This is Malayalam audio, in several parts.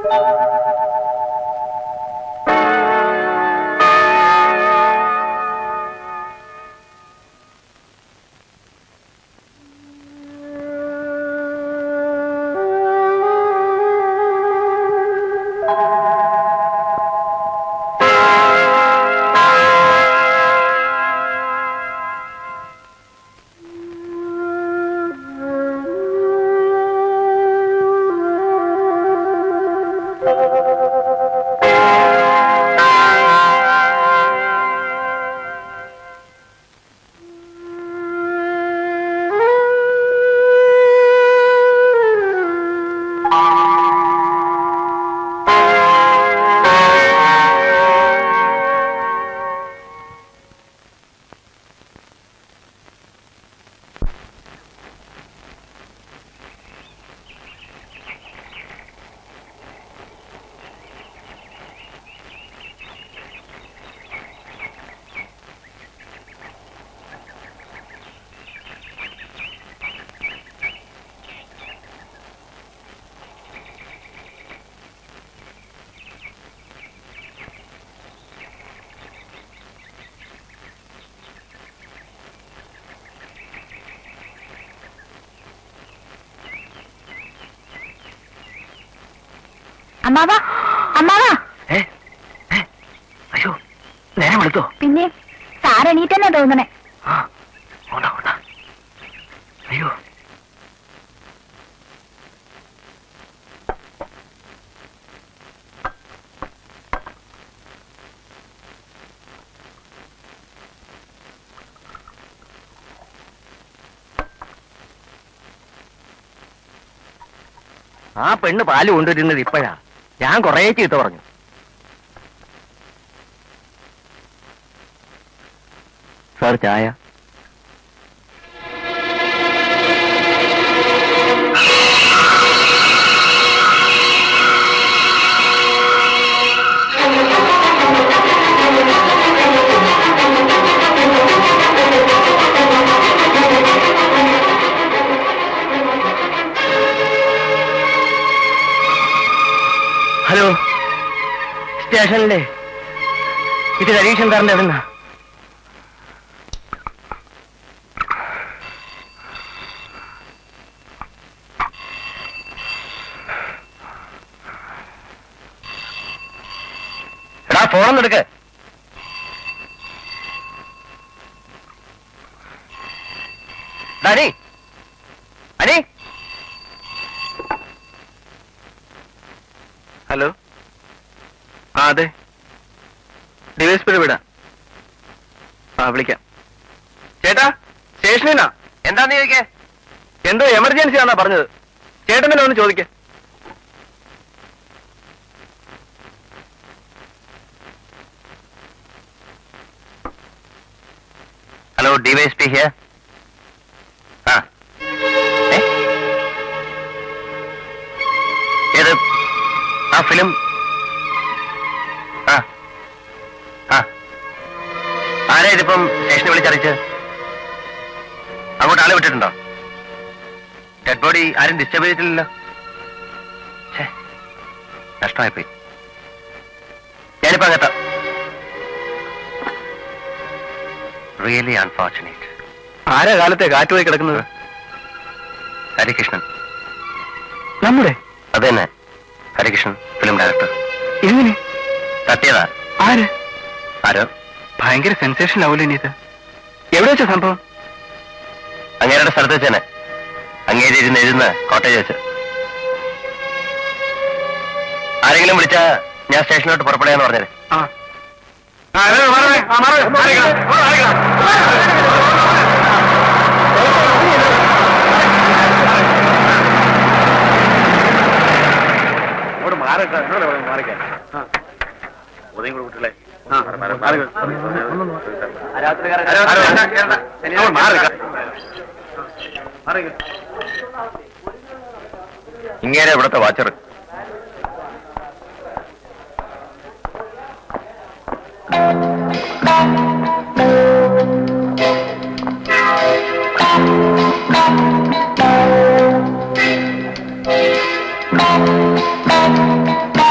അമ്മാവാ അമ്മാവാ ഏ ഏ, അയ്യോ നേരം എടുത്തോ പിന്നെ സാർ എണീറ്റെന്നാ തോന്നണേ ആ ഓടാ ഓടാ അയ്യോ ആ പെണ്ണ് പാല് കൊണ്ടുവരുന്നത് ഇപ്പോഴാ ഞാൻ കുറേ ചീത്ത പറഞ്ഞു സാർ ചായ ഹലോ സ്റ്റേഷനിലെ ഇത് രതീഷൻ സാറിന്റെ എവിടുന്നാ എടാ ഫോണൊന്നും എടുക്ക് എടാ, അനി അനി ഹലോ ആ അതെ ഡിവൈസ് വിടാം ആ വിളിക്കാം ചേട്ടാ സ്റ്റേഷനിലാ എന്താന്ന് ചോദിക്കേ എന്തോ എമർജൻസി ആണെന്നാ പറഞ്ഞത് ചേട്ടനെ ഒന്ന് ചോദിക്കേ ഹലോ ഡിവൈഎസ്പി ഹിയർ ആ ഏ? ഏത് ആ ഫിലിം ആ ആ ആരാ ഇതിപ്പം സ്റ്റേഷനിൽ വിളിച്ചറിയിച്ചത് അങ്ങോട്ട് ആളെ വിട്ടിട്ടുണ്ടോ ഡെഡ് ബോഡി ആരും ഡിസ്റ്റർബ് ചെയ്തിട്ടില്ലല്ലോ ഛേ, നഷ്ടമായിപ്പോയി ഞാനിപ്പോ അങ്ങെത്താം റിയലി അൺഫോർച്ചുനേറ്റ് ആരാ കാലത്തെ കാറ്റുപോയി കിടക്കുന്നത് ഹരികൃഷ്ണൻ നമ്മുടെ അത് തന്നെ ഹരികൃഷ്ണൻ ഫിലിം ഡയറക്ടർ എങ്ങനെ സത്യതാ ആര് ആരോ ഭയങ്കര സെൻസേഷൻ ആവൂലേ ഇനി ഇത് എവിടെ വെച്ച സംഭവം അങ്ങേരുടെ സ്ഥലത്ത് വെച്ച് തന്നെ അങ്ങേര് ഇരുന്ന് എഴുതുന്ന കോട്ടേജ് വെച്ച് ആരെങ്കിലും വിളിച്ചാ ഞാൻ സ്റ്റേഷനിലോട്ട് പുറപ്പെടുകയെന്ന് പറഞ്ഞത് ആ ഇങ്ങേരെ ഇവിടുത്തെ വാച്ചർ Thank you.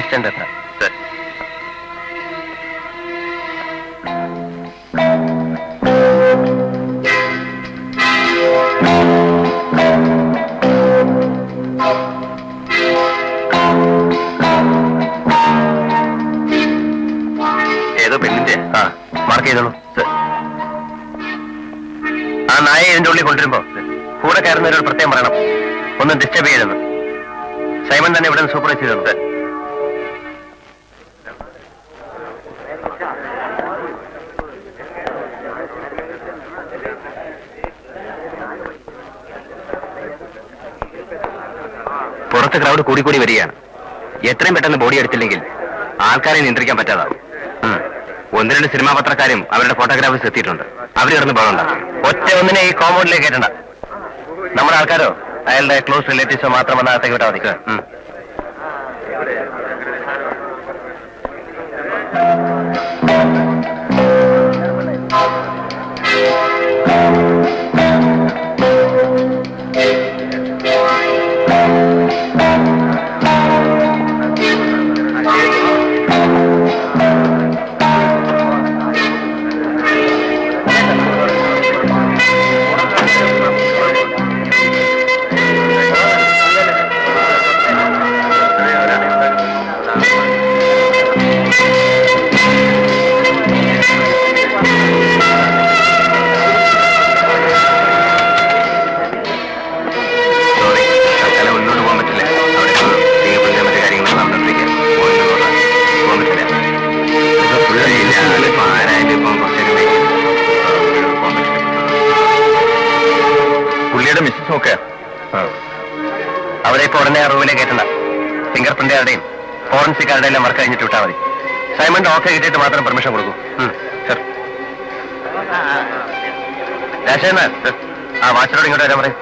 സ്റ്റാൻഡ് എത്താം സർ ഏതോ പെണ്ണിന്റെ ആ മാർക്ക് ചെയ്തോളൂ സർ ആ നായ ഇതിന്റെ ഉള്ളിൽ കൊണ്ടുവരുമ്പോ കൂടെ കയറുന്നവരോട് പ്രത്യേകം പറയണം ഒന്നും ഡിസ്റ്റർബ് ചെയ്യരുതെന്ന് സൈമൺ തന്നെ ഇവിടെ നിന്ന് സൂപ്പർവൈസ് ചെയ്തോളൂ സർ പുറത്ത് ക്രൗഡ് കൂടി കൂടി വരികയാണ് എത്രയും പെട്ടെന്ന് ബോഡി എടുത്തില്ലെങ്കിൽ ആൾക്കാരെ നിയന്ത്രിക്കാൻ പറ്റാതാവും ഉം. ഒന്ന് രണ്ട് സിനിമാ പത്രക്കാരും അവരുടെ ഫോട്ടോഗ്രാഫേഴ്സ് എത്തിയിട്ടുണ്ട് അവർ കിടന്ന് ബഹളുണ്ടാക്കും ഒറ്റ ഒന്നിനെ ഈ കോമ്പൗണ്ടിലേക്ക് കയറ്റണ്ട നമ്മുടെ ആൾക്കാരോ അയാളുടെ ക്ലോസ് റിലേറ്റീവ്സോ മാത്രം വന്ന അകത്തേക്ക് വിട്ടാൽ മതി ഉം. സോറി തൽക്കാലം മുന്നോട്ട് പോകാൻ പറ്റില്ല അവിടെ തീയപ്പള്ളിയുടെ മറ്റു കാര്യങ്ങൾ നടന്നിട്ടിരിക്കുക പോകാൻ പറ്റില്ല ഇപ്പൊ full ഇല്ല. ഇപ്പൊ ആരായാലും ഇപ്പം കുറച്ച് നേരം wait ചെയ്യും. പോകാൻ പറ്റില്ല. പുള്ളിയുടെ മിസ്സസ് ഒക്കെ അവിടെ ഇപ്പൊ ഉടനെ ആ റൂമിലേക്ക് കയറ്റണ്ട ഫിംഗർ പ്രിന്റുകാരുടെയും ഫോറൻസിക്കാരുടെ എല്ലാം വർക്ക് കഴിഞ്ഞിട്ട് വിട്ടാൽ മതി സൈമണ്ട് ഓക്കെ കിട്ടിയിട്ട് മാത്രം പെർമിഷൻ കൊടുക്കൂ സർ രാജേന്ദ്ര ആ വാച്ചറോട് ഇങ്ങോട്ട് വരാൻ പറയും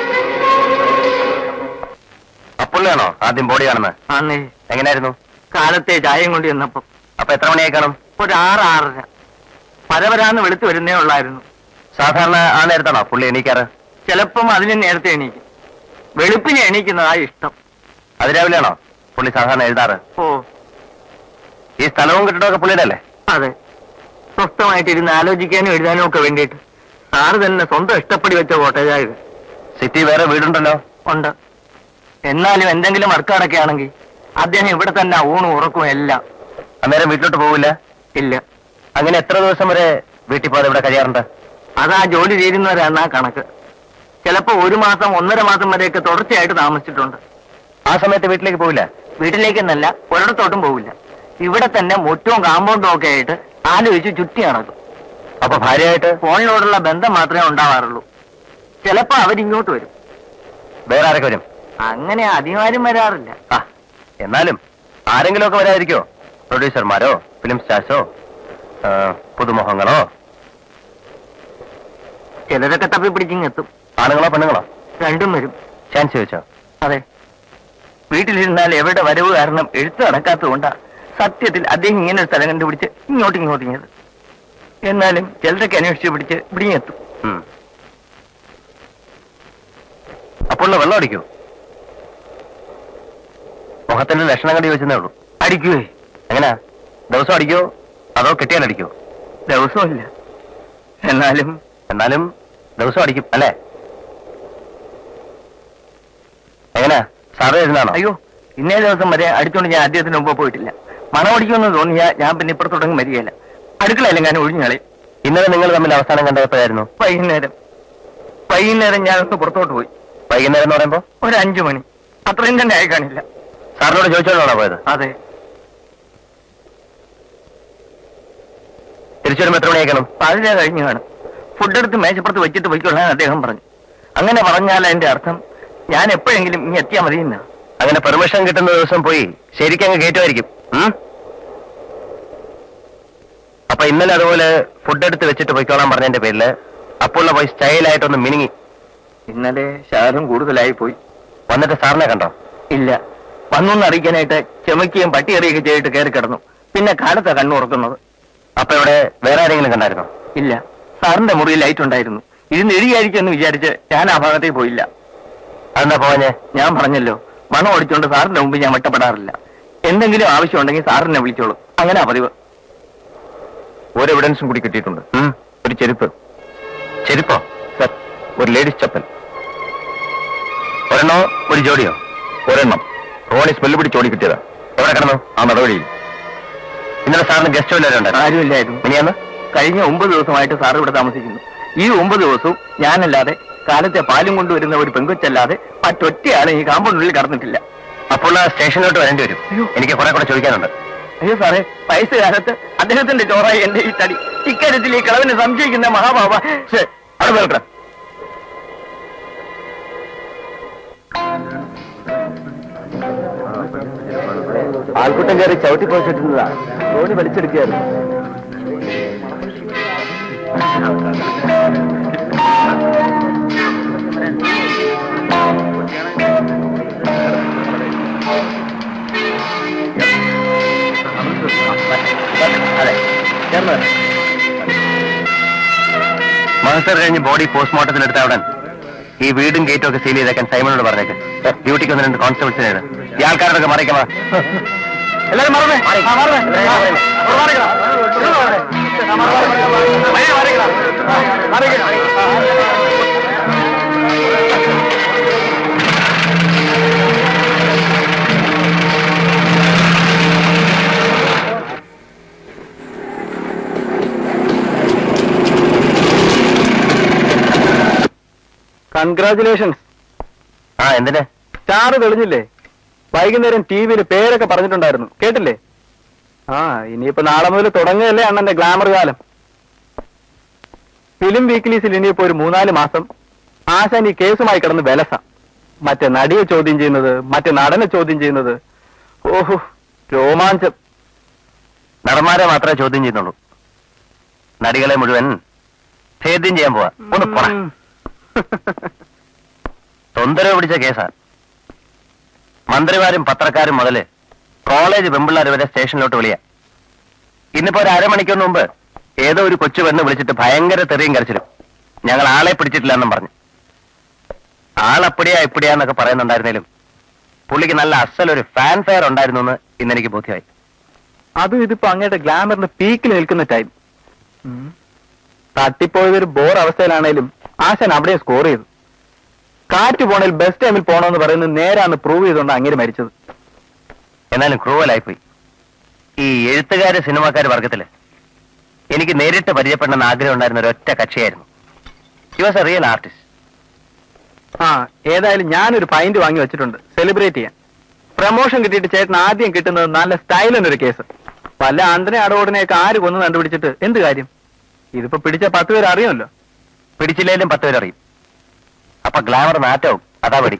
അപ്പുള്ളിയാണോ ആദ്യം ബോഡി കാണുന്നത് ആന്നേ എങ്ങനെയായിരുന്നു കാലത്തെ ചായയും കൊണ്ട് ചെന്നപ്പം അപ്പൊ എത്ര മണിയായി കാണും ഒരു ആറ് ആറര പരവരാന്ന് വെളുത്ത് വരുന്നേ ഉള്ളായിരുന്നു സാധാരണ ആ നേരത്താണോ പുള്ളി എണീക്കാറ് ചിലപ്പം അതിന് നേരത്തെ എണീക്കും വെളുപ്പിന് എണീക്കുന്നതാ ഇഷ്ടം അതിരാവിലെയാണോ പുള്ളി സാധാരണ എഴുതാറ് ഓ ഈ സ്ഥലവും കെട്ടിടമൊക്കെ പുള്ളിയുടെ അല്ലേ അതെ സ്വസ്ഥമായിട്ട് ഇരുന്ന് ആലോചിക്കാനും എഴുതാനും ഒക്കെ വേണ്ടിയിട്ട് സാറ് തന്നെ സ്വന്തം ഇഷ്ടപ്പടി വെച്ച കോട്ടേജാ ഇത് സിറ്റി വേറെ വീടുണ്ടല്ലോ ഉണ്ട് എന്നാലും എന്തെങ്കിലും വർക്ക് അടക്കുകയാണെങ്കിൽ അദ്ദേഹം ഇവിടെ തന്നെ ഊണും ഉറക്കും എല്ലാം അന്നേരം വീട്ടിലോട്ട് പോവില്ല ഇല്ല അങ്ങനെ എത്ര ദിവസം വരെ വീട്ടിൽ പോകാതെ ഇവിടെ കഴിയാറുണ്ട് അതാ ജോലി തീരുന്നവരാണ് ആ കണക്ക് ചിലപ്പോ ഒരു മാസം ഒന്നര മാസം വരെയൊക്കെ തുടർച്ചയായിട്ട് താമസിച്ചിട്ടുണ്ട് ആ സമയത്ത് വീട്ടിലേക്ക് പോവില്ല വീട്ടിലേക്കെന്നല്ല ഒരിടത്തോട്ടും പോവില്ല ഇവിടെ തന്നെ മുറ്റവും കാമ്പൗണ്ടും ഒക്കെ ആയിട്ട് ആലോചിച്ച് ചുറ്റി നടക്കും അപ്പൊ ഭാര്യയായിട്ട് ഫോണിനോടുള്ള ബന്ധം മാത്രമേ ഉണ്ടാവാറുള്ളൂ ചിലപ്പോ അവരിങ്ങോട്ട് വരും വേറെ ആരൊക്കെ വരും അങ്ങനെ അധികാരം വരാറില്ല ആ എന്നാലും ആരെങ്കിലും ഒക്കെ വരാതിരിക്കോ പ്രൊഡ്യൂസർമാരോ ഫിലിം സ്റ്റാർസോ ആ, പുതുമുഖങ്ങളോ ചിലരൊക്കെ തപ്പി പിടിച്ചിങ്ങെത്തും ആണുങ്ങളോ പെണ്ണുങ്ങളോ രണ്ടും വരും ചാൻസ് ചോദിച്ചോ അതെ വീട്ടിലിരുന്നാൽ എവിടെ വരവ് കാരണം എഴുത്ത് നടക്കാത്തതുകൊണ്ടാ സത്യത്തിൽ അദ്ദേഹം ഇങ്ങനെ ഒരു സ്ഥലം കണ്ടുപിടിച്ച് ഇങ്ങോട്ട് ഇങ്ങോട്ടിങ്ങത് എന്നാലും ചിലരൊക്കെ അന്വേഷിച്ച് പിടിച്ച് ഇവിടെയെത്തും ഉം. അപ്പോൾ വെള്ളം അടിക്കൂ മുഖത്തിന്റെ ലക്ഷണം കണ്ടി വെച്ചതേ ഉള്ളൂ അടിക്കുവേ എങ്ങനെയാ ദിവസം അടിക്കോ അതോ കെട്ടിയാൽ അടിക്കോ ദിവസമില്ല എന്നാലും എന്നാലും ദിവസം അടിക്കും അല്ലേ എങ്ങനെയാ സാറ് എഴുതാണോ അയ്യോ ഇന്നേ ദിവസം വരെ അടിച്ചോണ്ട് ഞാൻ അദ്ദേഹത്തിന് മുമ്പ് പോയിട്ടില്ല മണം അടിക്കുമെന്ന് തോന്നിയാ ഞാൻ പിന്നെ ഇപ്പുറത്തോട്ടങ്ങ് വരികയില്ല അടുക്കളയിലും ഞാൻ ഒഴിഞ്ഞളി ഇന്നലെ നിങ്ങൾ തമ്മിൽ അവസാനം കണ്ടപ്പോഴായിരുന്നു വൈകുന്നേരം വൈകുന്നേരം ഞാനൊന്ന് പുറത്തോട്ട് പോയി വൈകുന്നേരം എന്ന് പറയുമ്പോ ഒരു അഞ്ചു മണി അത്രയും തന്നെ ആയി കാണില്ല സാറിനോട് ചോദിച്ചോണ്ടാണോ പോയത് അതെ തിരിച്ചു വരുമ്പോ എത്ര മണിയാക്കണം പാതിര കഴിഞ്ഞു കാണും ഫുഡ് എടുത്ത് മേശപ്പുറത്ത് വെച്ചിട്ട് പോയിക്കൊള്ളാൻ അദ്ദേഹം പറഞ്ഞു അങ്ങനെ പറഞ്ഞാൽ അതിന്റെ അർത്ഥം ഞാൻ എപ്പോഴെങ്കിലും ഇനി എത്തിയാൽ മതി എന്നാ അങ്ങനെ പെർമിഷൻ കിട്ടുന്ന ദിവസം പോയി ശരിക്കും അങ്ങ് കയറ്റുമായിരിക്കും ഉം? അപ്പൊ ഇന്നലെ അതുപോലെ ഫുഡ് എടുത്ത് വെച്ചിട്ട് പോയിക്കോളാൻ പറഞ്ഞതിന്റെ പേരില് അപ്പുള്ള പോയി സ്റ്റൈലായിട്ടൊന്ന് മിനുങ്ങി ഇന്നലെ ശാരം കൂടുതലായി പോയി വന്നിട്ട് സാറിനെ കണ്ടോ ഇല്ല വന്നൊന്ന് അറിയിക്കാനായിട്ട് ചെമക്കുകയും പട്ടി എറിയുകയും ചെയ്തിട്ട് കയറി കിടന്നു പിന്നെ കാലത്താ കണ്ണുറക്കുന്നത് അപ്പൊ ഇവിടെ വേറെ ആരെങ്കിലും കണ്ടായിരുന്നോ ഇല്ല സാറിന്റെ മുറിയിൽ ലൈറ്റ് ഉണ്ടായിരുന്നു ഇരുന്ന് എഴുതിയായിരിക്കും എന്ന് വിചാരിച്ച് ഞാൻ ആ ഭാഗത്തേക്ക് പോയില്ല അതെന്താ പോവാഞ്ഞേ ഞാൻ പറഞ്ഞല്ലോ മണം ഓടിച്ചുകൊണ്ട് സാറിന്റെ മുമ്പ് ഞാൻ വെട്ടപ്പെടാറില്ല എന്തെങ്കിലും ആവശ്യമുണ്ടെങ്കിൽ സാറിനെ വിളിച്ചോളൂ അങ്ങനെ പതിവ് ഒരു എവിഡൻസും കൂടി കിട്ടിയിട്ടുണ്ട് ഒരു ചെരുപ്പ് ചെരുപ്പോ സർ ഒരു ലേഡീസ് ചപ്പൽ ഒരെണ്ണോ ഒരു ജോഡിയോ ഒരെണ്ണം റോണി സ്മെല്ല് പിടിച്ച് ഓടി കിട്ടിയതാ എവിടെ കിടന്നു ആ നടവഴിയിൽ ഇന്നലെ സാറിന് ഗസ്റ്റ് വല്ലവരുണ്ടായിരുന്നു ആരുമില്ലായിരുന്നു മിനിയാന്ന് കഴിഞ്ഞ ഒമ്പത് ദിവസമായിട്ട് സാർ ഇവിടെ താമസിക്കുന്നു ഈ ഒമ്പത് ദിവസവും ഞാനല്ലാതെ കാലത്തെ പാലും കൊണ്ടുവരുന്ന ഒരു പെങ്കൊച്ചല്ലാതെ മറ്റൊറ്റയാളും ഈ കാമ്പൗണ്ടിനുള്ളിൽ കടന്നിട്ടില്ല അപ്പോൾ ആ സ്റ്റേഷനിലോട്ട് വരേണ്ടി വരും എനിക്ക് കുറെ കൂടെ ചോദിക്കാനുണ്ട് അയ്യോ സാറേ വയസ്സുകാലത്ത് അദ്ദേഹത്തിന്റെ ചോറായി എന്റെ ഈ തടി ഇക്കാര്യത്തിൽ ഈ കളവിനെ സംശയിക്കുന്ന മഹാബാബ ശ്ശേ, അവിടെ കേൾക്കണം ആൾക്കൂട്ടം കയറി ചവിട്ടി പോയിട്ടിരുന്നതാ തോണി വലിച്ചെടുക്കുകയായിരുന്നു അതെ ചേർന്ന് വരാം. മഹസർ കഴിഞ്ഞ് ബോഡി പോസ്റ്റ്മോർട്ടത്തിൽ എടുത്ത ഉടൻ ഈ വീടും ഗേറ്റും ഒക്കെ സീൽ ചെയ്തേക്കാൻ സൈമനോട് പറഞ്ഞേക്ക് ഡ്യൂട്ടിക്ക് ഒന്ന് രണ്ട് കോൺസ്റ്റബിൾസിനെ ഈ ആൾക്കാരോടൊക്കെ മറിയിക്കമാ എല്ലാരും മറന്നേ ആ, മറന്നേ. ആ, ഇവിടെ മാറിക്കണം. ഇവിടെ മാറണേ. ആ, മാറിക്കണം. വഴി മാറിക്കണം. ആ, മാറിക്കണം. കൺഗ്രാചുലേഷൻസ് ആ എന്തിനാ സ്റ്റാർ തെളിഞ്ഞില്ലേ വൈകുന്നേരം ടി വിയിൽ പേരൊക്കെ പറഞ്ഞിട്ടുണ്ടായിരുന്നു കേട്ടില്ലേ ആ ഇനിയിപ്പോ നാളെ മുതൽ തുടങ്ങുകയല്ലേ അണ്ണന്റെ ഗ്ലാമർ കാലം ഫിലിം വീക്ക്ലീസിൽ ഇനിയിപ്പോ ഒരു മൂന്നാല് മാസം ആശാൻ ഈ കേസുമായി കിടന്ന് വിലസ മറ്റേ നടിയെ ചോദ്യം ചെയ്യുന്നത് മറ്റേ നടനെ ചോദ്യം ചെയ്യുന്നത് ഓഹോ രോമാഞ്ചം നടന്മാരെ മാത്രമേ ചോദ്യം ചെയ്യുന്നുള്ളൂ നടികളെ മുഴുവൻ ഛേദ്യം ചെയ്യാൻ പോവാ ഒന്ന് പോടാ ഉം. തൊന്തരവ് പിടിച്ച കേസാ മന്ത്രിമാരും പത്രക്കാരും മുതല് കോളേജ് പെമ്പിള്ളാർ വരെ സ്റ്റേഷനിലോട്ട് വിളിയാ ഇന്നിപ്പോ ഒരു അരമണിക്കൂർ മുമ്പ് ഏതോ ഒരു കൊച്ചു പെണ്ണ് വിളിച്ചിട്ട് ഭയങ്കര തെറിയും കരച്ചിലും ഞങ്ങൾ ആളെ പിടിച്ചിട്ടില്ല എന്നും പറഞ്ഞു ആളപ്പടിയാ ഇപ്പടിയാ എന്നൊക്കെ പറയുന്നുണ്ടായിരുന്നേലും പുള്ളിക്ക് നല്ല അസലൊരു ഫാൻ ഫെയർ ഉണ്ടായിരുന്നു എന്ന് ഇന്നെനിക്ക് ബോധ്യമായി അതും ഇതിപ്പോ അങ്ങയുടെ ഗ്ലാമറിന്റെ പീക്കിൽ നിൽക്കുന്ന ടൈം തട്ടിപ്പോയത് ഒരു ബോർ അവസ്ഥയിലാണേലും ആശാൻ അവിടെ സ്കോർ ചെയ്തു കാറ്റ് പോണേൽ ബെസ്റ്റ് ടൈമിൽ പോണോന്ന് പറയുന്നത് നേരാന്ന് പ്രൂവ് ചെയ്തുകൊണ്ട് അങ്ങനെ മരിച്ചത് എന്നാലും ക്രൂവലായിപ്പോയി ഈ എഴുത്തുകാര് സിനിമാക്കാര് വർഗത്തില് എനിക്ക് നേരിട്ട് പരിചയപ്പെടണമെന്ന് ആഗ്രഹം ഉണ്ടായിരുന്ന ഒരൊറ്റ കക്ഷിയായിരുന്നു he was a real artist ആ ഏതായാലും ഞാനൊരു പൈന്റ് വാങ്ങി വെച്ചിട്ടുണ്ട് സെലിബ്രേറ്റ് ചെയ്യാൻ പ്രമോഷൻ കിട്ടിയിട്ട് ചേട്ടൻ ആദ്യം കിട്ടുന്നത് നല്ല സ്റ്റൈലിനൊരു കേസ് പല അന്തനെ അടവോടനെയൊക്കെ ആര് കൊന്നു കണ്ടുപിടിച്ചിട്ട് എന്ത് കാര്യം ഇതിപ്പോ പിടിച്ച പത്ത് പേര് അറിയുമല്ലോ പിടിച്ചില്ലേലും പത്ത് പേരറിയും അപ്പൊ ഗ്ലാമർ നാറ്റവും അതാ പടി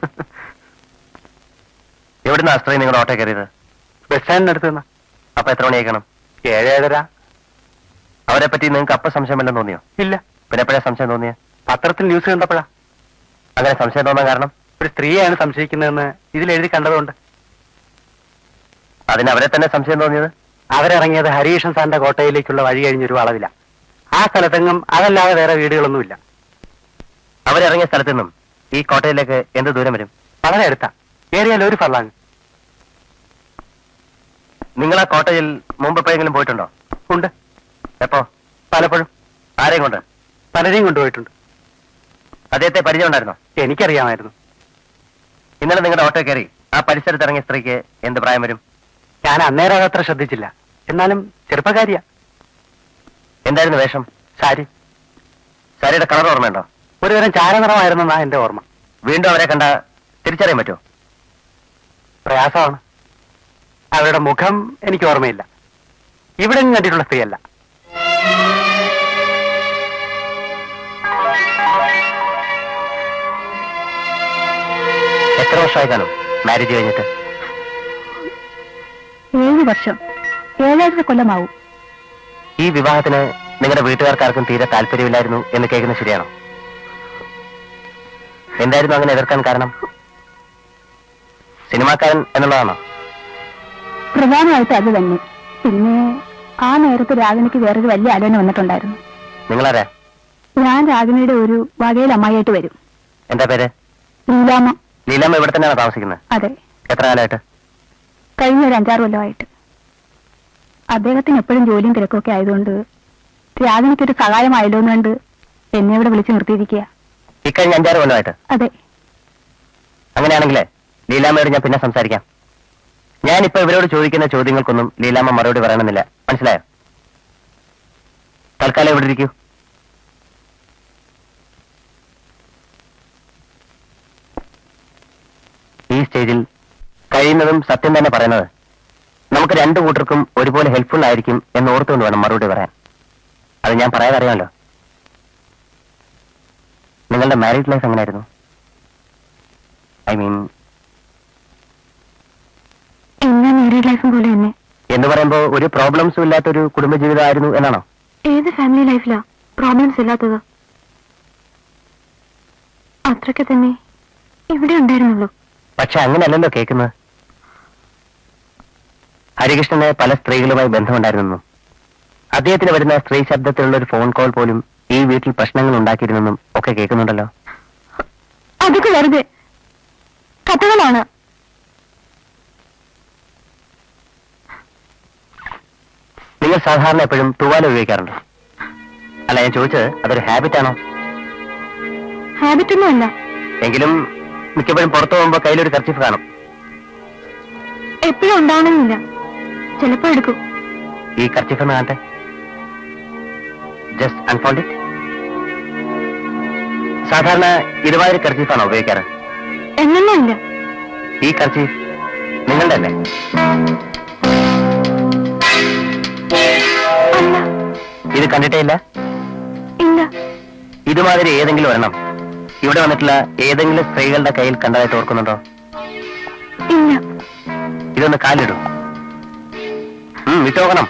എവിടുന്ന അസ്ത്രീ നിങ്ങളുടെ ഓട്ടോ കയറിയത് ബസ് സ്റ്റാൻഡിനടുത്ത് നിന്നാ അപ്പൊ എത്ര മണിയേക്കണം ഏഴേഴര അവരെ പറ്റി നിങ്ങൾക്ക് അപ്പൊ സംശയമില്ലെന്ന് തോന്നിയോ ഇല്ല പിന്നെ എപ്പോഴാ സംശയം തോന്നിയ പത്രത്തിൽ ന്യൂസ് കണ്ടപ്പോഴാ അങ്ങനെ സംശയം തോന്നാൻ കാരണം ഒരു സ്ത്രീയാണ് സംശയിക്കുന്നതെന്ന് ഇതിലെഴുതി കണ്ടതുകൊണ്ട് അതിന് അവരെ തന്നെ സംശയം തോന്നിയത് അവരിറങ്ങിയത് ഹരീഷൻ സാറിന്റെ കോട്ടയിലേക്കുള്ള വഴി കഴിഞ്ഞൊരു വളവില്ല ആ സ്ഥലത്തെങ്ങും അതല്ലാതെ വേറെ വീടുകളൊന്നുമില്ല അവരിറങ്ങിയ സ്ഥലത്തു നിന്നും ഈ കോട്ടയിലേക്ക് എന്ത് ദൂരം വരും വളരെ അടുത്താ ഏറിയാൽ ഒരു ഫർലാങ് നിങ്ങൾ ആ കോട്ടയിൽ മുമ്പ് എപ്പോഴെങ്കിലും പോയിട്ടുണ്ടോ ഉണ്ട് എപ്പോ പലപ്പോഴും ആരെയും കൊണ്ട് പലരെയും കൊണ്ടുപോയിട്ടുണ്ട് അദ്ദേഹത്തെ പരിചയം ഉണ്ടായിരുന്നോ എനിക്കറിയാമായിരുന്നു ഇന്നലെ നിങ്ങളുടെ ഓട്ടോ കയറി ആ പരിസരത്ത് ഇറങ്ങിയ സ്ത്രീക്ക് എന്ത് പ്രായം വരും ഞാൻ അന്നേരം അതത്ര ശ്രദ്ധിച്ചില്ല എന്നാലും ചെറുപ്പക്കാരിയാ എന്തായിരുന്നു വേഷം സാരി സാരിയുടെ കളർ ഓർമ്മയുണ്ടോ ഒരു തരം ചാരനിറമായിരുന്നെന്നാ എന്റെ ഓർമ്മ വീണ്ടും അവരെ കണ്ട തിരിച്ചറിയാൻ പറ്റുമോ പ്രയാസമാണ് അവരുടെ മുഖം എനിക്ക് ഓർമ്മയില്ല ഇവിടെ കണ്ടിട്ടുള്ള സ്ത്രീയല്ല എത്ര വർഷമായി കാണും മാരേജ് കഴിഞ്ഞിട്ട് ഏഴ് വർഷം ഏഴര കൊല്ലമാവും ഈ വിവാഹത്തിന് നിങ്ങളുടെ വീട്ടുകാർക്കാർക്കും തീരെ താല്പര്യമില്ലായിരുന്നു എന്ന് കേൾക്കുന്നത് ശരിയാണോ എന്തായിരുന്നു അങ്ങനെ എതിർക്കാൻ കാരണം സിനിമാക്കാരൻ എന്നുള്ളതാണോ പ്രധാനമായിട്ട് അത് തന്നെ പിന്നെ ആ നേരത്ത് രാഗിണിക്ക് വേറൊരു വലിയ ആലോചന വന്നിട്ടുണ്ടായിരുന്നു നിങ്ങളാരാ ഞാൻ രാഗിണിയുടെ ഒരു വകയിൽ അമ്മായിയായിട്ട് വരും എന്താ പേര് ലീലാമ്മ ലീലാമ്മ ഇവിടെ തന്നെയാണോ താമസിക്കുന്നത് അതെ എത്ര കാലമായിട്ട് കഴിഞ്ഞ ഒരു അഞ്ചാറ് കൊല്ലമായിട്ട് അദ്ദേഹത്തിന് എപ്പോഴും ജോലിയും തിരക്കൊക്കെ ആയതുകൊണ്ട് രാഗിനിക്കൊരു സഹായമായല്ലോ എന്ന് കണ്ട് എന്നെ ഇവിടെ വിളിച്ചു നിർത്തിയിരിക്കുക ഇക്കഴിഞ്ഞ അഞ്ചാറ് കൊല്ലമായിട്ട് അതെ അങ്ങനെയാണെങ്കിലേ ലീലാമ്മയോട് ഞാൻ പിന്നെ സംസാരിക്കാം ഞാനിപ്പോ ഇവരോട് ചോദിക്കുന്ന ചോദ്യങ്ങൾക്കൊന്നും ലീലാമ്മ മറുപടി പറയണമെന്നില്ല മനസ്സിലായോ തൽക്കാലം ഇവിടെ ഇരിക്കൂ ഈ സ്റ്റേജിൽ കഴിയുന്നതും സത്യം തന്നെ പറയുന്നത് നമുക്ക് രണ്ടു കൂട്ടർക്കും ഒരുപോലെ ഹെൽപ്ഫുൾ ആയിരിക്കും എന്ന് ഓർത്തുകൊണ്ട് വേണം മറുപടി പറയാൻ അത് ഞാൻ പറയാതെ അറിയാമല്ലോ നിങ്ങളുടെ മാരീഡ് ലൈഫ് എങ്ങനെയായിരുന്നു ഐ മീൻ എന്നെ മാരീഡ് ലൈഫും പോലെ തന്നെ എന്ന് പറയുമ്പോ ഒരു പ്രോബ്ലംസും ഇല്ലാത്തൊരു കുടുംബജീവിതമായിരുന്നു എന്നാണോ ഏത് ഫാമിലി ലൈഫിലാ പ്രോബ്ലംസ് ഇല്ലാത്തത് അത്രയ്ക്ക് തന്നെ ഇവിടെ ഉണ്ടായിരുന്നുള്ളൂ പക്ഷെ അങ്ങനെയല്ലല്ലോ കേൾക്കുന്നത് ഹരികൃഷ്ണന് പല സ്ത്രീകളുമായി ബന്ധമുണ്ടായിരുന്നെന്നും അദ്ദേഹത്തിന് വരുന്ന സ്ത്രീ ശബ്ദത്തിലുള്ള ഒരു ഫോൺ കോൾ പോലും ഈ വീട്ടിൽ പ്രശ്നങ്ങൾ ഉണ്ടാക്കിയിരുന്നെന്നും ഒക്കെ കേൾക്കുന്നുണ്ടല്ലോ അതൊക്കെ വെറുതെ കഥകളാണ് നിങ്ങൾ സാധാരണ എപ്പോഴും തൂവാല ഉപയോഗിക്കാറുണ്ടോ അല്ല ഞാൻ ചോദിച്ചത് അതൊരു ഹാബിറ്റ് ആണോ ഹാബിറ്റ് ഒന്നും അല്ല എങ്കിലും മിക്കപ്പോഴും പുറത്തു പോകുമ്പോ കയ്യിലൊരു കർച്ചിഫ് കാണും എപ്പോഴും ഉണ്ടാവണമെന്നില്ല ചിലപ്പോ എടുക്കും ഈ കർച്ചിഫ് ഒന്ന് കാണട്ടെ ജസ്റ്റ് അൺഫോൾഡ് ഇറ്റ് സാധാരണ ഇതുമാതിരി കർച്ചീഫാണോ ഉപയോഗിക്കാറ് എന്നൊന്നും ഇല്ല ഈ കർച്ചീഫ് നിങ്ങളുടെ അല്ലേ അല്ല ഇത് കണ്ടിട്ടേ ഇല്ല ഇല്ല ഇതുമാതിരി ഏതെങ്കിലും ഒരെണ്ണം ഇവിടെ വന്നിട്ടുള്ള ഏതെങ്കിലും സ്ത്രീകളുടെ കയ്യിൽ കണ്ടതായിട്ട് ഓർക്കുന്നുണ്ടോ ഇല്ല ഇതൊന്ന് കാലിടും ഉം, വിട്ടു നോക്കണം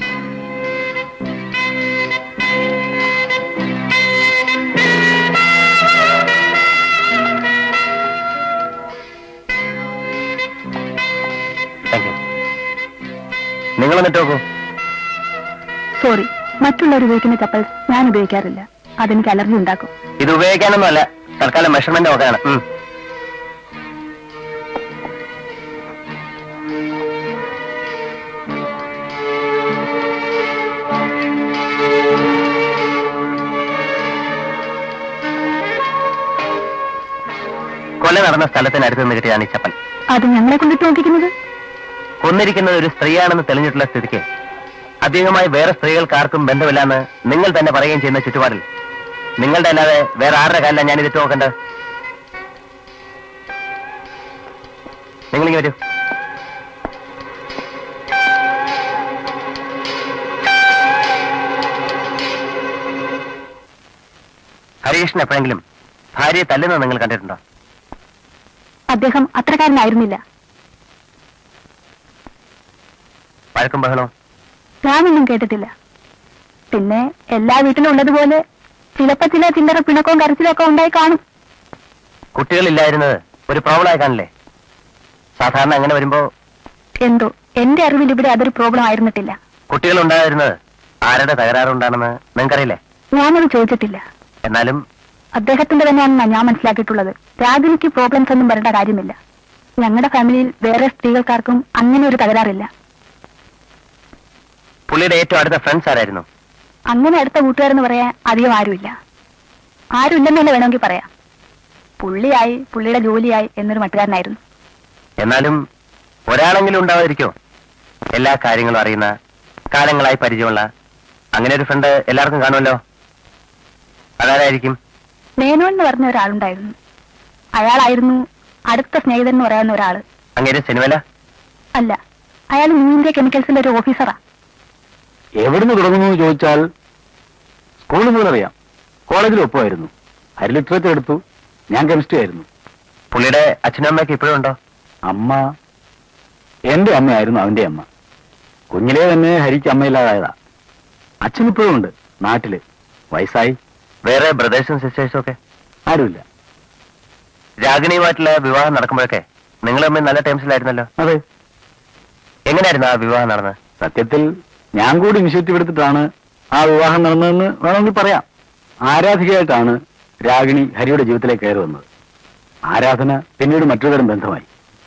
താങ്ക് യു നിങ്ങളൊന്നിട്ട് നോക്കൂ സോറി മറ്റുള്ളവർ ഉപയോഗിക്കുന്ന ചപ്പൽസ് ഞാൻ ഉപയോഗിക്കാറില്ല അതെനിക്ക് അലർജി ഉണ്ടാക്കും ഇത് ഉപയോഗിക്കാനൊന്നും അല്ല തൽക്കാലം മെഷർമെന്റ് നോക്കാനാണ് ഉം. കൊല നടന്ന സ്ഥലത്തിനടുത്ത് നിന്ന് കിട്ടിയതാണ് ഈ ചപ്പൽ അത് ഞങ്ങളെ കൊണ്ടിട്ട് നോക്കിക്കുന്നത് കൊന്നിരിക്കുന്നത് ഒരു സ്ത്രീയാണെന്ന് തെളിഞ്ഞിട്ടുള്ള സ്ഥിതിക്ക് അദ്ദേഹവുമായി വേറെ സ്ത്രീകൾക്ക് ആർക്കും ബന്ധമില്ലാന്ന് നിങ്ങൾ തന്നെ പറയുകയും ചെയ്യുന്ന ചുറ്റുപാടിൽ നിങ്ങളുടെ അല്ലാതെ വേറെ ആരുടെ കാലിലാണ് ഞാൻ ഇതിട്ട് നോക്കേണ്ടത് നിങ്ങളിങ്ങനെ വരൂ ഹരികൃഷ്ണൻ എപ്പോഴെങ്കിലും ഭാര്യയെ തല്ലുന്നത് നിങ്ങൾ കണ്ടിട്ടുണ്ടോ അദ്ദേഹം അത്രക്കാരനായിരുന്നില്ല വഴക്കും ബഹളവും ഞാനൊന്നും കേട്ടിട്ടില്ല പിന്നെ എല്ലാ വീട്ടിലും ഉള്ളതുപോലെ ചിലപ്പോ ചില ചില്ലറ പിണക്കവും കരച്ചിലും ഒക്കെ ഉണ്ടായി കാണും കുട്ടികളില്ലായിരുന്നത് ഒരു പ്രോബ്ലമായി കാണില്ലേ സാധാരണ അങ്ങനെ വരുമ്പോ എന്തോ എന്റെ അറിവിൽ ഇവിടെ അതൊരു പ്രോബ്ലം ആയിരുന്നിട്ടില്ല കുട്ടികൾ ഉണ്ടായിരുന്നത് ആരുടെ തകരാറുണ്ടാണെന്ന് നിങ്ങൾക്കറിയില്ലേ ഞാനത് ചോദിച്ചിട്ടില്ല എന്നാലും അദ്ദേഹത്തിന്റെ തന്നെയാണെന്നാ ഞാൻ മനസ്സിലാക്കിയിട്ടുള്ളത് രാഗിനിക്ക് പ്രോബ്ലംസ് ഒന്നും വരേണ്ട കാര്യമില്ല ഞങ്ങളുടെ ഫാമിലിയിൽ വേറെ സ്ത്രീകൾക്കാർക്കും അങ്ങനെ ഒരു തകരാറില്ല പുള്ളിയുടെ ഏറ്റവും അടുത്ത ഫ്രണ്ട്സ് ആരായിരുന്നു അങ്ങനെ അടുത്ത കൂട്ടുകാരെന്ന് പറയാൻ അധികം ആരുമില്ല ആരുമില്ലെന്നല്ലേ വേണമെങ്കിൽ പറയാം പുള്ളിയായി പുള്ളിയുടെ ജോലിയായി എന്നൊരു മട്ടുകാരനായിരുന്നു എന്നാലും ഒരാളെങ്കിലും ഉണ്ടാവാതിരിക്കോ എല്ലാ കാര്യങ്ങളും അറിയുന്ന കാലങ്ങളായി പരിചയമുള്ള അങ്ങനെ ഒരു ഫ്രണ്ട് എല്ലാവർക്കും കാണുമല്ലോ അതാരായിരിക്കും മേനോൻ എന്ന് പറഞ്ഞ ഒരാളുണ്ടായിരുന്നു അയാളായിരുന്നു അടുത്ത സ്നേഹിതൻ എന്ന് പറയാവുന്ന ഒരാള് അങ്ങനെ സിനിമല അല്ല അയാൾ ന്യൂ ഇന്ത്യ കെമിക്കൽസിന്റെ ഒരു ഓഫീസറാ എവിടുന്ന് തുടങ്ങുന്നു എന്ന് ചോദിച്ചാൽ സ്കൂളിൽ മുതൽ അറിയാം കോളേജിൽ ഒപ്പമായിരുന്നു ഹരി ലിറ്ററേച്ചർ എടുത്തു ഞാൻ കെമിസ്ട്രി ആയിരുന്നു പുള്ളിയുടെ അച്ഛനും അമ്മയൊക്കെ ഇപ്പോഴും ഉണ്ടോ അമ്മ എന്റെ അമ്മയായിരുന്നു അവന്റെ അമ്മ കുഞ്ഞിലേ തന്നെ ഹരിക്ക് അമ്മയില്ലാതായതാ അച്ഛൻ ഇപ്പോഴും ഉണ്ട് നാട്ടില് വയസ്സായി വേറെ ബ്രദേഴ്സും സിസ്റ്റേഴ്സും ഒക്കെ ആരുമില്ല രാഗിണിയുമായിട്ടുള്ള വിവാഹം നടക്കുമ്പോഴൊക്കെ നിങ്ങൾ തമ്മിൽ നല്ല ടൈംസിലായിരുന്നല്ലോ അതെ എങ്ങനെയായിരുന്നു ആ വിവാഹം നടന്നത് സത്യത്തിൽ ഞാൻ കൂടി ഇനിഷ്യേറ്റീവ് എടുത്തിട്ടാണ് ആ വിവാഹം നടന്നതെന്ന് വേണമെങ്കിൽ പറയാം ആരാധികയായിട്ടാണ് രാഗിണി ഹരിയുടെ ജീവിതത്തിലേക്ക് കയറി വന്നത് ആരാധന പിന്നീട് മറ്റൊരു തരം ബന്ധമായി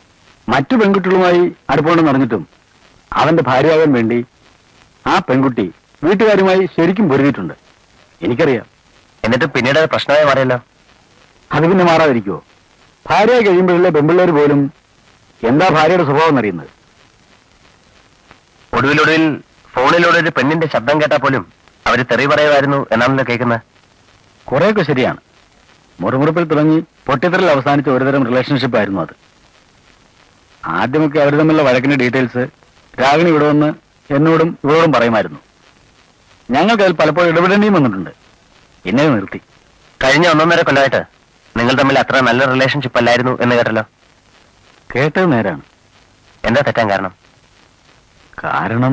മറ്റു പെൺകുട്ടികളുമായി അടുപ്പമുണ്ടെന്ന് അറിഞ്ഞിട്ടും അവന്റെ ഭാര്യയാകാൻ വേണ്ടി ആ പെൺകുട്ടി വീട്ടുകാരുമായി ശരിക്കും പൊരുതിയിട്ടുണ്ട് എനിക്കറിയാം എന്നിട്ട് പിന്നീട് അത് പ്രശ്നമായി മാറിയല്ലോ അത് പിന്നെ മാറാതിരിക്കുമോ ഭാര്യ കഴിയുമ്പോഴല്ലേ പെൺപിള്ളേർ പോലും എന്താ ഭാര്യയുടെ സ്വഭാവം എന്നറിയുന്നത് ഒടുവിലൊടുവിൽ ഫോണിലൂടെ ഒരു പെണ്ണിന്റെ ശബ്ദം കേട്ടാൽ പോലും അവര് തെറി പറയുമായിരുന്നു എന്നാണല്ലോ കേൾക്കുന്നത് കുറെയൊക്കെ ശരിയാണ് മുറിമുറിപ്പിൽ തുടങ്ങി പൊട്ടിത്തെറിൽ അവസാനിച്ച ഒരുതരം റിലേഷൻഷിപ്പ് ആയിരുന്നു അത് ആദ്യമൊക്കെ അവർ തമ്മിലുള്ള വഴക്കിന്റെ ഡീറ്റെയിൽസ് രാഗിണി ഇവിടെ വന്ന് എന്നോടും ഇവരോടും പറയുമായിരുന്നു ഞങ്ങൾക്ക് അതിൽ പലപ്പോഴും ഇടപെടേണ്ടിയും വന്നിട്ടുണ്ട് പിന്നെ അത് നിർത്തി കഴിഞ്ഞ ഒന്നൊന്നര കൊല്ലമായിട്ട് നിങ്ങൾ തമ്മിൽ അത്ര നല്ല റിലേഷൻഷിപ്പ് അല്ലായിരുന്നു എന്ന് കേട്ടല്ലോ കേട്ടത് നേരാണ് എന്താ തെറ്റാൻ കാരണം കാരണം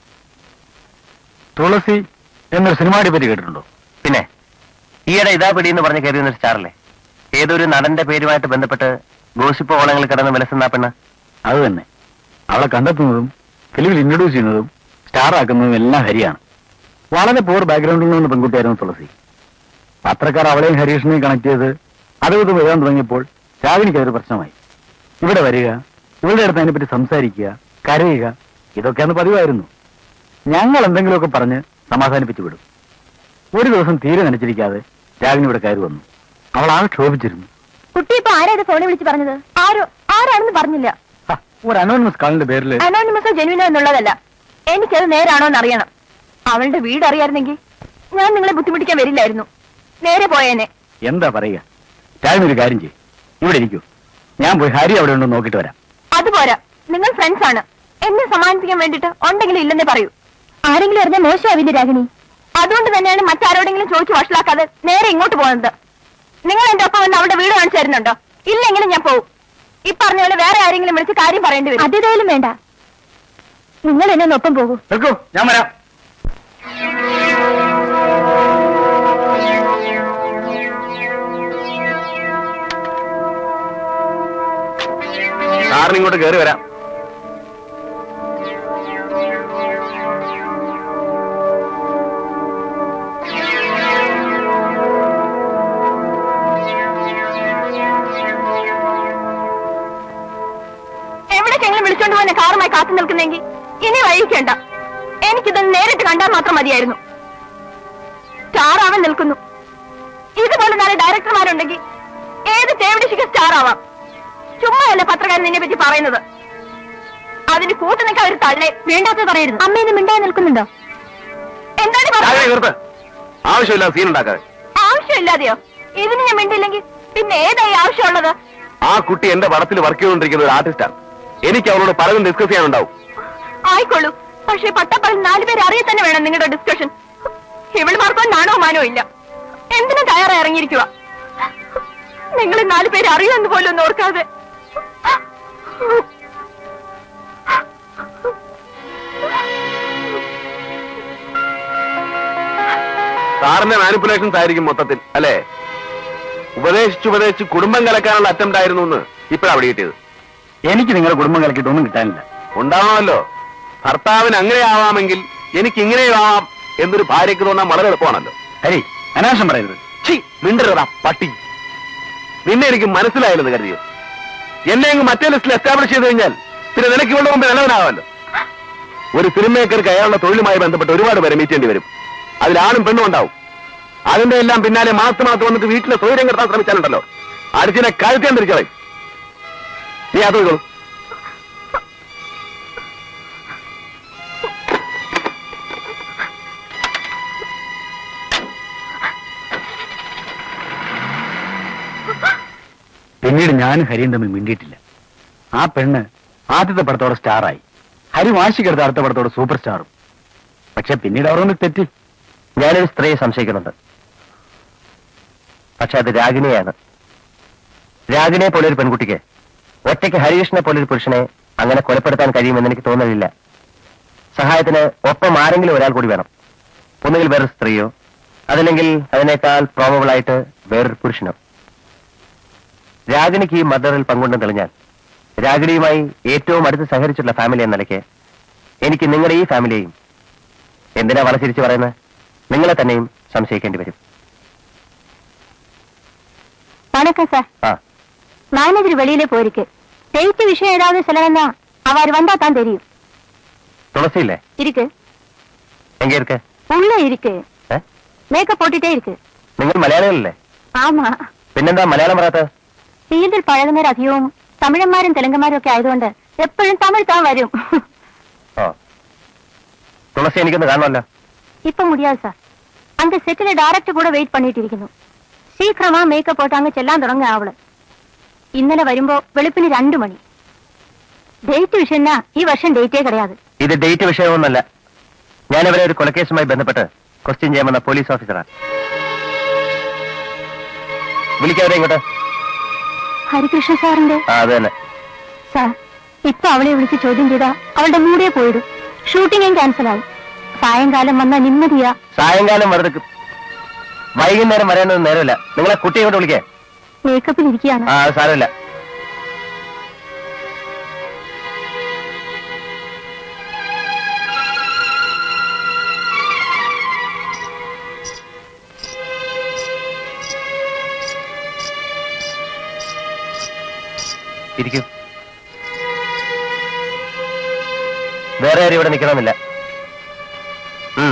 തുളസി എന്നൊരു സിനിമാടിയെ പറ്റി കേട്ടിട്ടുണ്ടോ പിന്നെ ഈയിടെ ഇതാ പിടി എന്ന് പറഞ്ഞ് കയറി ഒരു സ്റ്റാറല്ലേ ഏതൊരു നടന്റെ പേരുമായിട്ട് ബന്ധപ്പെട്ട് ഗോസിപ്പ് ഓളങ്ങളിൽ കിടന്ന് വിലസുന്ന ആ പെണ്ണ് അത് തന്നെ അവളെ കണ്ടെത്തുന്നതും ഫിലിമിൽ ഇൻട്രൊഡ്യൂസ് ചെയ്യുന്നതും സ്റ്റാർ ആക്കുന്നതും എല്ലാം ഹരിയാണ് വളരെ പൂർ ബാക്ക്ഗ്രൗണ്ടിൽ നിന്ന് പെൺകുട്ടിയായിരുന്നു തുളസി പത്രക്കാർ അവളെയും ഹരീഷിനെയും കണക്ട് ചെയ്ത് അതുകൊണ്ട് എഴുതാൻ തുടങ്ങിയപ്പോൾ രാഗിണിക്ക് അതൊരു പ്രശ്നമായി ഇവിടെ വരിക ഇവളുടെ അടുത്ത് അതിനെപ്പറ്റി സംസാരിക്കുക കരയുക ഇതൊക്കെയാണ് പതിവായിരുന്നു ഞങ്ങൾ എന്തെങ്കിലുമൊക്കെ പറഞ്ഞ് സമാധാനിപ്പിച്ചു വിടും ഒരു ദിവസം തീരെ നനച്ചിരിക്കാതെ രാഗിണി ഇവിടെ കയറി വന്നു അവൾ ആകെ ക്ഷോഭിച്ചിരുന്നു കുട്ടി ഇപ്പൊ ആരാ ഇത് ഫോണിൽ വിളിച്ച് പറഞ്ഞത് ആരോ ആരാണെന്ന് പറഞ്ഞില്ല ഹ, ഒരു അനോണിമസ് കാളിന്റെ പേരിൽ അനോണിമസോ ജെനുവിനോ എന്നുള്ളതല്ല എനിക്കത് നേരാണോ എന്ന് അറിയണം അവളുടെ വീട് അറിയായിരുന്നെങ്കിൽ ഞാൻ നിങ്ങളെ ബുദ്ധിമുട്ടിക്കാൻ വരില്ലായിരുന്നു നേരെ പോയേനെ എന്താ പറയുക രാവിലെ ഒരു കാര്യം ചെയ്യും ഇവിടെ ഇരിക്കൂ ഞാൻ പോയി ഹരി അവിടെ ഉണ്ടോ നോക്കിയിട്ട് വരാം അതുപോരാ നിങ്ങൾ ഫ്രണ്ട്സ് ആണ് എന്നെ സമാനിപ്പിക്കാൻ വേണ്ടിട്ട് ഉണ്ടെങ്കിലും ഇല്ലെന്നേ പറയൂ ആരെങ്കിലും അറിഞ്ഞാൽ മോശമാവില്ലേ രാഗിണി അതുകൊണ്ട് തന്നെയാണ് മറ്റാരോടെങ്കിലും ചോദിച്ചു വഷളാക്കാതെ നേരെ ഇങ്ങോട്ട് പോകുന്നത് നിങ്ങൾ എന്റെ ഒപ്പം വന്ന് അവളുടെ വീട് കാണിച്ചു തരുന്നുണ്ടോ ഇല്ലെങ്കിലും ഞാൻ പോവും ഈ പറഞ്ഞ പോലെ വേറെ ആരെങ്കിലും വിളിച്ച് കാര്യം പറയേണ്ടി വരും അതേതായാലും വേണ്ട നിങ്ങൾ എന്നെ ഒന്ന് ഒപ്പം പോകൂ നിൽക്കൂ ഞാൻ വരാം സാറിന് ഇങ്ങോട്ട് കയറി വരാം എവിടേക്കെങ്കിലും വിളിച്ചോണ്ട് പോയി കാറുമായി കാത്തു നിൽക്കുന്നെങ്കിൽ ഇനി വഴിക്കേണ്ട എനിക്കിതൊന്ന് നേരിട്ട് കണ്ടാൽ മാത്രം മതിയായിരുന്നു സ്റ്റാർ ആവാൻ നിൽക്കുന്നു ഇതുപോലെ നാല് ഡയറക്ടർമാരുണ്ടെങ്കിൽ ഏത് തേവിടിശിക്ക് സ്റ്റാർ ആവാം ചുമ്മായല്ലേ പത്രക്കാരൻ നിന്നെ പറ്റി പറയുന്നത് അതിന് കൂട്ടു നിൽക്കാൻ ഒരു തള്ളെ വേണ്ടാത്തത് പറയരുത് അമ്മയിന്ന് മിണ്ടായി നിൽക്കുന്നുണ്ടോ എന്താണ് ഈ രാഗിണി പറഞ്ഞത്? നിർത്ത് ആവശ്യമില്ല സീൻ ഉണ്ടാക്കാതെ ആവശ്യമില്ലാതെയോ ഇതിന് ഞാൻ മിണ്ടില്ലെങ്കിൽ പിന്നെ ഏതായി ആവശ്യമുള്ളത് ആ കുട്ടി എന്റെ പടത്തിൽ വർക്ക് ചെയ്തുകൊണ്ടിരിക്കുന്ന ഒരു ആർട്ടിസ്റ്റാണ് എനിക്ക് അവളോട് പലതും ഡിസ്കസ് ചെയ്യാനുണ്ടാവും ആയിക്കോളൂ പക്ഷേ പട്ടപ്പൽ നാലുപേരെ അറിയ തന്നെ വേണം നിങ്ങളുടെ ഡിസ്കഷൻ ഇവള് മാർക്കാൻ നാണോ മാനോ ഇല്ല എന്തിനും തയ്യാറായി ഇറങ്ങിയിരിക്കുക നിങ്ങൾ നാലുപേരെ അറിയുമെന്ന് പോലും ഒന്ന് ഓർക്കാതെ സാറിന്റെ മാനിപ്പുലേഷൻസ് ആയിരിക്കും മൊത്തത്തിൽ അല്ലേ ഉപദേശിച്ച് ഉപദേശിച്ച് കുടുംബം കലക്കാനുള്ള അറ്റംപ്റ്റ് ആയിരുന്നു എന്ന് ഇപ്പഴാ അവിടെ കിട്ടിയത് എനിക്ക് നിങ്ങളുടെ കുടുംബം കലക്കിയിട്ട് ഒന്നും കിട്ടാനില്ല ഉണ്ടാവണമല്ലോ ഭർത്താവിന് അങ്ങനെ ആവാമെങ്കിൽ എനിക്ക് ഇങ്ങനെയും ആവാം എന്നൊരു ഭാര്യയ്ക്ക് തോന്നാൻ വളരെ എളുപ്പമാണല്ലോ ഹരി അനാവശ്യം പറയരുത് ഛീ മിണ്ടരുതാ പട്ടി നിന്നെ എനിക്ക് മനസ്സിലായില്ലെന്ന് കരുതിയോ എന്നെ അങ്ങ് മറ്റേ ലിസ്റ്റിൽ എസ്റ്റാബ്ലിഷ് ചെയ്ത് കഴിഞ്ഞാൽ പിന്നെ നിനക്ക് ഇവിടെ മുമ്പ് നിലവനാവാമല്ലോ ഒരു ഫിലിം മേക്കർക്ക് അയാളുടെ തൊഴിലുമായി ബന്ധപ്പെട്ട് ഒരുപാട് പേരെ മീറ്റ് ചെയ്യേണ്ടി വരും അതിലാണും പെണ്ണും ഉണ്ടാവും അതിന്റെ എല്ലാം പിന്നാലെ മാസം മാസം വന്നിട്ട് വീട്ടിലെ സൗകര്യം കിട്ടാൻ ശ്രമിച്ചാലുണ്ടല്ലോ അടിച്ചിനെ കഴുത്താൻ തിരിച്ചളെ നീ അത് പോയിക്കോളൂ പിന്നീട് ഞാനും ഹരിയും തമ്മിൽ മിണ്ടിയിട്ടില്ല ആ പെണ്ണ് ആദ്യത്തെ പടത്തോടെ സ്റ്റാറായി ഹരി വാശിക്കെടുത്ത അടുത്ത പടത്തോടെ സൂപ്പർ സ്റ്റാറും പക്ഷെ പിന്നീട് അവർ തമ്മിൽ തെറ്റി ഞാനൊരു സ്ത്രീയെ സംശയിക്കുന്നുണ്ട് പക്ഷെ അത് രാഗിണിയാണ് രാഗിണിയെ പോലെ ഒരു പെൺകുട്ടിക്ക് ഒറ്റയ്ക്ക് ഹരികൃഷ്ണനെ പോലെ ഒരു പുരുഷനെ അങ്ങനെ കൊലപ്പെടുത്താൻ കഴിയുമെന്ന് എനിക്ക് തോന്നലില്ല സഹായത്തിന് ഒപ്പം ആരെങ്കിലും ഒരാൾ കൂടി വേണം ഒന്നുകിൽ വേറൊരു സ്ത്രീയോ അതല്ലെങ്കിൽ അതിനേക്കാൾ പ്രോബബിൾ ആയിട്ട് വേറൊരു പുരുഷനോ രാഗിണിക്ക് ഈ മർഡറിൽ പങ്കുണ്ടെന്ന് തെളിഞ്ഞാൽ രാഗിണിയുമായി ഏറ്റവും അടുത്ത് സഹകരിച്ചിട്ടുള്ള ഫാമിലി എന്ന നിലയ്ക്ക് എനിക്ക് നിങ്ങളുടെ ഈ ഫാമിലിയെയും എന്തിനാ വളച്ചിരിച്ച് പറയുന്നത് നിങ്ങളെ തന്നെയും സംശയിക്കേണ്ടി വരും வணக்கம் சார் ആ மேனேஜர் வெளியிலே போயிருக்கு டேட் விஷயம் ஏதாவது சொல்லணும்னா அவர் வந்தா தான் தெரியும் துளசி இல்ல இருக்கு எங்க இருக்க உள்ள இருக்கு ഏ? மேக்கப் போட்டுட்டே இருக்கு നിങ്ങൾ മലയാളികളല്ലേ ஆமா പിന്നെന്താ മലയാളം പറയാത്ത ഫീൽഡിൽ പഴകുന്നവർ അധികവും തമിഴന്മാരും തെലുങ്കന്മാരും ഒക്കെ ആയതുകൊണ്ട് എപ്പോഴും തമിഴ് താൻ വരും ഓ തുളസി എനിക്കൊന്ന് കാണണമല്ലോ இப்ப முடியாது சார் அங்க செட்டில டைரக்டர் கூட வெயிட் பண்ணிட்டு இருக்கணும் சீக்கிரமா மேக்கப் போட்டு அங்க ചെല്ലാൻ തുടങ്ങ അവള് ഇന്നലെ വരുമ്പോ വെളുപ്പിന് രണ്ടു മണി ഡേറ്റ് വിഷയന്നാ ഈ വർഷം ഡേറ്റേ കിടയാതെ ഇത് ഡേറ്റ് വിഷയമൊന്നല്ല ഞാൻ ഇവരെ ഒരു കൊലക്കേസുമായി ബന്ധപ്പെട്ട് ക്വസ്റ്റ്യൻ ചെയ്യാമെന്ന പോലീസ് ഓഫീസറാണ് വിളിക്കാവരെ ഇങ്ങോട്ട് ഹരികൃഷ്ണ സാറിന്റെ ആ അത് തന്നെ സാർ ഇപ്പൊ അവളെ വിളിച്ച് ചോദ്യം ചെയ്താ അവളുടെ മൂടേ പോയിടും ഷൂട്ടിങ്ങും ക്യാൻസൽ ആവും സായങ്കാലം വന്ന നിമ്മതിയാ സായങ്കാലം വെറുതെ വൈകുന്നേരം വരേണ്ടത് നേരമില്ല നിങ്ങളെ കുട്ടിയെ കൊണ്ട് വിളിക്കേ മേക്കപ്പിൽ ഇരിക്കുകയാണ് ആ അത് സാരമില്ല ഇരിക്കൂ വേറെ ആരും ഇവിടെ നിൽക്കണമെന്നില്ല ഉം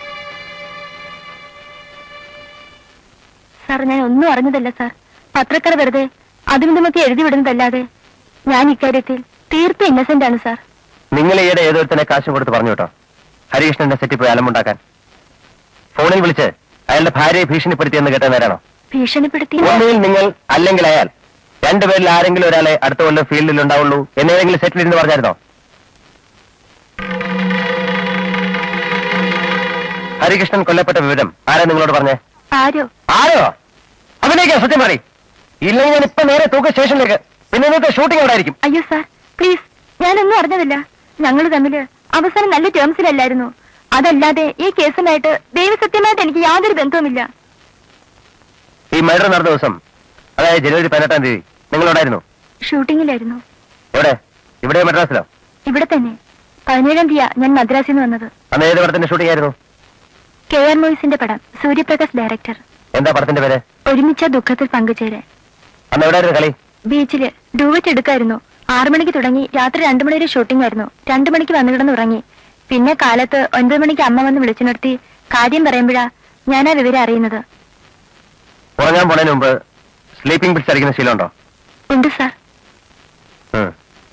സാർ ഞാൻ ഒന്നും അറിഞ്ഞതല്ല സാർ പത്രക്കാർ വെറുതെ അതും ഇതുമൊക്കെ എഴുതി വിടുന്നതല്ലാതെ ഞാൻ ഇക്കാര്യത്തിൽ തീർത്തും ഇന്നസെന്റ് ആണ് സാർ നിങ്ങൾ ഈയിടെ ഏതൊരുത്തനെ കാശും കൊടുത്ത് പറഞ്ഞു കേട്ടോ ഹരികൃഷ്ണന്റെ സെറ്റിൽ പോയി അലമുണ്ടാക്കാൻ ഫോണിൽ വിളിച്ച് അയാളുടെ ഭാര്യയെ ഭീഷണിപ്പെടുത്തിയെന്ന് കേട്ട നേരാണോ ഭീഷണിപ്പെടുത്തി ഒന്നുകിൽ നിങ്ങൾ അല്ലെങ്കിൽ അയാൾ രണ്ടുപേരിൽ ആരെങ്കിലും ഒരാളെ അടുത്ത കൊല്ലം ഫീൽഡിൽ ഉണ്ടാവുള്ളൂ എന്നേതെങ്കിലും സെറ്റിൽ ഇരുന്ന് പറഞ്ഞായിരുന്നോ ഹരികൃഷ്ണൻ കൊല്ലപ്പെട്ട വിവരം ആരാ നിങ്ങളോട് പറഞ്ഞേ ആരോ ആരോ അവനേക്കാ സത്യം പറയും ഇല്ലെങ്കിൽ ഞാൻ ഇപ്പൊ നേരെ തൂക്ക സ്റ്റേഷനിലേക്ക് പിന്നെ ഇന്നത്തെ ഷൂട്ടിംഗ് അവിടെ ആയിരിക്കും അയ്യോ സാർ പ്ലീസ് ഞാനൊന്നും അറിഞ്ഞതില്ല ഞങ്ങൾ തമ്മില് അവസാനം നല്ല ടേംസിലല്ലായിരുന്നു അതല്ലാതെ ഈ കേസുമായിട്ട് ദൈവസത്യമായിട്ട് എനിക്ക് യാതൊരു ബന്ധവുമില്ല ഈ മർഡർ നടന്ന ദിവസം അതായത് ജനുവരി പതിനെട്ടാം തീയതി നിങ്ങളോടായിരുന്നു ഷൂട്ടിങ്ങിലായിരുന്നു എവിടെ ഇവിടെ മദ്രാസിലോ ഇവിടെ തന്നെ പതിനേഴാം തീയതി ഞാൻ മദ്രാസിൽ നിന്ന് വന്നത് അന്ന് ഏത് പടത്തിന്റെ ഷൂട്ടിംഗ് ആയിരുന്നു കെ ആർ മൂവീസിന്റെ പടം സൂര്യപ്രകാശ് ഡയറക്ടർ എന്താ പടത്തിന്റെ പേര് ഒരുമിച്ച ദുഃഖത്തിൽ പങ്കുചേരാൻ അന്ന് എവിടെയായിരുന്നു കളി ബീച്ചില് ഡൂവറ്റ് എടുക്കായിരുന്നു ആറു മണിക്ക് തുടങ്ങി രാത്രി രണ്ടു മണി വരെ ഷൂട്ടിംഗ് ആയിരുന്നു രണ്ടു മണിക്ക് വന്നു കിടന്ന് ഉറങ്ങി പിന്നെ കാലത്ത് ഒൻപത് മണിക്ക് അമ്മ വന്ന് വിളിച്ചു നിർത്തി കാര്യം പറയുമ്പോഴാ ഞാൻ ആ വിവരം അറിയുന്നത് ഉറങ്ങാൻ പോണതിന് മുമ്പ് സ്ലീപ്പിംഗ് പിൽസ് അടിക്കുന്ന ശീലമുണ്ടോ ഉണ്ട് സാർ ഉം.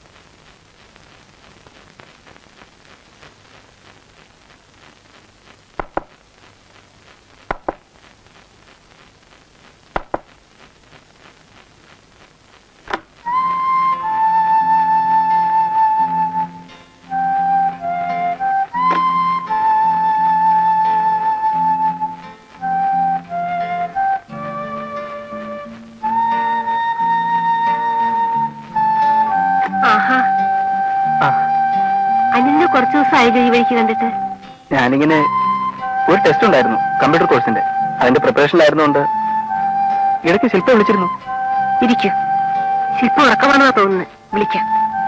ആഹാ ആ അനിലിനെ കുറച്ചു ദിവസം ആയി ഈ വഴിക്ക് കണ്ടിട്ട് ഞാനിങ്ങനെ ഒരു ടെസ്റ്റ് ഉണ്ടായിരുന്നു കമ്പ്യൂട്ടർ കോഴ്സിന്റെ അതിന്റെ പ്രിപ്പറേഷനിലായിരുന്നുകൊണ്ട് ഇടയ്ക്ക് ശില്പ വിളിച്ചിരുന്നു ഇരിക്കൂ ശില്പം ഉറക്കമാണെന്നാ തോന്നുന്നത് വിളിക്കാം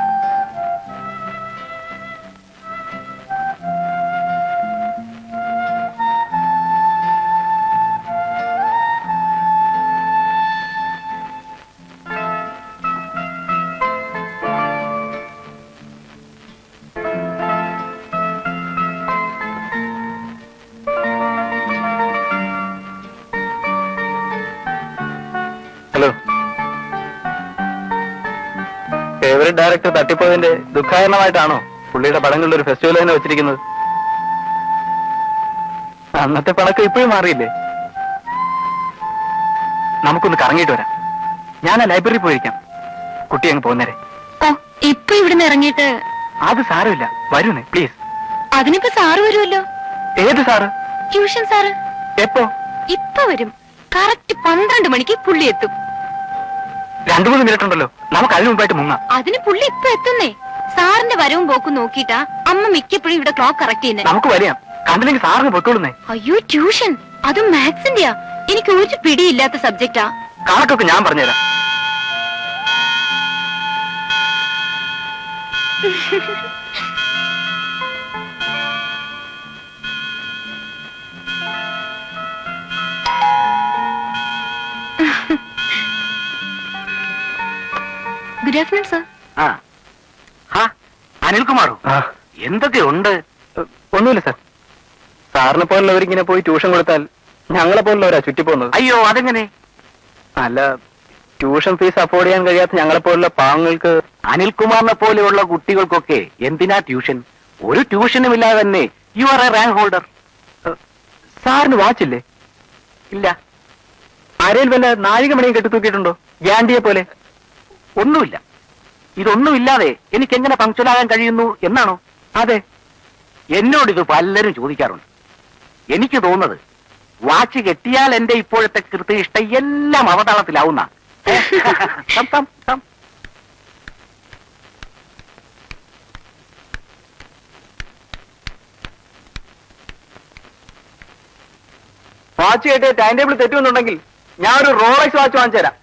ഹലോ ഫേവറേറ്റ് ഡയറക്ടർ തട്ടിപ്പോയതിന്റെ ദുഃഖാരണമായിട്ടാണോ പുള്ളിയുടെ പടങ്ങളിൽ ഒരു ഫെസ്റ്റിവൽ തന്നെ വെച്ചിരിക്കുന്നത് അന്നത്തെ പണക്കം ഇപ്പോഴും മാറിയില്ലേ നമുക്കൊന്ന് കറങ്ങിയിട്ട് വരാം ഞാൻ ആ ലൈബ്രറി പോയിരിക്കാം കുട്ടി അങ്ങ് പോകുന്നേരെ ഓ ഇപ്പൊ ഇവിടുന്ന് ഇറങ്ങിയിട്ട് അത് സാരമില്ല വരൂന്നേ പ്ലീസ് അതിനിപ്പോ സാറ് വരുമല്ലോ ഏത് സാറ് ട്യൂഷൻ സാറ് എപ്പോ ഇപ്പൊ വരും കറക്റ്റ് പന്ത്രണ്ട് മണിക്ക് പുള്ളി എത്തും രണ്ടു മൂന്ന് മിനിറ്റ് ഉണ്ടല്ലോ നമുക്ക് അതിന് മുമ്പായിട്ട് മുങ്ങാം അതിന് പുള്ളി ഇപ്പൊ എത്തുന്നേ സാറിന്റെ വരവും പോക്കും നോക്കിയിട്ടാ അമ്മ മിക്കപ്പോഴും ഇവിടെ ക്ലോക്ക് കറക്റ്റ് ചെയ്യുന്നത് നമുക്ക് വരാം കണ്ടില്ലെങ്കിൽ സാറിന് പൊയ്ക്കോളുന്നേ അയ്യോ ട്യൂഷൻ അതും മാത്സിന്റെയാ എനിക്ക് ഒരു പിടിയില്ലാത്ത സബ്ജക്റ്റാ കണക്കൊക്കെ ഞാൻ പറഞ്ഞുതരാം ഗുഡ് ആഫ്റ്റർനൂൺ സർ ആ ഹാ അനിൽകുമാറോ എന്തൊക്കെയുണ്ട് ഏഹ്, ഒന്നുമില്ല സാർ സാറിനെ പോലുള്ളവരിങ്ങനെ പോയി ട്യൂഷൻ കൊടുത്താൽ ഞങ്ങളെ പോലുള്ളവരാ ചുറ്റിപ്പോകുന്നത് അയ്യോ അതെങ്ങനെ അല്ല ട്യൂഷൻ ഫീസ് അഫോർഡ് ചെയ്യാൻ കഴിയാത്ത ഞങ്ങളെ പോലുള്ള പാവങ്ങൾക്ക് അനിൽകുമാറിനെ പോലെയുള്ള കുട്ടികൾക്കൊക്കെ എന്തിനാ ട്യൂഷൻ ഒരു ട്യൂഷനും ഇല്ലാതെ തന്നെ you are a rank holder ഏഹ്, സാറിന് വാച്ചില്ലേ ഇല്ല ആരെയും വല്ല നാഴികമണിയും കെട്ടി തൂക്കിയിട്ടുണ്ടോ ഗ്യാൻഡിയെ പോലെ ഒന്നുമില്ല ഇതൊന്നുമില്ലാതെ എനിക്ക് എങ്ങനെ പങ്ക്ച്വലാകാൻ കഴിയുന്നു എന്നാണോ അതെ എന്നോട് ഇത് പലരും ചോദിക്കാറുണ്ട് എനിക്ക് തോന്നുന്നത് വാച്ച് കെട്ടിയാൽ എന്റെ ഇപ്പോഴത്തെ കൃത്യനിഷ്ഠ എല്ലാം അവതാളത്തിലാവുന്ന കം, കം, കം. വാച്ച് കെട്ടിയ ടൈം ടേബിൾ തെറ്റുമെന്നുണ്ടെങ്കിൽ ഞാൻ ഒരു റോളക്സ് വാച്ച് വാങ്ങിച്ചു തരാം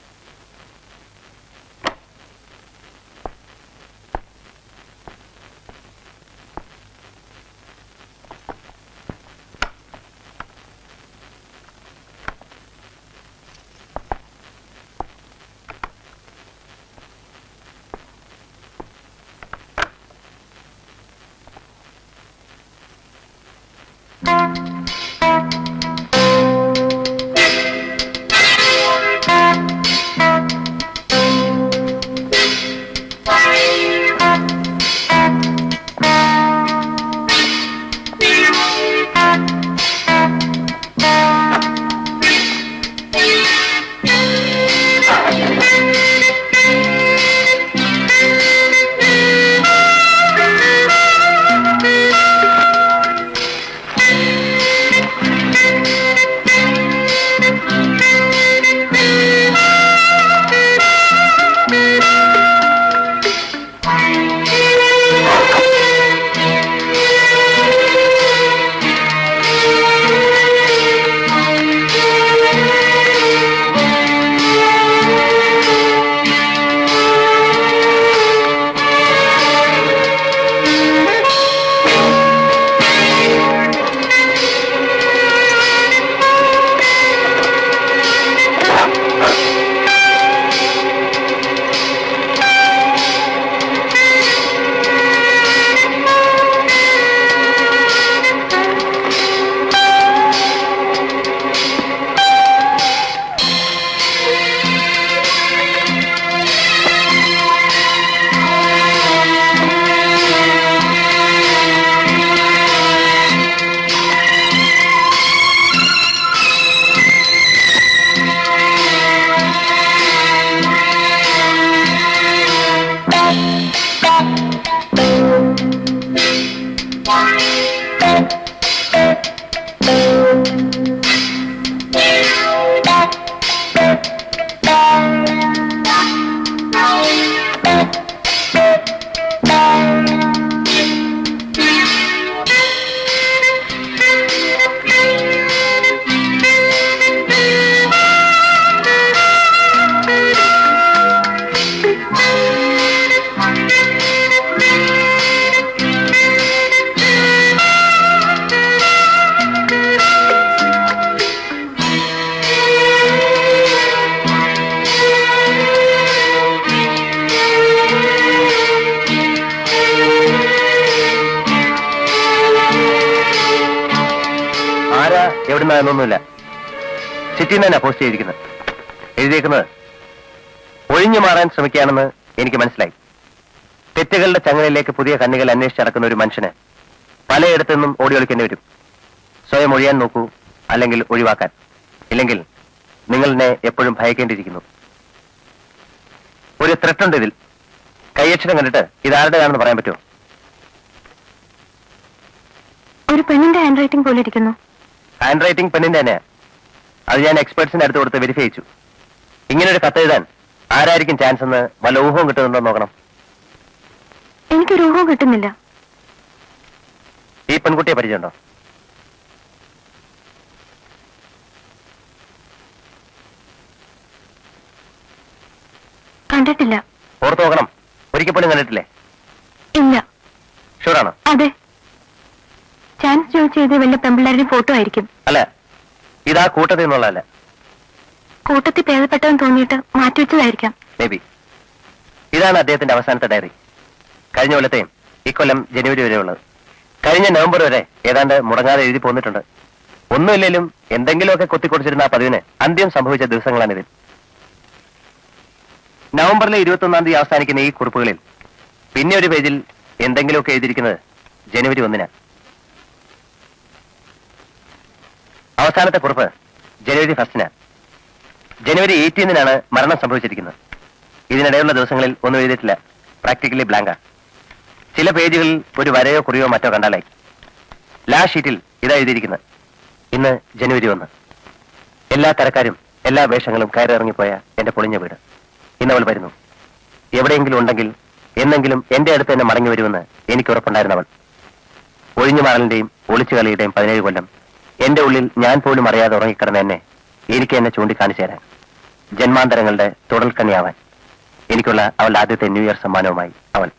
ആരാ എവിടുന്ന എന്നൊന്നുമില്ല സിറ്റിയിൽ തന്നെ പോസ്റ്റ് ചെയ്തിരിക്കുന്നത് എഴുതിയേക്കുന്നത് ഒഴിഞ്ഞു മാറാൻ ശ്രമിക്കുകയാണെന്ന് എനിക്ക് മനസ്സിലായി തെറ്റുകളുടെ ചങ്ങലയിലേക്ക് പുതിയ കണ്ണികൾ അന്വേഷിച്ച് നടക്കുന്ന ഒരു മനുഷ്യന് പലയിടത്തു നിന്നും ഓടി ഒളിക്കേണ്ടി വരും സ്വയം ഒഴിയാൻ നോക്കൂ അല്ലെങ്കിൽ ഒഴിവാക്കാൻ ഇല്ലെങ്കിൽ നിങ്ങൾ എന്നെ എപ്പോഴും ഭയക്കേണ്ടിയിരിക്കുന്നു ഒരു ത്രെട്ട് ഉണ്ട് ഇതിൽ കൈയക്ഷരം കണ്ടിട്ട് ഇതാരുടേതാണെന്ന് പറയാൻ പറ്റുമോ ഒരു പെണ്ണിന്റെ ഹാൻഡ് റൈറ്റിംഗ് പോലെ ഇരിക്കുന്നു ഹാൻഡ് റൈറ്റിംഗ് പെണ്ണിന്റെ തന്നെയാ അത് ഞാൻ എക്സ്പെർട്സിന്റെ അടുത്ത് കൊടുത്ത് വെരിഫൈ ചെയ്യിച്ചു ഇങ്ങനെ ഒരു കത്ത് എഴുതാൻ ആരായിരിക്കും ചാൻസ് എന്ന് വല്ല ഊഹവും കിട്ടുന്നുണ്ടോ എന്ന് നോക്കണം എനിക്കൊരു ഊഹവും കിട്ടുന്നില്ല ഈ പെൺകുട്ടിയെ പരിചയമുണ്ടോ കണ്ടിട്ടില്ല ഓർത്ത് നോക്കണം ഒരിക്കൽ പോലും കണ്ടിട്ടില്ലേ ഇല്ല ഷുവറാണോ അതെ ചാൻസ് ചോദിച്ച് ചെയ്ത് വല്ല പെമ്പിള്ളേരുടെ ഫോട്ടോ ആയിരിക്കും അല്ല ഇതാ കൂട്ടത്തിൽ നിന്നുള്ളതല്ല കൂട്ടത്തിൽ ഭേദപ്പെട്ടവൻ തോന്നിയിട്ട് മാറ്റിവെച്ചതായിരിക്കാം മേ ബി ഇതാണ് അദ്ദേഹത്തിന്റെ അവസാനത്തെ ഡയറി കഴിഞ്ഞ കൊല്ലത്തെയും ഇക്കൊല്ലം ജനുവരി വരെ ഉള്ളത് കഴിഞ്ഞ നവംബർ വരെ ഏതാണ്ട് മുടങ്ങാതെ എഴുതി പോന്നിട്ടുണ്ട് ഒന്നുമില്ലെങ്കിലും എന്തെങ്കിലുമൊക്കെ കൊത്തിക്കൊടിച്ചിരുന്ന ആ പതിവിന് അന്ത്യം സംഭവിച്ച ദിവസങ്ങളാണിതിൽ നവംബറിലെ ഇരുപത്തൊന്നാം തീയതി അവസാനിക്കുന്ന ഈ കുറിപ്പുകളിൽ പിന്നെ ഒരു പേജിൽ എന്തെങ്കിലുമൊക്കെ എഴുതിയിരിക്കുന്നത് ജനുവരി ഒന്നിനാണ് അവസാനത്തെ കുറിപ്പ് ജനുവരി ഫസ്റ്റിനാണ് ജനുവരി എയ്റ്റീനിനാണ് മരണം സംഭവിച്ചിരിക്കുന്നത് ഇതിനിടെയുള്ള ദിവസങ്ങളിൽ ഒന്നും എഴുതിയിട്ടില്ല പ്രാക്ടിക്കലി ബ്ലാങ്കാ ചില പേജുകളിൽ ഒരു വരയോ കുറിയോ മറ്റോ കണ്ടാലായി ലാ ഷീറ്റിൽ ഇതാ എഴുതിയിരിക്കുന്നത് ഇന്ന് ജനുവരി ഒന്ന് എല്ലാ തരക്കാരും എല്ലാ വേഷങ്ങളും കയറിറങ്ങിപ്പോയ എന്റെ പൊളിഞ്ഞ വീട് ഇന്നവൾ വരുന്നു എവിടെയെങ്കിലും ഉണ്ടെങ്കിൽ എന്നെങ്കിലും എന്റെ അടുത്ത് തന്നെ മടങ്ങി വരുമെന്ന് എനിക്ക് ഉറപ്പുണ്ടായിരുന്നവൾ ഒഴിഞ്ഞുമാറലിന്റെയും ഒളിച്ചുകളിയുടെയും പതിനേഴ് കൊല്ലം എന്റെ ഉള്ളിൽ ഞാൻ പോലും അറിയാതെ ഉറങ്ങിക്കിടന്ന എന്നെ എനിക്ക് എന്നെ ചൂണ്ടിക്കാണിച്ചു തരാൻ ജന്മാന്തരങ്ങളുടെ തുടൽക്കണ്ണിയാവാൻ എനിക്കുള്ള അവളുടെ ആദ്യത്തെ ന്യൂ ഇയർ സമ്മാനവുമായി അവൾ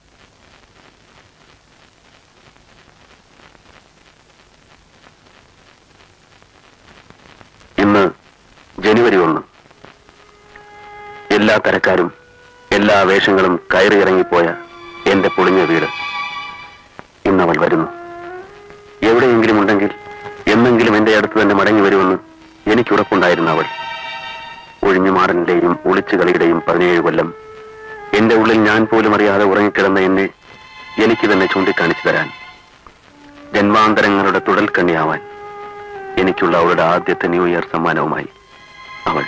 ഇന്ന് ജനുവരി ഒന്ന് എല്ലാ തരക്കാരും എല്ലാ വേഷങ്ങളും കയറിയിറങ്ങിപ്പോയ എന്റെ പൊളിഞ്ഞ വീട് ഇന്നവൾ വരുന്നു എവിടെയെങ്കിലും ഉണ്ടെങ്കിൽ എന്നെങ്കിലും എന്റെ അടുത്ത് തന്നെ മടങ്ങി വരുമെന്ന് എനിക്ക് ഉറപ്പുണ്ടായിരുന്ന അവൾ ഒഴിഞ്ഞുമാറലിന്റെയും ഒളിച്ചുകളിയുടെയും പതിനേഴ് കൊല്ലം എന്റെ ഉള്ളിൽ ഞാൻ പോലും അറിയാതെ ഉറങ്ങിക്കിടന്ന എന്നെ എനിക്ക് തന്നെ ചൂണ്ടിക്കാണിച്ചു തരാൻ ജന്മാന്തരങ്ങളുടെ തുടൽക്കണ്ണിയാവാൻ എനിക്കുള്ള അവളുടെ ആദ്യത്തെ ന്യൂ ഇയർ സമ്മാനവുമായി അവൾ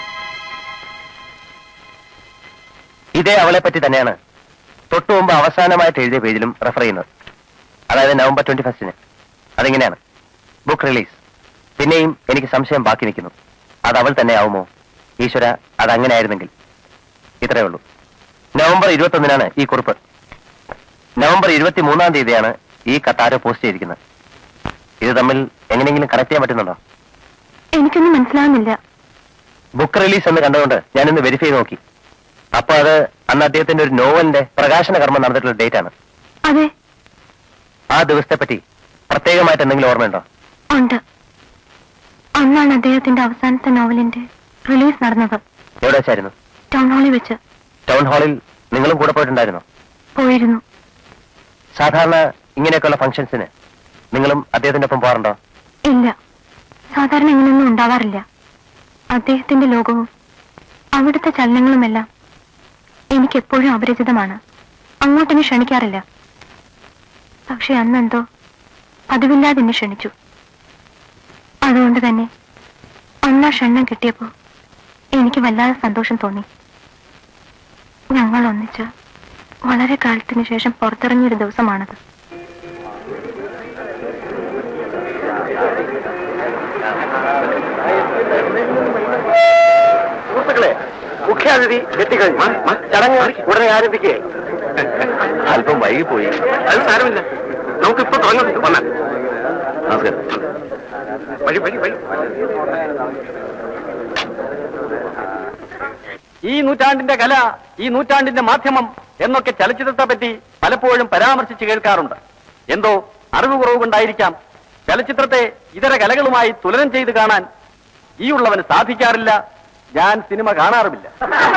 ഇതേ അവളെ പറ്റി തന്നെയാണ് തൊട്ടു മുമ്പ് അവസാനമായിട്ട് എഴുതിയ പേജിലും റെഫർ ചെയ്യുന്നത് അതായത് നവംബർ ട്വന്റി ഫസ്റ്റിന് അതിങ്ങനെയാണ് ബുക്ക് റിലീസ് പിന്നെയും എനിക്ക് സംശയം ബാക്കി നിൽക്കുന്നു അത് അവൾ തന്നെ ആവുമോ ഈശ്വര അത് അങ്ങനെ ആയിരുന്നെങ്കിൽ ഇത്രയേ ഉള്ളൂ നവംബർ ഇരുപത്തൊന്നിനാണ് ഈ കുറിപ്പ് നവംബർ ഇരുപത്തി മൂന്നാം തീയതിയാണ് ഈ കത്താരോ പോസ്റ്റ് ചെയ്തിരിക്കുന്നത് ഇത് തമ്മിൽ എങ്ങനെയെങ്കിലും കണക്ട് ചെയ്യാൻ പറ്റുന്നുണ്ടോ എനിക്കൊന്നും മനസ്സിലാവുന്നില്ല ബുക്ക് റിലീസ് എന്ന് കണ്ടുകൊണ്ട് ഞാനിന്ന് വെരിഫൈ ചെയ്ത് നോക്കി അപ്പൊ അത് അന്ന് അദ്ദേഹത്തിന്റെ ഒരു നോവലിന്റെ പ്രകാശന കർമ്മം നടന്നിട്ടുള്ള ഡേറ്റ് ആണ് അതെ ആ ദിവസത്തെ പറ്റി പ്രത്യേകമായിട്ട് എന്തെങ്കിലും ഓർമ്മയുണ്ടോ ഉണ്ട് അന്നാണ് അദ്ദേഹത്തിന്റെ അവസാനത്തെ നോവലിന്റെ റിലീസ് നടന്നത് എവിടെ വെച്ചായിരുന്നു ടൗൺ ഹാളിൽ വെച്ച് ടൗൺ ഹാളിൽ നിങ്ങളും കൂടെ പോയിട്ടുണ്ടായിരുന്നോ പോയിരുന്നു സാധാരണ ഇങ്ങനെയൊക്കെയുള്ള ഫംഗ്ഷൻസിന് നിങ്ങളും അദ്ദേഹത്തിന്റെ ഒപ്പം പോകാറുണ്ടോ ഇല്ല സാധാരണ ഇങ്ങനെയൊന്നും ഉണ്ടാവാറില്ല അദ്ദേഹത്തിന്റെ ലോകവും അവിടുത്തെ ചലനങ്ങളുമെല്ലാം എനിക്കെപ്പോഴും അപരിചിതമാണ് അങ്ങോട്ടെന്നെ ക്ഷണിക്കാറില്ല പക്ഷെ അന്നെന്തോ പതിവില്ലാതെ എന്നെ ക്ഷണിച്ചു അതുകൊണ്ട് തന്നെ അന്നാ ക്ഷണം കിട്ടിയപ്പോ എനിക്ക് വല്ലാതെ സന്തോഷം തോന്നി ഞങ്ങൾ ഒന്നിച്ച് വളരെ കാലത്തിന് ശേഷം പുറത്തിറങ്ങിയൊരു ദിവസമാണത് സുഹൃത്തുക്കളെ മുഖ്യാതിഥി എത്തിക്കഴിഞ്ഞു ചടങ്ങ് ഉടനെ ആരംഭിക്കുകയായി അല്പം വൈകിപ്പോയി അത് സാരമില്ല നമുക്കിപ്പോ തുടങ്ങാം വന്നാൽ നമസ്കാരം വഴി വഴി വഴി ഈ നൂറ്റാണ്ടിന്റെ കല ഈ നൂറ്റാണ്ടിന്റെ മാധ്യമം എന്നൊക്കെ ചലച്ചിത്രത്തെ പറ്റി പലപ്പോഴും പരാമർശിച്ച് കേൾക്കാറുണ്ട് എന്തോ അറിവ് കുറവ് കൊണ്ടായിരിക്കാം ചലച്ചിത്രത്തെ ഇതര കലകളുമായി തുലനം ചെയ്ത് കാണാൻ ഈ ഉള്ളവന് സാധിക്കാറില്ല ഞാൻ സിനിമ കാണാറുമില്ല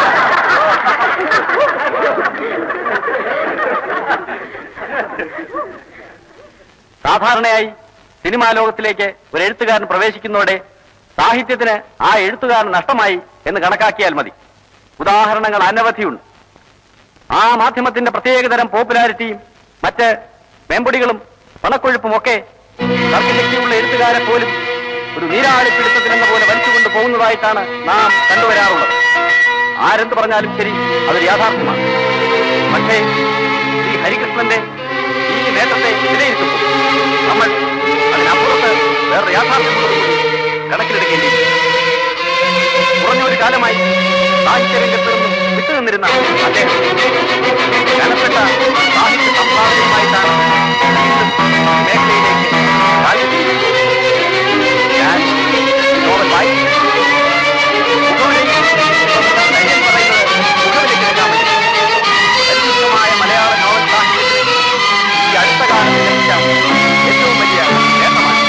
സാധാരണയായി സിനിമാ ലോകത്തിലേക്ക് ഒരു എഴുത്തുകാരൻ പ്രവേശിക്കുന്നതോടെ സാഹിത്യത്തിന് ആ എഴുത്തുകാരൻ നഷ്ടമായി എന്ന് കണക്കാക്കിയാൽ മതി ഉദാഹരണങ്ങൾ അനവധിയുണ്ട് ആ മാധ്യമത്തിന്റെ പ്രത്യേകതരം പോപ്പുലാരിറ്റിയും മറ്റ് മേമ്പൊടികളും പണക്കൊഴുപ്പും ഒക്കെ തർക്കശക്തിയുള്ള എഴുത്തുകാരെ പോലും ഒരു നീരാളിപ്പിടുത്തത്തിലെന്ന പോലെ വലിച്ചുകൊണ്ട് പോകുന്നതായിട്ടാണ് നാം കണ്ടുവരാറുള്ളത് ആരെന്ത് പറഞ്ഞാലും ശരി അതൊരു യാഥാർത്ഥ്യമാണ് പക്ഷേ ശ്രീ ഹരികൃഷ്ണന്റെ ഈ നേട്ടത്തെ വിലയിരുത്തുമ്പോൾ നമ്മൾ അതിനപ്പുറത്ത് വേറെ യാഥാർത്ഥ്യങ്ങളോടുകൂടി കണക്കിലെടുക്കേണ്ടിയിരിക്കും കുറഞ്ഞൊരു കാലമായി സാഹിത്യരംഗത്ത് നിന്നും വിട്ടുനിന്നിരുന്ന അദ്ദേഹം കനപ്പെട്ട സാഹിത്യ സംഭാവനയുമായിട്ടാണ് വീണ്ടും ഈ മേഖലയിലേക്ക് കാലുകുത്തിയത്. ഞാൻ ഈ നോവൽ വായിച്ചു മുഖവിലേക്ക് ധൈര്യം പറയുന്നത് മുഖവിലേക്ക് എടുക്കാൻ പറ്റും പരിശുദ്ധമായ മലയാള നോവൽ സാഹിത്യത്തിൽ ഈ അടുത്ത കാലത്ത് ലഭിച്ച ഏറ്റവും വലിയ നേട്ടമാണ്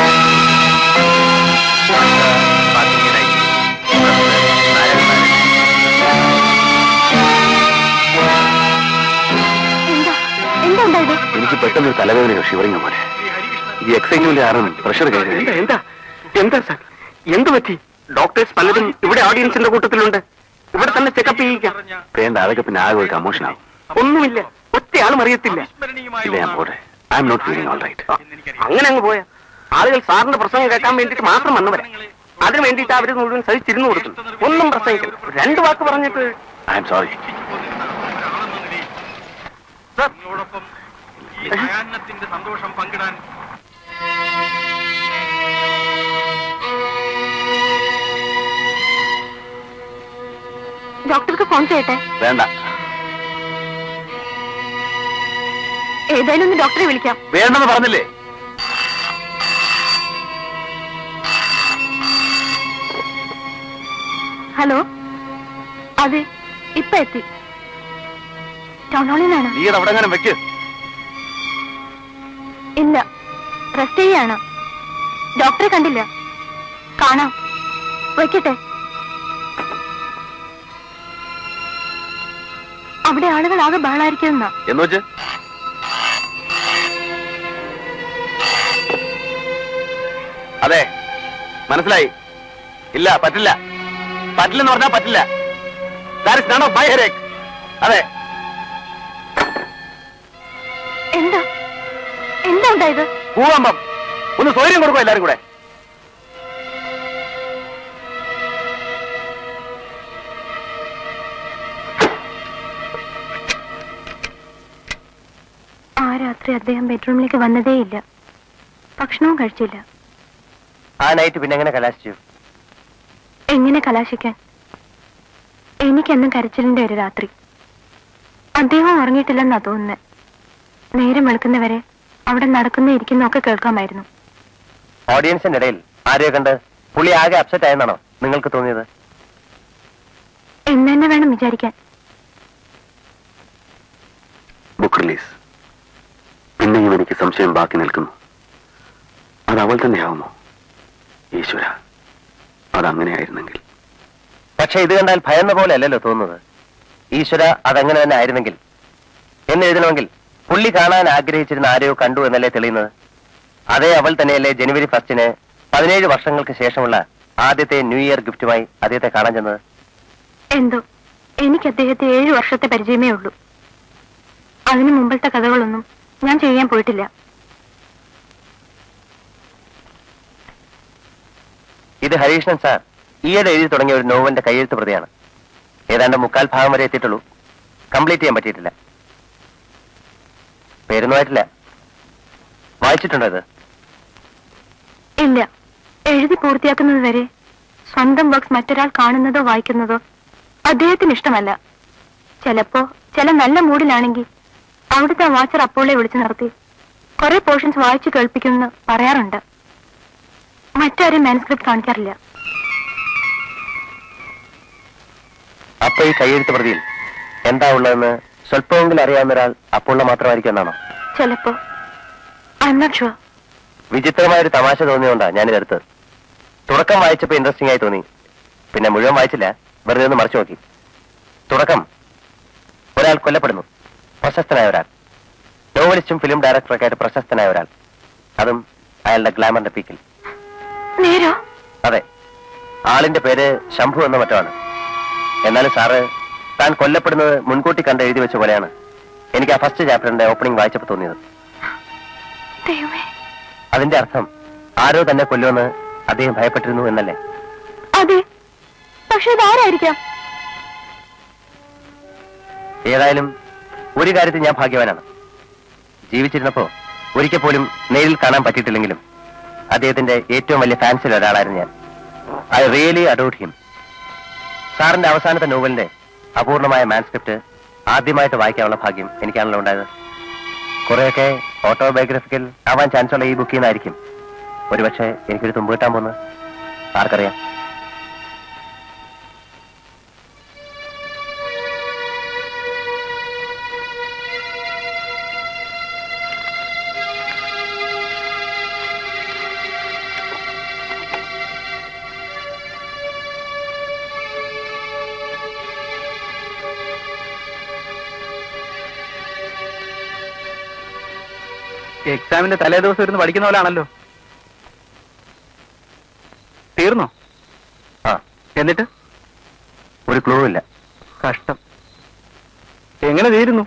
സാധ്യതയായി നാരായണ പെട്ടെന്ന് തലവേദനയോ ഷിവറിങ്ങോ പോലെ ഈ എക്സൈറ്റ്മെന്റ് കാരണം പ്രഷർ കയറി എന്താ എന്താ സാർ എന്ത് പറ്റി ഡോക്ടേഴ്സ് പലരും ഇവിടെ ഓഡിയൻസിന്റെ കൂട്ടത്തിലുണ്ട് ഇവിടെ തന്നെ ചെക്കപ്പ് ചെയ്യിക്കാം വേണ്ട അതൊക്കെ പിന്നെ ആകെ ഒരു കമോഷനാവും ഒന്നുമില്ല ഒറ്റയാളും അറിയത്തില്ല ഇല്ല ഞാൻ പോട്ടെ I'm not feeling all right അങ്ങനെ അങ്ങ് പോയാ ആളുകൾ സാറിന്റെ പ്രസംഗം കേൾക്കാൻ വേണ്ടിട്ട് മാത്രം വന്നവരെ അതിന് വേണ്ടിയിട്ട് അവര് മുഴുവൻ സഹിച്ചിരുന്നു കൊടുത്തു ഒന്നും പ്രസംഗിക്കില്ല രണ്ടു വാക്ക് പറഞ്ഞിട്ട് ഐ എം സോറി നിങ്ങളോടൊപ്പം ഈ സായാഹ്നത്തിന്റെ സന്തോഷം പങ്കിടാൻ ഡോക്ടർക്ക് ഫോൺ ചെയ്യട്ടെ വേണ്ട ഏതായാലും ഒന്ന് ഡോക്ടറെ വിളിക്കാം വേണ്ടെന്ന് പറഞ്ഞില്ലേ ഹലോ അതെ ഇപ്പൊ എത്തി ടൗൺ ഹാളിൽ നിന്നാണ് നീ ഇത് അവിടെ എങ്ങനെ വെക്ക് ഇല്ല റെസ്റ്റ് ചെയ്യാണ് ഡോക്ടറെ കണ്ടില്ല കാണാം വയ്ക്കട്ടെ അവിടെ ആളുകൾ ആകെ ബഹളായിരിക്കുമെന്നാ എന്ന് വെച്ച് അതെ മനസ്സിലായി ഇല്ല പറ്റില്ല പറ്റില്ലെന്ന് പറഞ്ഞാൽ പറ്റില്ല that is none of my ഹെരേക്ക് അതെ എന്താ എന്താ ഉണ്ടായത് ഭൂകമ്പം ഒന്ന് സൗകര്യം കൊടുക്കും എല്ലാരും കൂടെ ആ രാത്രി അദ്ദേഹം ബെഡ്റൂമിലേക്ക് വന്നതേയില്ല ഭക്ഷണവും കഴിച്ചില്ല ആ നൈറ്റ് പിന്നെ എങ്ങനെ കലാശിച്ചു എങ്ങനെ കലാശിക്കാൻ എനിക്കെന്നും കരച്ചിലിന്റെ ഒരു രാത്രി അദ്ദേഹം ഉറങ്ങിയിട്ടില്ലെന്നാ തോന്നുന്നത് നേരം വെളുക്കുന്നവരെ അവിടെ നടക്കുന്ന ഇരിക്കുന്ന ഒക്കെ കേൾക്കാമായിരുന്നു ഓഡിയൻസിന്റെ ഇടയിൽ ആരെയോ കണ്ട് പുള്ളി ആകെ അപ്സെറ്റ് ആയെന്നാണോ നിങ്ങൾക്ക് തോന്നിയത് എന്ന് തന്നെ വേണം വിചാരിക്കാൻ ബുക്ക് റിലീസ് പിന്നെയും എനിക്ക് സംശയം ബാക്കി നിൽക്കുന്നു അത് അവൾ തന്നെയാവുമോ ഈശ്വര അതങ്ങനെയായിരുന്നെങ്കിൽ പക്ഷെ ഇത് കണ്ടാൽ ഭയന്ന പോലെ അല്ലല്ലോ തോന്നുന്നത് ഈശ്വര അതങ്ങനെ തന്നെ ആയിരുന്നെങ്കിൽ എന്ന് എഴുതണമെങ്കിൽ പുള്ളി കാണാൻ ആഗ്രഹിച്ചിരുന്ന ആരെയോ കണ്ടു എന്നല്ലേ തെളിയുന്നത് അതേ അവൾ തന്നെയല്ലേ ജനുവരി ഫസ്റ്റിന് പതിനേഴ് വർഷങ്ങൾക്ക് ശേഷമുള്ള ആദ്യത്തെ ന്യൂ ഇയർ ഗിഫ്റ്റുമായി അദ്ദേഹത്തെ കാണാൻ ചെന്നത് എന്തോ എനിക്ക് അദ്ദേഹത്തെ ഏഴു വർഷത്തെ പരിചയമേ ഉള്ളൂ അതിനു മുമ്പത്തെ കഥകളൊന്നും ഞാൻ ചെയ്യാൻ പോയിട്ടില്ല ഇത് ഹരീഷ്ണൻ സാർ ഈയിടെ എഴുതി തുടങ്ങിയ ഒരു നോവലിന്റെ കയ്യെഴുത്ത് പ്രതിയാണ് ഏതാണ്ട് മുക്കാൽ ഭാഗം വരെ എത്തിയിട്ടുള്ളൂ കംപ്ലീറ്റ് ചെയ്യാൻ പറ്റിയിട്ടില്ല പേരൊന്നും ആയിട്ടില്ല വായിച്ചിട്ടുണ്ടോ ഇത് ഇല്ല എഴുതി പൂർത്തിയാക്കുന്നത് വരെ സ്വന്തം വർക്ക്സ് മറ്റൊരാൾ കാണുന്നതോ വായിക്കുന്നതോ അദ്ദേഹത്തിന് ഇഷ്ടമല്ല ചിലപ്പോ ചില നല്ല മൂഡിലാണെങ്കിൽ അവിടുത്തെ വാച്ചർ അപ്പോളെ വിളിച്ചു നിർത്തി കുറെ പോർഷൻസ് വായിച്ചു കേൾപ്പിക്കുമെന്ന് പറയാറുണ്ട് മറ്റാരും മാനുസ്ക്രിപ്റ്റ് കാണിക്കാറില്ല അപ്പൊ ഈ കയ്യെഴുത്ത് പ്രതിയിൽ എന്താ ഉള്ളതെന്ന് സ്വല്പമെങ്കിലും അറിയാവുന്ന ഒരാൾ അപ്പോള്ള മാത്രമായിരിക്കും എന്നാണോ ചിലപ്പോ ഐ എം നോട്ട് ഷുവർ വിചിത്രമായ ഒരു തമാശ തോന്നിയോണ്ടാ ഞാനിതെടുത്തത് തുടക്കം വായിച്ചപ്പോ ഇൻട്രസ്റ്റിംഗ് ആയി തോന്നി പിന്നെ മുഴുവൻ വായിച്ചില്ല വെറുതെ ഒന്ന് മറിച്ചു നോക്കി തുടക്കം ഒരാൾ കൊല്ലപ്പെടുന്നു പ്രശസ്തനായ ഒരാൾ നോവലിസ്റ്റും ഫിലിം ഡയറക്ടറൊക്കെ ആയിട്ട് പ്രശസ്തനായ ഒരാൾ അതും അയാളുടെ ഗ്ലാമറിന്റെ പീക്കിൽ നേരോ അതെ ആളിന്റെ പേര് ശംഭു എന്ന മറ്റാണ് എന്നാലും സാറ് താൻ കൊല്ലപ്പെടുന്നത് മുൻകൂട്ടി കണ്ട് എഴുതി വെച്ച പോലെയാണ് എനിക്ക് ആ ഫസ്റ്റ് ചാപ്റ്ററിന്റെ ഓപ്പണിംഗ് വായിച്ചപ്പോൾ തോന്നിയത് ദൈവമേ അതിന്റെ അർത്ഥം ആരോ തന്നെ കൊല്ലുമെന്ന് അദ്ദേഹം ഭയപ്പെട്ടിരുന്നു എന്നല്ലേ അതെ പക്ഷെ ഇതാരായിരിക്കാം ഏതായാലും ഒരു കാര്യത്തിൽ ഞാൻ ഭാഗ്യവാനാണ് ജീവിച്ചിരുന്നപ്പോ ഒരിക്കൽ പോലും നേരിൽ കാണാൻ പറ്റിയിട്ടില്ലെങ്കിലും അദ്ദേഹത്തിന്റെ ഏറ്റവും വലിയ ഫാൻസിൽ ഒരാളായിരുന്നു ഞാൻ ഐ റിയലി അഡോട്ട് ഹിം സാറിന്റെ അവസാനത്തെ നോവലിന്റെ അപൂർണമായ മാൻസ്ക്രിപ്റ്റ് ആദ്യമായിട്ട് വായിക്കാനുള്ള ഭാഗ്യം എനിക്കാണല്ലോ ഉണ്ടായത് കുറെയൊക്കെ ഓട്ടോബയോഗ്രഫിക്കൽ ആവാൻ ചാൻസ് ഉള്ള ഈ ബുക്കിൽ നിന്നായിരിക്കും ഒരുപക്ഷെ എനിക്കൊരു തുമ്പ് കിട്ടാൻ പോകുന്നത് ആർക്കറിയാം എക്സാമിന്റെ തലേ ദിവസം ഇരുന്ന് പഠിക്കുന്ന പോലാണല്ലോ തീർന്നോ ആ എന്നിട്ട് ഒരു ക്ലൂ ഇല്ല കഷ്ടം എങ്ങനെ തീരുന്നു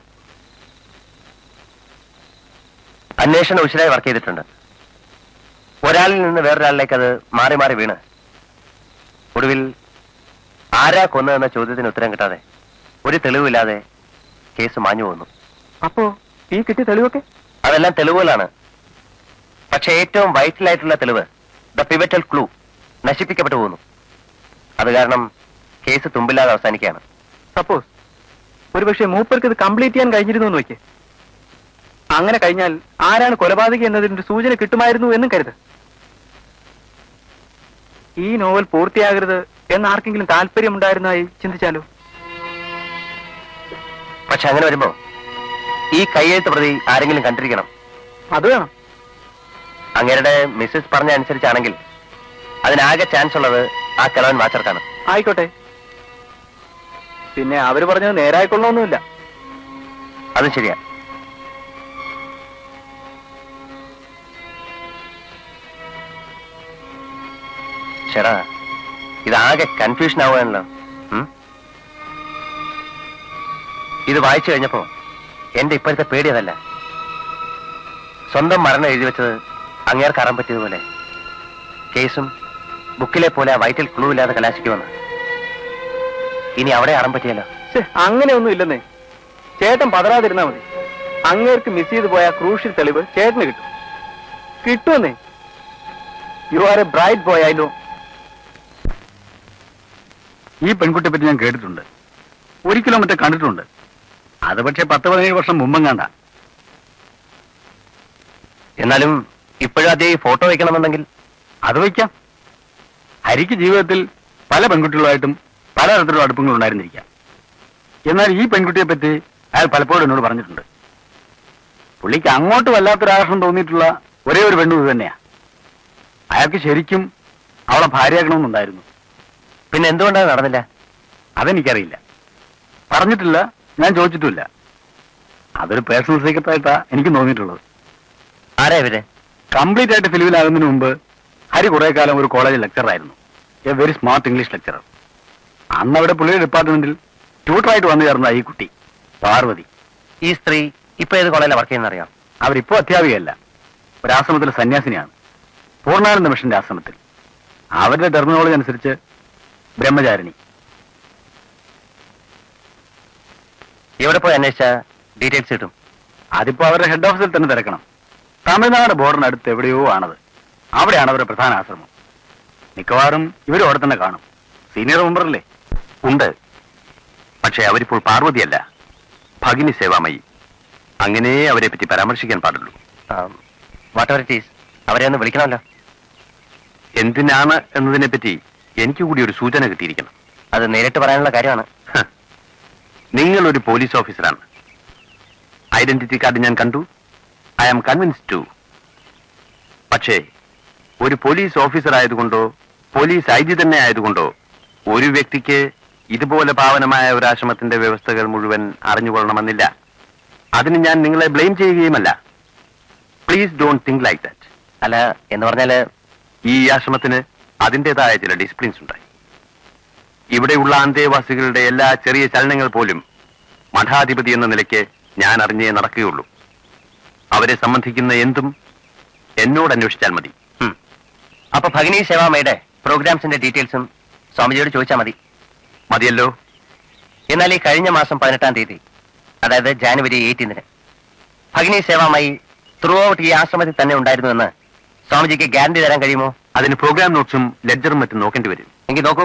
അന്വേഷണം ഉശിരായി വർക്ക് ചെയ്തിട്ടുണ്ട് ഒരാളിൽ നിന്ന് വേറൊരാളിലേക്ക് അത് മാറി മാറി വീണ് ഒടുവിൽ ആരാ കൊന്നതെന്ന ചോദ്യത്തിന് ഉത്തരം കിട്ടാതെ ഒരു തെളിവില്ലാതെ കേസ് മാഞ്ഞു പോകുന്നു അപ്പോ ഈ കിട്ടിയ തെളിവൊക്കെ അതെല്ലാം തെളിവുകളാണ് പക്ഷെ ഏറ്റവും വൈറ്റൽ ആയിട്ടുള്ള തെളിവ് ദ പിവറ്റൽ ക്ലൂ നശിപ്പിക്കപ്പെട്ടു പോകുന്നു അത് കാരണം കേസ് തുമ്പില്ലാതെ അവസാനിക്കുകയാണ് സപ്പോസ് ഒരുപക്ഷെ മൂപ്പർക്ക് ഇത് കംപ്ലീറ്റ് ചെയ്യാൻ കഴിഞ്ഞിരുന്നു എന്ന് വെക്ക് അങ്ങനെ കഴിഞ്ഞാൽ ആരാണ് കൊലപാതകി എന്നതിന്റെ ഒരു സൂചന കിട്ടുമായിരുന്നു എന്നും കരുത് ഈ നോവൽ പൂർത്തിയാകരുത് എന്ന് ആർക്കെങ്കിലും താല്പര്യമുണ്ടായിരുന്നതായി ചിന്തിച്ചാലോ പക്ഷെ അങ്ങനെ വരുമ്പോ ഈ കയ്യെഴുത്ത് പ്രതി ആരെങ്കിലും കണ്ടിരിക്കണം അത് വേണം അങ്ങേരുടെ മിസ്സസ് പറഞ്ഞ അനുസരിച്ചാണെങ്കിൽ അതിനാകെ ചാൻസ് ഉള്ളത് ആ കിളവൻ വാച്ചർക്കാണ് ആയിക്കോട്ടെ പിന്നെ അവര് പറഞ്ഞത് നേരായിക്കൊള്ളൊന്നുമില്ല അതും ശരിയാ ചേടാ ഇതാകെ കൺഫ്യൂഷൻ ആവുകയാണല്ലോ ഉം? ഇത് വായിച്ചു കഴിഞ്ഞപ്പോ എന്റെ ഇപ്പോഴത്തെ പേടി അതല്ല സ്വന്തം മരണം എഴുതി വെച്ചത് അങ്ങേർക്ക് അറിയാൻ പറ്റിയതുപോലെ കേസും ബുക്കിലെ പോലെ ആ വൈറ്റൽ ക്ലൂ ഇല്ലാതെ കലാശിക്കുമെന്ന് ഇനി അവിടെ അറിയാൻ പറ്റിയല്ലോ ഛെ, അങ്ങനെയൊന്നും ഇല്ലെന്നേ ചേട്ടൻ പതറാതിരുന്നാ മതി അങ്ങേർക്ക് മിസ് ചെയ്തു പോയ ക്രൂഷ്യൽ തെളിവ് ചേട്ടന് കിട്ടും കിട്ടുമെന്നേ you are a bright boy I know ഈ പെൺകുട്ടിയെ പറ്റി ഞാൻ കേട്ടിട്ടുണ്ട് ഒരു കിലോമീറ്റർ കണ്ടിട്ടുണ്ട് അത് പക്ഷേ പത്ത് പതിനേഴ് വർഷം മുമ്പും കണ്ട എന്നാലും ഇപ്പോഴും അതേ ഫോട്ടോ വെക്കണമെന്നുണ്ടെങ്കിൽ അത് വയ്ക്കാം ഹരിക്ക് ജീവിതത്തിൽ പല പെൺകുട്ടികളുമായിട്ടും പലതരത്തിലുള്ള അടുപ്പങ്ങൾ ഉണ്ടായിരുന്നിരിക്കാം എന്നാൽ ഈ പെൺകുട്ടിയെ പറ്റി അയാൾ പലപ്പോഴും എന്നോട് പറഞ്ഞിട്ടുണ്ട് പുള്ളിക്ക് അങ്ങോട്ട് വല്ലാത്തൊരു ആകർഷണം തോന്നിയിട്ടുള്ള ഒരേ ഒരു പെണ്ണു ഇത് തന്നെയാ അയാൾക്ക് ശരിക്കും അവളെ ഭാര്യയാക്കണമെന്നുണ്ടായിരുന്നു പിന്നെ എന്തുകൊണ്ടത് നടന്നില്ല അതെനിക്കറിയില്ല പറഞ്ഞിട്ടില്ല ഞാൻ ചോദിച്ചിട്ടുമില്ല അതൊരു പേഴ്സണൽ സീക്രട്ട് ആയിട്ടാ എനിക്ക് തോന്നിയിട്ടുള്ളത് ആരാ ഇവര് കംപ്ലീറ്റ് ആയിട്ട് ഫിലിമിലാകുന്നതിന് മുമ്പ് ഹരി കുറെ കാലം ഒരു കോളേജ് ലെക്ചറായിരുന്നു a very smart English lecturer അന്ന് അവിടെ പുള്ളിയുടെ ഡിപ്പാർട്ട്മെന്റിൽ ട്യൂട്ടറായിട്ട് വന്നു ചേർന്ന ഈ കുട്ടി പാർവതി ഈ സ്ത്രീ ഇപ്പൊ ഏത് കോളേജിലാണ് വർക്ക് ചെയ്യുന്ന അറിയാം അവരിപ്പോ അധ്യാപികയല്ല ഒരു ആശ്രമത്തിലെ സന്യാസിനിയാണ് പൂർണ്ണാനന്ദ മിഷന്റെ ആശ്രമത്തിൽ അവരുടെ ടെർമിനോളജി അനുസരിച്ച് ബ്രഹ്മചാരിണി എവിടെ പോയി അന്വേഷിച്ച ഡീറ്റെയിൽസ് കിട്ടും അതിപ്പോ അവരുടെ ഹെഡ് ഓഫീസിൽ തന്നെ തിരക്കണം തമിഴ്നാട് ബോർഡറിനടുത്ത് എവിടെയോ ആണത് അവിടെയാണ് അവരുടെ പ്രധാന ആശ്രമം മിക്കവാറും ഇവരും അവിടെ തന്നെ കാണും സീനിയർ മെമ്പറല്ലേ ഉണ്ട് പക്ഷെ അവരിപ്പോൾ പാർവതിയല്ല ഭഗിനി സേവാമയി അങ്ങനെ അവരെ പറ്റി പരാമർശിക്കാൻ പാടുള്ളൂ വാട്ട് എവർ ഇറ്റ് ഈസ് അവരെ ഒന്ന് വിളിക്കണമല്ലോ എന്തിനാണ് എന്നതിനെ പറ്റി എനിക്ക് കൂടി ഒരു സൂചന കിട്ടിയിരിക്കണം അത് നേരിട്ട് പറയാനുള്ള കാര്യമാണ് ഹ. നിങ്ങൾ ഒരു പോലീസ് ഓഫീസറാണ് ഐഡന്റിറ്റി കാർഡ് ഞാൻ കണ്ടു ഐ ആം കൺവിൻസ് ടു പക്ഷേ ഒരു പോലീസ് ഓഫീസർ ആയതുകൊണ്ടോ പോലീസ് ഐ ജി തന്നെ ആയതുകൊണ്ടോ ഒരു വ്യക്തിക്ക് ഇതുപോലെ പാവനമായ ഒരു ആശ്രമത്തിന്റെ വ്യവസ്ഥകൾ മുഴുവൻ അറിഞ്ഞുകൊള്ളണമെന്നില്ല അതിന് ഞാൻ നിങ്ങളെ ബ്ലെയിം ചെയ്യുകയുമല്ല please don't think like that അല്ല എന്ന് പറഞ്ഞാല് ഈ ആശ്രമത്തിന് അതിൻ്റെതായ ചില ഡിസിപ്ലിൻസ് ഉണ്ടായി ഇവിടെയുള്ള അന്തേവാസികളുടെ എല്ലാ ചെറിയ ചലനങ്ങൾ പോലും മഠാധിപതി എന്ന നിലയ്ക്ക് ഞാൻ അറിഞ്ഞേ നടക്കുകയുള്ളൂ അവരെ സംബന്ധിക്കുന്ന എന്തും എന്നോട് അന്വേഷിച്ചാൽ മതി ഉം. അപ്പൊ ഭഗിനി സേവാമയുടെ പ്രോഗ്രാംസിന്റെ ഡീറ്റെയിൽസും സ്വാമിജിയോട് ചോദിച്ചാൽ മതി മതിയല്ലോ എന്നാൽ ഈ കഴിഞ്ഞ മാസം പതിനെട്ടാം തീയതി അതായത് ജാനുവരി എയ്റ്റീനിന് ഭഗിനി സേവാമായി ത്രൂ ഔട്ട് ഈ ആശ്രമത്തിൽ തന്നെ ഉണ്ടായിരുന്നുവെന്ന് സ്വാമിജിക്ക് ഗ്യാരണ്ടി തരാൻ കഴിയുമോ അതിന് പ്രോഗ്രാം നോട്ട്സും ലെഡ്ജറും മറ്റും നോക്കേണ്ടി വരും എങ്കിൽ നോക്കൂ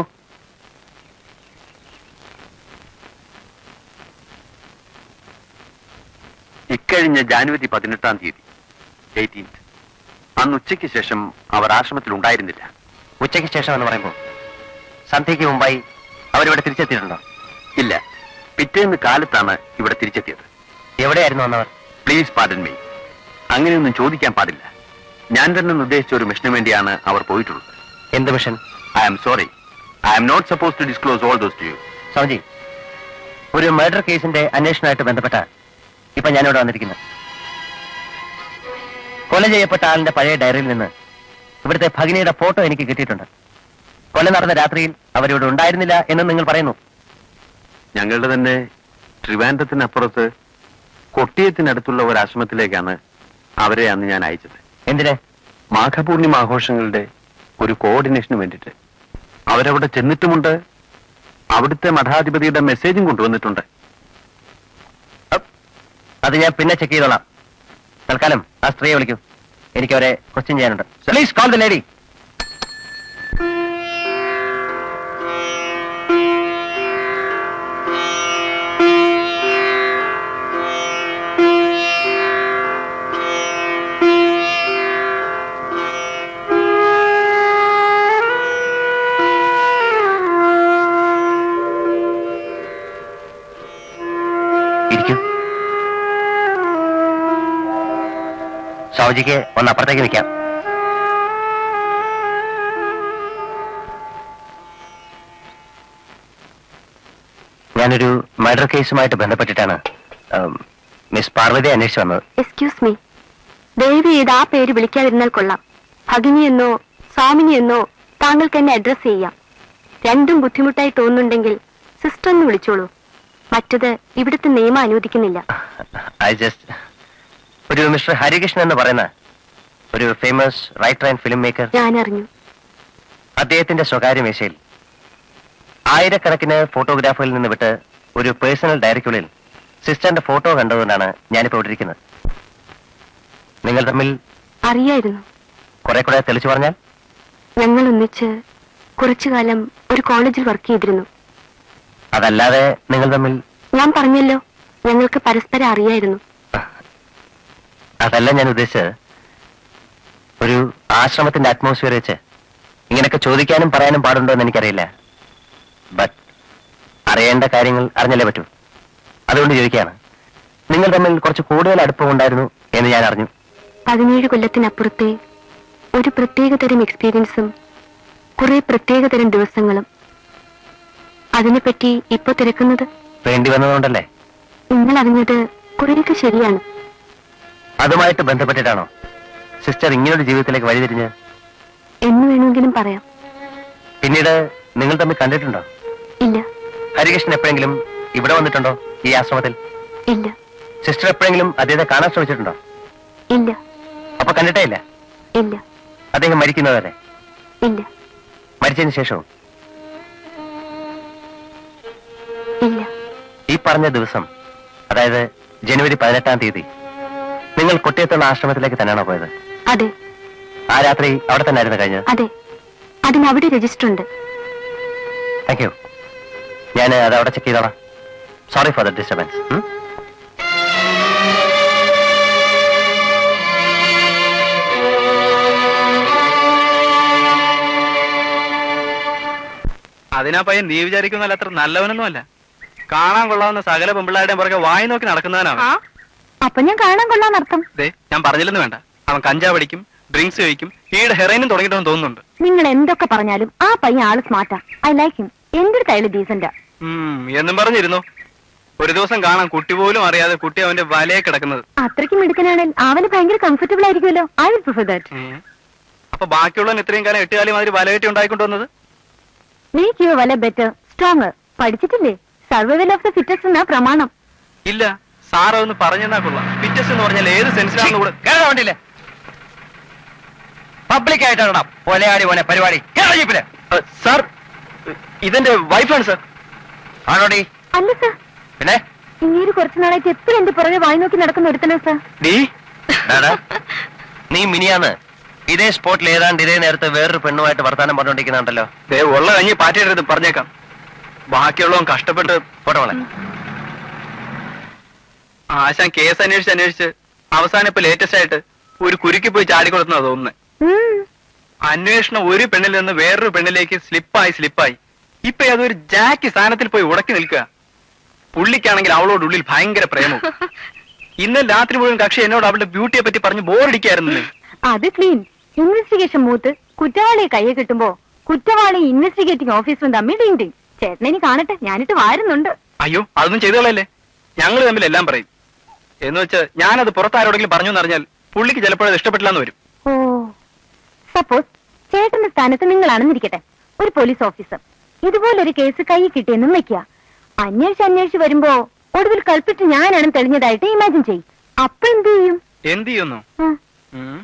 ഇക്കഴിഞ്ഞ ജാനുവരി പതിനെട്ടാം തീയതി എയ്റ്റീൻത് അന്ന് ഉച്ചയ്ക്ക് ശേഷം അവർ ആശ്രമത്തിൽ ഉണ്ടായിരുന്നില്ല ഉച്ചയ്ക്ക് ശേഷം എന്ന് പറയുമ്പോൾ സന്ധ്യയ്ക്ക് മുമ്പായി അവരിവിടെ തിരിച്ചെത്തിയിട്ടുണ്ടോ ഇല്ല പിറ്റേന്ന് കാലത്താണ് ഇവിടെ തിരിച്ചെത്തിയത് എവിടെയായിരുന്നു വന്നവർ പ്ലീസ് പാർഡൻ മീ അങ്ങനെയൊന്നും ചോദിക്കാൻ പാടില്ല ഞാൻ തന്നെ നിർദ്ദേശിച്ച ഒരു മിഷന് വേണ്ടിയാണ് അവർ പോയിട്ടുള്ളത് എന്ത് mission I am sorry I am not suppose to disclose all those to you Swamiji ഒരു മർഡർ കേസിന്റെ അന്വേഷണമായിട്ട് ബന്ധപ്പെട്ട ഇപ്പൊ ഞാനിവിടെ വന്നിരിക്കുന്നത് കൊല ചെയ്യപ്പെട്ട ആളിന്റെ പഴയ ഡയറിയിൽ നിന്ന് ഇവിടുത്തെ ഭഗിനിയുടെ ഫോട്ടോ എനിക്ക് കിട്ടിയിട്ടുണ്ട് കൊല നടന്ന രാത്രിയിൽ അവരിവിടെ ഉണ്ടായിരുന്നില്ല എന്ന് നിങ്ങൾ പറയുന്നു ഞങ്ങളുടെ തന്നെ ട്രിവാൻഡത്തിനപ്പുറത്ത് കൊട്ടിയത്തിനടുത്തുള്ള ഒരു ആശ്രമത്തിലേക്കാണ് അവരെ അന്ന് ഞാൻ അയച്ചത് എന്തിന് മാഘപൂർണിമ ആഘോഷങ്ങളുടെ ഒരു കോർഡിനേഷന് വേണ്ടിയിട്ട് അവരവിടെ ചെന്നിട്ടുമുണ്ട് അവിടുത്തെ മഠാധിപതിയുടെ മെസ്സേജും കൊണ്ടുവന്നിട്ടുണ്ട് അപ്പ്. അത് ഞാൻ പിന്നെ ചെക്ക് ചെയ്തോളാം തൽക്കാലം ആ സ്ത്രീയെ വിളിക്കൂ എനിക്ക് അവരെ ക്വസ്റ്റ്യൻ ചെയ്യാനുണ്ട് പ്ലീസ് കോൾ ദ ലേഡി ഇരിക്കൂ സ്വാമിജിക്ക് ഒന്ന് അപ്പുറത്തേക്ക് നിൽക്കാം ഞാനൊരു മർഡർ കേസുമായിട്ട് ബന്ധപ്പെട്ടിട്ടാണ് ഉം, മിസ് പാർവതി അന്വേഷിച്ചു വന്നത് എക്സ്ക്യൂസ് മീ ദയവ് ചെയ്ത് ആ പേര് വിളിക്കാതിരുന്നാൽ കൊള്ളാം ഭഗിനി എന്നോ സ്വാമിനി എന്നോ താങ്കൾക്ക് എന്നെ അഡ്രസ് ചെയ്യാം രണ്ടും ബുദ്ധിമുട്ടായി തോന്നുന്നുണ്ടെങ്കിൽ സിസ്റ്റർ എന്ന് വിളിച്ചോളൂ മറ്റത് ഇവിടുത്തെ നിയമം അനുവദിക്കുന്നില്ല ഐ ജസ്റ്റ് ഒരു മിസ്റ്റർ ഹരികൃഷ്ണൻ എന്ന് പറയുന്ന ഒരു famous writer and film maker ഞാൻ അറിഞ്ഞു അദ്ദേഹത്തിന്റെ സ്വകാര്യ മേശയിൽ ആയിരക്കണക്കിന് ഫോട്ടോഗ്രാഫുകളിൽ നിന്ന് വിട്ട് ഒരു പേഴ്സണൽ ഡയറിക്കുള്ളിൽ സിസ്റ്ററിന്റെ ഫോട്ടോ കണ്ടതുകൊണ്ടാണ് ഞാനിപ്പോ ഇവിടെ ഇരിക്കുന്നത് നിങ്ങൾ തമ്മിൽ അറിയായിരുന്നു കുറെ കൂടെ തെളിച്ചു പറഞ്ഞാൽ ഞങ്ങൾ ഒന്നിച്ച് കുറച്ചു കാലം ഒരു കോളേജിൽ വർക്ക് ചെയ്തിരുന്നു അതല്ലാതെ നിങ്ങൾ തമ്മിൽ ഞാൻ പറഞ്ഞല്ലോ ഞങ്ങൾക്ക് പരസ്പരം അറിയായിരുന്നു അതല്ല ഞാൻ ഉദ്ദേശിച്ചത് ഒരു ആശ്രമത്തിന്റെ അറ്റ്മോസ്ഫിയർ വെച്ച് ഇങ്ങനെയൊക്കെ ചോദിക്കാനും പറയാനും പാടുണ്ടോ എന്ന് എനിക്കറിയില്ല ബട്ട് അറിയേണ്ട കാര്യങ്ങൾ അറിഞ്ഞല്ലേ പറ്റൂ അതുകൊണ്ട് ചോദിക്കുകയാണ് നിങ്ങൾ തമ്മിൽ കുറച്ച് കൂടുതൽ അടുപ്പമുണ്ടായിരുന്നു എന്ന് ഞാൻ അറിഞ്ഞു പതിനേഴ് കൊല്ലത്തിനപ്പുറത്തെ ഒരു പ്രത്യേകതരം എക്സ്പീരിയൻസും കുറെ പ്രത്യേകതരം ദിവസങ്ങളും അതിനെപ്പറ്റി ഇപ്പൊ തിരക്കുന്നത് വേണ്ടി വന്നതുകൊണ്ടല്ലേ നിങ്ങൾ അറിഞ്ഞത് കുറേയൊക്കെ ശരിയാണ് അതുമായിട്ട് ബന്ധപ്പെട്ടിട്ടാണോ സിസ്റ്റർ ഇങ്ങനൊരു ജീവിതത്തിലേക്ക് വഴിതിരിഞ്ഞ് എന്ന് വേണമെങ്കിലും പറയാം പിന്നീട് നിങ്ങൾ തമ്മിൽ കണ്ടിട്ടുണ്ടോ ഇല്ല ഹരികൃഷ്ണൻ എപ്പോഴെങ്കിലും ഇവിടെ വന്നിട്ടുണ്ടോ ഈ ആശ്രമത്തിൽ ഇല്ല സിസ്റ്റർ എപ്പോഴെങ്കിലും അദ്ദേഹത്തെ കാണാൻ ശ്രമിച്ചിട്ടുണ്ടോ ഇല്ല അപ്പൊ കണ്ടിട്ടേ ഇല്ല ഇല്ല അദ്ദേഹം മരിക്കുന്നവരെ ഇല്ല മരിച്ചതിന് ശേഷവും ഇല്ല ഈ പറഞ്ഞ ദിവസം അതായത് ജനുവരി പതിനെട്ടാം തീയതി നിങ്ങൾ കൊട്ടിയത്തുള്ള ആശ്രമത്തിലേക്ക് തന്നെയാണോ പോയത് അതെ ആ രാത്രി അവിടെ തന്നെ ആയിരുന്നു കഴിഞ്ഞത് അതെ അതിനവിടെ രജിസ്റ്റർ ഉണ്ട് താങ്ക് യു ഞാൻ അത് അവിടെ ചെക്ക് ചെയ്തോളാം സോറി ഫോർ ദ ഡിസ്റ്റർബൻസ് അതിനാ പയ്യൻ നീ വിചാരിക്കുന്നല്ല അത്ര നല്ലവനൊന്നുമല്ല കാണാൻ കൊള്ളാവുന്ന സകല പെമ്പിള്ളാരുടെയും പുറകെ വായി നോക്കി നടക്കുന്നവനാണ് അപ്പൊ ഞാൻ കാണാൻ കൊള്ളാന്നർത്ഥം ദേ ഞാൻ പറഞ്ഞില്ലെന്ന് വേണ്ട അവൻ കഞ്ചാവ് അടിക്കും ഡ്രിങ്ക്സ് കഴിക്കും ഈയുടെ ഹെറൈനും തുടങ്ങിയിട്ടെന്ന് തോന്നുന്നുണ്ട് നിങ്ങൾ എന്തൊക്കെ പറഞ്ഞാലും ആ പയ്യൻ ആള് സ്മാർട്ടാ ഐ ലൈക്ക് ഹിം എന്തൊരു അയാൾ ഡീസന്റാ ഉം, എന്നും പറഞ്ഞിരുന്നു ഒരു ദിവസം കാണാം കുട്ടി പോലും അറിയാതെ കുട്ടി അവന്റെ വലയെ കിടക്കുന്നത് അത്രയ്ക്ക് മിടുക്കനാണെങ്കിൽ അവന് ഭയങ്കര കംഫർട്ടബിൾ ആയിരിക്കുമല്ലോ ഐ വിൽ പ്രിഫർ ദാറ്റ് ഉം. അപ്പൊ ബാക്കിയുള്ളവൻ ഇത്രയും കാലം എട്ടുകാലി മാതിരി വലകെട്ടി ഉണ്ടായിക്കൊണ്ടുവന്നത് മേക്ക് യുവർ വല ബെറ്റർ സ്ട്രോങ് പഠിച്ചിട്ടില്ലേ സർവൈവൽ ഓഫ് ദ ഫിറ്റസ്റ്റ് എന്നാ പ്രമാണം ഇല്ല സാർ അതൊന്ന് പറഞ്ഞെന്നാ കൊള്ളാം ഫിറ്റസ് എന്ന് പറഞ്ഞാൽ ഏത് സെൻസിലാണെന്ന് കൂടെ വണ്ടിയില്ലേ പബ്ലിക് ആയിട്ടാണ് പൊലയാടി പോനെ പരിപാടി കേരള ജീപ്പില് സാർ ഇതെന്റെ വൈഫാണ് സാർ ആണോടി അല്ല സർ പിന്നെ ഇങ്ങനെ കുറച്ചു നാളായിട്ട് എപ്പോഴും എന്റെ പുറകെ വായി നോക്കി നടക്കുന്ന ഒരുത്തനോ സർ ഡീ ഡാടാ, നീ മിനിയാന്ന് ഇതേ സ്പോട്ടിൽ ഏതാണ്ട് ഇതേ നേരത്തെ വേറൊരു പെണ്ണുമായിട്ട് വർത്താനം പറഞ്ഞോണ്ടിരിക്കുന്നുണ്ടല്ലോ ദേ ഉള്ള കഞ്ഞി പാറ്റിയിടരുത് പറഞ്ഞേക്കാം ബാക്കിയുള്ളവൻ കഷ്ടപ്പെട്ട് പോട്ടെ മോളെ ആശാൻ കേസ് അന്വേഷിച്ച് അന്വേഷിച്ച് അവസാനം ഇപ്പൊ ലേറ്റസ്റ്റ് ആയിട്ട് ഒരു കുരുക്കി പോയി ചാടിക്കൊടുത്തുന്ന തോന്നുന്നത് അന്വേഷണം ഒരു പെണ്ണിൽ നിന്ന് വേറൊരു പെണ്ണിലേക്ക് സ്ലിപ്പായി സ്ലിപ്പായി ഇപ്പൊ അതൊരു ജാക്കി സ്ഥാനത്തിൽ പോയി ഉടക്കി നിൽക്കുക പുള്ളിക്കാണെങ്കിൽ അവളോട് ഉള്ളിൽ ഭയങ്കര പ്രേമവും ഇന്നലെ രാത്രി മുഴുവൻ കക്ഷി എന്നോട് അവളുടെ ബ്യൂട്ടിയെ പറ്റി പറഞ്ഞ് ബോറടിക്കായിരുന്നു അത് ക്ലീൻ ഇൻവെസ്റ്റിഗേഷൻ മൂത്ത് കുറ്റവാളിയെ കയ്യെ കിട്ടുമ്പോ കുറ്റവാളി ഇൻവെസ്റ്റിഗേറ്റിംഗ് ഓഫീസറും തമ്മിൽ ഡീൻ ഡീൻ ചേട്ടനെ കാണട്ടെ ഞാനിട്ട് വാരുന്നുണ്ട് അയ്യോ അതൊന്നും ചെയ്തോളല്ലേ ഞങ്ങൾ തമ്മിൽ എല്ലാം പറയും എന്ന് വെച്ച് ഞാനത് പുറത്താരോടെങ്കിലും പറഞ്ഞു എന്നറിഞ്ഞാൽ പുള്ളിക്ക് ചിലപ്പോഴത് ഇഷ്ടപ്പെട്ടില്ലെന്ന് വരും ഓ സപ്പോസ് ചേട്ടന്റെ സ്ഥാനത്ത് നിങ്ങളാണെന്നിരിക്കട്ടെ ഒരു പോലീസ് ഓഫീസർ ഇതുപോലൊരു കേസ് കൈ കിട്ടിയെന്നും വെക്കുക അന്വേഷിച്ച് അന്വേഷിച്ച് വരുമ്പോ ഒടുവിൽ കൽപ്പിച്ച് ഞാനാണ് തെളിഞ്ഞതായിട്ട് ഇമാജിൻ ചെയ്യും അപ്പൊ എന്ത് ചെയ്യും എന്ത് ചെയ്യുന്നു ആ, ഉം.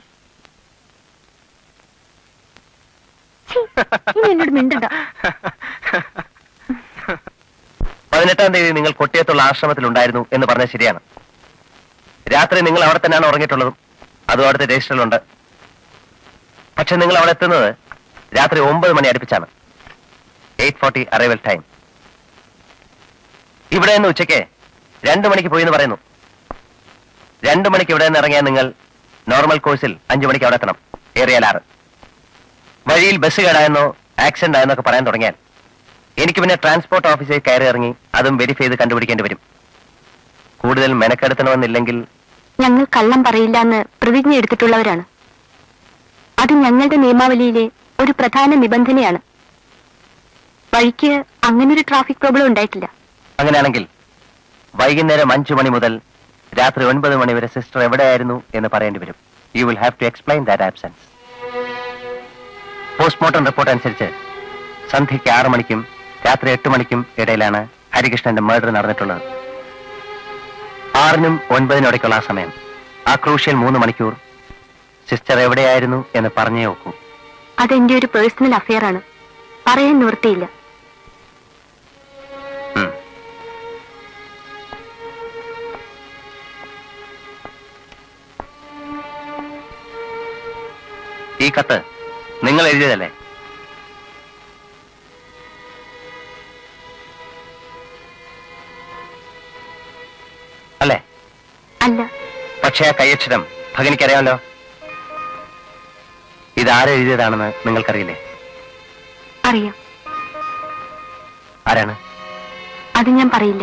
ഛീ, ഇനി എന്നോട് മിണ്ടണ്ട പതിനെട്ടാം തീയതി നിങ്ങൾ കൊട്ടിയത്തുള്ള ആശ്രമത്തിലുണ്ടായിരുന്നു എന്ന് പറഞ്ഞത് ശരിയാണ് രാത്രി നിങ്ങൾ അവിടെ തന്നെയാണ് ഉറങ്ങിയിട്ടുള്ളതും അതും അവിടുത്തെ രജിസ്റ്ററിലുണ്ട് പക്ഷെ നിങ്ങൾ അവിടെ എത്തുന്നത് രാത്രി ഒമ്പത് മണി അടുപ്പിച്ചാണ് എയ്റ്റ് ഫോർട്ടി അറൈവൽ ടൈം ഇവിടെ നിന്ന് ഉച്ചയ്ക്ക് രണ്ടു മണിക്ക് പോയി എന്ന് പറയുന്നു രണ്ടു മണിക്ക് ഇവിടെ നിന്ന് ഇറങ്ങിയാൽ നിങ്ങൾ നോർമൽ കോഴ്സിൽ അഞ്ചു മണിക്ക് അവിടെ എത്തണം ഏറിയാൽ ആറ് വഴിയിൽ ബസ് കേടായെന്നോ ആക്സിഡന്റ് ആയെന്നൊക്കെ പറയാൻ തുടങ്ങിയാൽ എനിക്ക് പിന്നെ ട്രാൻസ്പോർട്ട് ഓഫീസിൽ കയറി ഇറങ്ങി അതും വെരിഫൈ ചെയ്ത് കണ്ടുപിടിക്കേണ്ടി വരും കൂടുതൽ മെനക്കെടുത്തണമെന്നില്ലെങ്കിൽ ഞങ്ങൾ കള്ളം പറയില്ല എന്ന് പ്രതിജ്ഞ എടുത്തിട്ടുള്ളവരാണ് അത് ഞങ്ങളുടെ നിയമാവലിയിലെ ഒരു പ്രധാന നിബന്ധനയാണ് വഴിക്ക് അങ്ങനൊരു ട്രാഫിക് പ്രോബ്ലം ഉണ്ടായിട്ടില്ല അങ്ങനെയാണെങ്കിൽ വൈകുന്നേരം അഞ്ചു മണി മുതൽ രാത്രി ഒൻപത് മണി വരെ സിസ്റ്റർ എവിടെയായിരുന്നു എന്ന് പറയേണ്ടി വരും you will have to explain that absence postmortem report അനുസരിച്ച് സന്ധ്യയ്ക്ക് ആറ് മണിക്കും രാത്രി എട്ട് മണിക്കും ഇടയിലാണ് ഹരികൃഷ്ണന്റെ മർഡർ നടന്നിട്ടുള്ളത് ആറിനും ഒൻപതിനും ഇടയ്ക്കുള്ള ആ സമയം ആ ക്രൂഷ്യൽ മൂന്ന് മണിക്കൂർ സിസ്റ്റർ എവിടെയായിരുന്നു എന്ന് പറഞ്ഞേ നോക്കൂ അതെന്റെ ഒരു പേഴ്സണൽ അഫെയർ ആണ് പറയാൻ നിവൃത്തിയില്ല ഉം. ഈ കത്ത് നിങ്ങൾ എഴുതിയതല്ലേ അല്ലേ അല്ല പക്ഷേ ആ കൈയക്ഷരം ഭഗനിക്കറിയാമല്ലോ ഇതാരെ എഴുതിയതാണെന്ന് നിങ്ങൾക്കറിയില്ലേ അറിയാം ആരാണ് അത് ഞാൻ പറയില്ല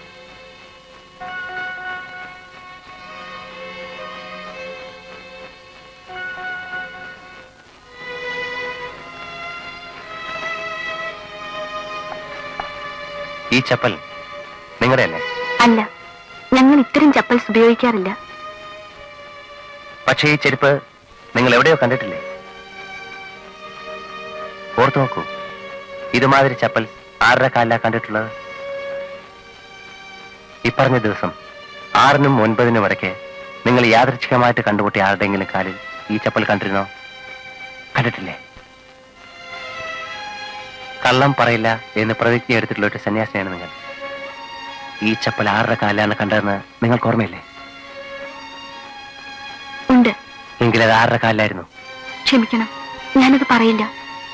ഈ ചപ്പൽ നിങ്ങളുടെ അല്ലേ അല്ല ഞങ്ങൾ ഇത്തരം ചപ്പൽസ് ഉപയോഗിക്കാറില്ല പക്ഷേ ഈ ചെരുപ്പ് നിങ്ങൾ എവിടെയോ കണ്ടിട്ടില്ലേ ഓർത്തു നോക്കൂ ഇതുമാതിരി ചപ്പൽ ആറര കാലിലാ കണ്ടിട്ടുള്ളത് ഇപ്പറഞ്ഞ ദിവസം ആറിനും ഒൻപതിനും ഇടയ്ക്ക് നിങ്ങൾ യാദൃച്ഛികമായിട്ട് കണ്ടുമുട്ടിയ ആരുടെയെങ്കിലും കാലിൽ ഈ ചപ്പൽ കണ്ടിരുന്നോ കണ്ടിട്ടില്ലേ കള്ളം പറയില്ല എന്ന് പ്രതിജ്ഞ എടുത്തിട്ടുള്ള ഒരു സന്യാസിയാണ് നിങ്ങൾ ഈ ചപ്പൽ ആറര കാലിലാണ് കണ്ടതെന്ന് നിങ്ങൾക്ക് ഓർമ്മയില്ലേ ഉണ്ട് എങ്കിലത് ആറര കാലിലായിരുന്നു ക്ഷമിക്കണം ഞാനത് പറയില്ല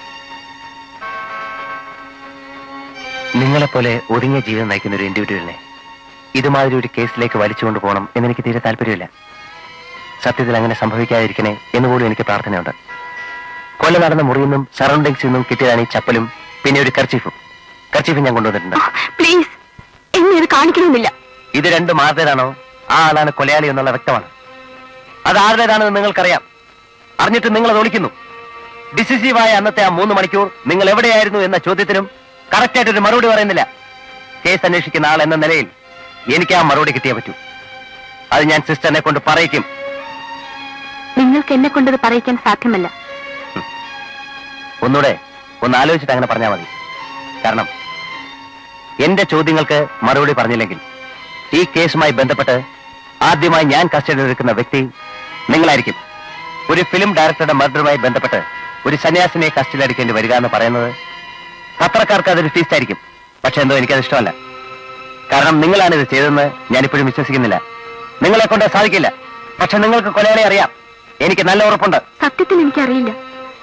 നിങ്ങളെപ്പോലെ ഒതുങ്ങിയ ജീവിതം നയിക്കുന്ന ഒരു ഇൻഡിവിജ്വലിനെ ഇതുമാതിരി ഒരു കേസിലേക്ക് വലിച്ചുകൊണ്ട് പോകണം എന്നെനിക്ക് തീരെ താല്പര്യമില്ല സത്യത്തിൽ അങ്ങനെ സംഭവിക്കാതിരിക്കണേ എന്ന് പോലും എനിക്ക് പ്രാർത്ഥനയുണ്ട് കൊല നടന്ന മുറിയിൽ നിന്നും സറൗണ്ടിങ്സിൽ നിന്നും കിട്ടിയതാണ് ഈ ചപ്പലും പിന്നെ ഒരു കർച്ചീഫും കർച്ചീഫും ഞാൻ കൊണ്ടുവന്നിട്ടുണ്ട് പ്ലീസ് എന്നെ ഇത് കാണിക്കണമെന്നില്ല ഇത് രണ്ടും ആരുടേതാണോ ആ ആളാണ് കൊലയാളി എന്നുള്ള വ്യക്തമാണ് അത് ആരുടേതാണെന്ന് നിങ്ങൾക്കറിയാം അറിഞ്ഞിട്ട് നിങ്ങൾ അത് ഒളിക്കുന്നു ഡിസിസീവായ അന്നത്തെ ആ മൂന്ന് മണിക്കൂർ നിങ്ങൾ എവിടെയായിരുന്നു എന്ന ചോദ്യത്തിനും കറക്റ്റായിട്ട് ഒരു മറുപടി പറയുന്നില്ല കേസ് അന്വേഷിക്കുന്ന ആൾ എന്ന നിലയിൽ എനിക്ക് ആ മറുപടി കിട്ടിയേ പറ്റൂ അത് ഞാൻ സിസ്റ്ററിനെ കൊണ്ട് പറയിക്കും നിങ്ങൾക്ക് എന്നെ കൊണ്ടത് പറയിക്കാൻ സാധ്യമല്ല ഒന്നുകൂടെ ഒന്ന് ആലോചിച്ചിട്ട് അങ്ങനെ പറഞ്ഞാൽ മതി കാരണം എന്റെ ചോദ്യങ്ങൾക്ക് മറുപടി പറഞ്ഞില്ലെങ്കിൽ ഈ കേസുമായി ബന്ധപ്പെട്ട് ആദ്യമായി ഞാൻ കസ്റ്റഡിയിൽ എടുക്കുന്ന വ്യക്തി നിങ്ങളായിരിക്കും ഒരു ഫിലിം ഡയറക്ടറുടെ മർഡറുമായി ബന്ധപ്പെട്ട് ഒരു സന്യാസിനെ കസ്റ്റഡിയിൽ എടുക്കേണ്ടി വരിക എന്ന് പറയുന്നത് പത്രക്കാർക്ക് അതൊരു ഫീസ്റ്റ് ആയിരിക്കും പക്ഷെ എന്തോ എനിക്കത് ഇഷ്ടമല്ല കാരണം നിങ്ങളാണ് ഇത് ചെയ്തതെന്ന് ഞാനിപ്പോഴും വിശ്വസിക്കുന്നില്ല നിങ്ങളെ കൊണ്ട് സാധിക്കില്ല പക്ഷെ നിങ്ങൾക്ക് കൊലയാളെ അറിയാം എനിക്ക് നല്ല ഉറപ്പുണ്ട് സത്യത്തിൽ എനിക്കറിയില്ല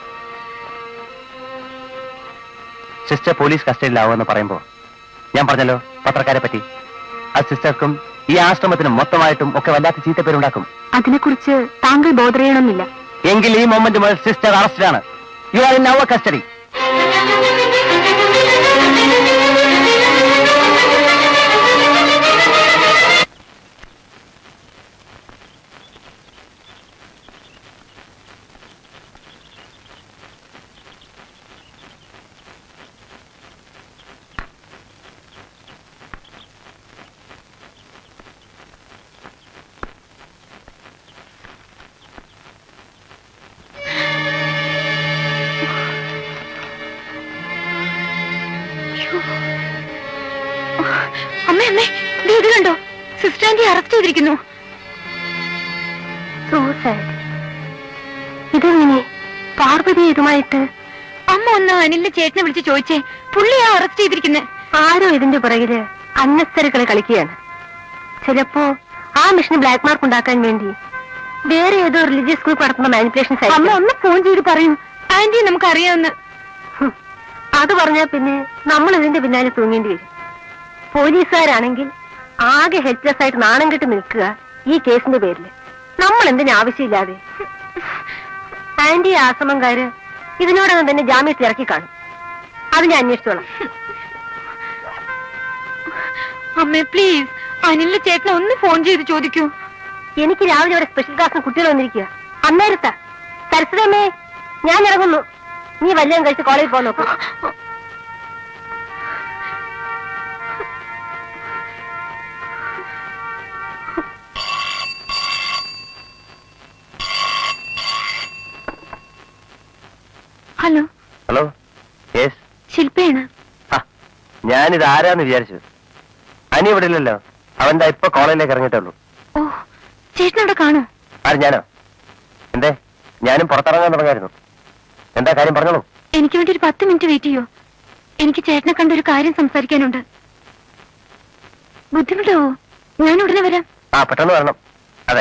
സിസ്റ്റർ പോലീസ് കസ്റ്റഡിയിലാവുമെന്ന് പറയുമ്പോൾ ഞാൻ പറഞ്ഞല്ലോ പത്രക്കാരെ പറ്റി ആ സിസ്റ്റർക്കും ഈ ആശ്രമത്തിനും മൊത്തമായിട്ടും ഒക്കെ വല്ലാത്ത ചീത്തപ്പേരുണ്ടാക്കും അതിനെക്കുറിച്ച് താങ്കൾ ബോധറിയണമെന്നില്ല എങ്കിൽ ഈ മൊമെന്റ് മുതൽ സിസ്റ്റർ അറസ്റ്റിലാണ് you are in our custody ഇത് കണ്ടോ സിസ്റ്റർ ആന്റി അറസ്റ്റ് ചെയ്തിരിക്കുന്നു സൂസൈഡ് ഇതെങ്ങനെ പാർവതി ഇതുമായിട്ട് അമ്മ ഒന്ന് അനിലിന്റെ ചേട്ടനെ വിളിച്ച് ചോദിച്ചേ പുള്ളിയാ അറസ്റ്റ് ചെയ്തിരിക്കുന്നത് ആരോ ഇതിന്റെ പുറകില് അന്നസരി കളി കളിക്കുകയാണ് ചിലപ്പോ ആ മിഷന് ബ്ലാക്ക് മാർക്ക് ഉണ്ടാക്കാൻ വേണ്ടി വേറെ ഏതോ റിലീജിയസ് ഗ്രൂപ്പ് നടത്തുന്ന മാനിപ്പുലേഷൻസ് അമ്മ ഒന്ന് ഫോൺ ചെയ്ത് പറയൂ ആന്റി നമുക്കറിയാവുന്ന അത് പറഞ്ഞാൽ പിന്നെ നമ്മൾ ഇതിന്റെ പിന്നാലെ തൂങ്ങേണ്ടി വരും പോലീസുകാരാണെങ്കിൽ ആകെ ഹെൽപ്ലെസ് ആയിട്ട് നാണം കെട്ട് നിൽക്കുക ഈ കേസിന്റെ പേരിൽ നമ്മൾ എന്തിനു ആവശ്യമില്ലാതെ ആന്റി ആശ്രമംകാര് ഇതിനോടകം തന്നെ ജാമ്യത്തിൽ ഇറക്കി കാണും അത് ഞാൻ അന്വേഷിച്ചോളാം അമ്മേ പ്ലീസ് അനിലിന്റെ ചേട്ടനെ ഒന്ന് ഫോൺ ചെയ്ത് ചോദിക്കൂ എനിക്ക് രാവിലെ ഇവിടെ സ്പെഷ്യൽ ക്ലാസ്സിന് കുട്ടികൾ വന്നിരിക്കുക അന്നേരത്താ സരസ്വതമ്മേ ഞാൻ ഇറങ്ങുന്നു നീ വല്ലതും കഴിച്ച് കോളേജിൽ പോകാൻ നോക്കൂ ഹലോ ഹലോ യെസ് ശില്പയാണ് ഞാനിത് ആരാന്ന് വിചാരിച്ചു അനി ഇവിടെ ഇല്ലല്ലോ അവന്റെ ഇപ്പൊ കോളേജിലേക്ക് ഇറങ്ങിയിട്ടുള്ളൂ ഓ ചേട്ടൻ അവിടെ കാണോ ആര് ഞാനോ എന്തേ ഞാനും പുറത്തിറങ്ങാൻ തുടങ്ങായിരുന്നു എന്താ കാര്യം പറഞ്ഞോളൂ എനിക്ക് വേണ്ടി ഒരു പത്ത് മിനിറ്റ് വെയിറ്റ് ചെയ്യോ എനിക്ക് ചേട്ടനെ കണ്ട ഒരു കാര്യം സംസാരിക്കാനുണ്ട് ബുദ്ധിമുട്ടാവോ ഞാൻ ഉടനെ വരാം ആ പെട്ടെന്ന് വരണം അതെ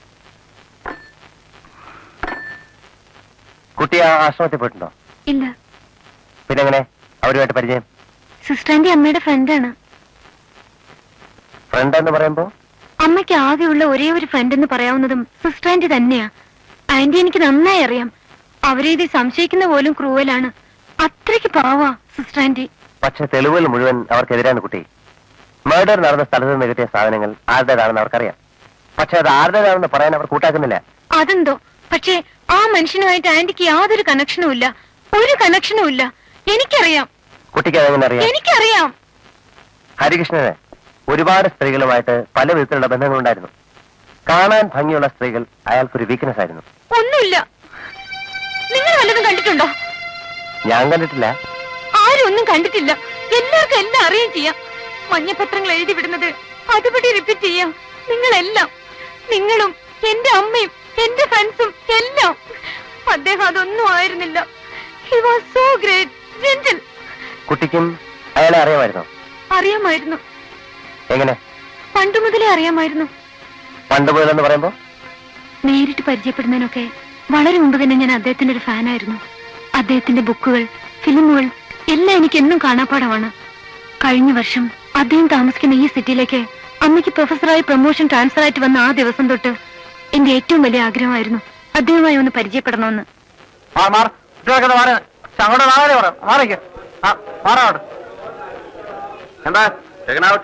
കുട്ടി ആ ആശ്രമത്തിൽ പോയിട്ടുണ്ടോ ഇല്ല പിന്നെ എങ്ങനെ അവരുമായിട്ട് പരിചയം സിസ്റ്റർ ആന്റി അമ്മയുടെ ഫ്രണ്ടാണ് ഫ്രണ്ട് എന്ന് പറയുമ്പോ അമ്മയ്ക്ക് ആകെയുള്ള ഒരേ ഒരു ഫ്രണ്ട് എന്ന് പറയാവുന്നതും സിസ്റ്റർ ആന്റി തന്നെയാ ആന്റി എനിക്ക് നന്നായി അറിയാം അവരെ ഇത് സംശയിക്കുന്ന പോലും ക്രൂവലാണ് അത്രയ്ക്ക് പാവാ സിസ്റ്റർ ആന്റി പക്ഷെ തെളിവുകൾ മുഴുവൻ അവർക്കെതിരാണ് കുട്ടി മർഡർ നടന്ന സ്ഥലത്ത് നിന്ന് കിട്ടിയ സാധനങ്ങൾ ആരുടേതാണെന്ന് അവർക്കറിയാം പക്ഷെ അത് ആരുടേതാണെന്ന് പറയാൻ അവർ കൂട്ടാക്കുന്നില്ല അതെന്തോ പക്ഷേ ആ മനുഷ്യനുമായിട്ട് ആന്റിക്ക് യാതൊരു കണക്ഷനും ഇല്ല ഒരു കണക്ഷനും ഇല്ല എനിക്കറിയാം കുട്ടിക്ക് അതെങ്ങനെ അറിയാം എനിക്കറിയാം ഹരികൃഷ്ണന് ഒരുപാട് സ്ത്രീകളുമായിട്ട് പല വിധത്തിലുള്ള ബന്ധങ്ങളുണ്ടായിരുന്നു കാണാൻ ഭംഗിയുള്ള സ്ത്രീകൾ അയാൾക്കൊരു വീക്ക്നെസ് ആയിരുന്നു ഒന്നുമില്ല നിങ്ങൾ വല്ലതും കണ്ടിട്ടുണ്ടോ ഞാൻ കണ്ടിട്ടില്ല ആരും ഒന്നും കണ്ടിട്ടില്ല എല്ലാവർക്കും എല്ലാം അറിയുകയും ചെയ്യാം മഞ്ഞപത്രങ്ങൾ എഴുതി വിടുന്നത് അതുപടി റിപ്പീറ്റ് ചെയ്യാം നിങ്ങളെല്ലാം നിങ്ങളും എന്റെ അമ്മയും എന്റെ ഫ്രണ്ട്സും എല്ലാം അദ്ദേഹം അതൊന്നും ആയിരുന്നില്ല he was so great gentle കുട്ടിക്കും അയാളെ അറിയാമായിരുന്നു അറിയാമായിരുന്നു എങ്ങനെ പണ്ടു മുതലേ അറിയാമായിരുന്നു പണ്ട് മുതലെന്ന് പറയുമ്പോ നേരിട്ട് പരിചയപ്പെടുന്നതിനൊക്കെ വളരെ മുമ്പ് തന്നെ ഞാൻ അദ്ദേഹത്തിന്റെ ഒരു ഫാനായിരുന്നു അദ്ദേഹത്തിന്റെ ബുക്കുകൾ ഫിലിമുകൾ എല്ലാം എനിക്ക് എന്നും കാണാപ്പാടമാണ് കഴിഞ്ഞ വർഷം അദ്ദേഹം താമസിക്കുന്ന ഈ സിറ്റിയിലേക്ക് അമ്മയ്ക്ക് പ്രൊഫസറായി പ്രൊമോഷൻ ട്രാൻസ്ഫർ ആയിട്ട് വന്ന ആ ദിവസം തൊട്ട് എന്റെ ഏറ്റവും വലിയ ആഗ്രഹമായിരുന്നു അദ്ദേഹവുമായി ഒന്ന് പരിചയപ്പെടണമെന്ന് മാറ് മാറ് കുട്ടികളൊക്കെ മാറി അങ്ങോട്ട് മാറി പറ മാറിക്ക് ആ മാറാവട്ടെ എന്താ ഔട്ട്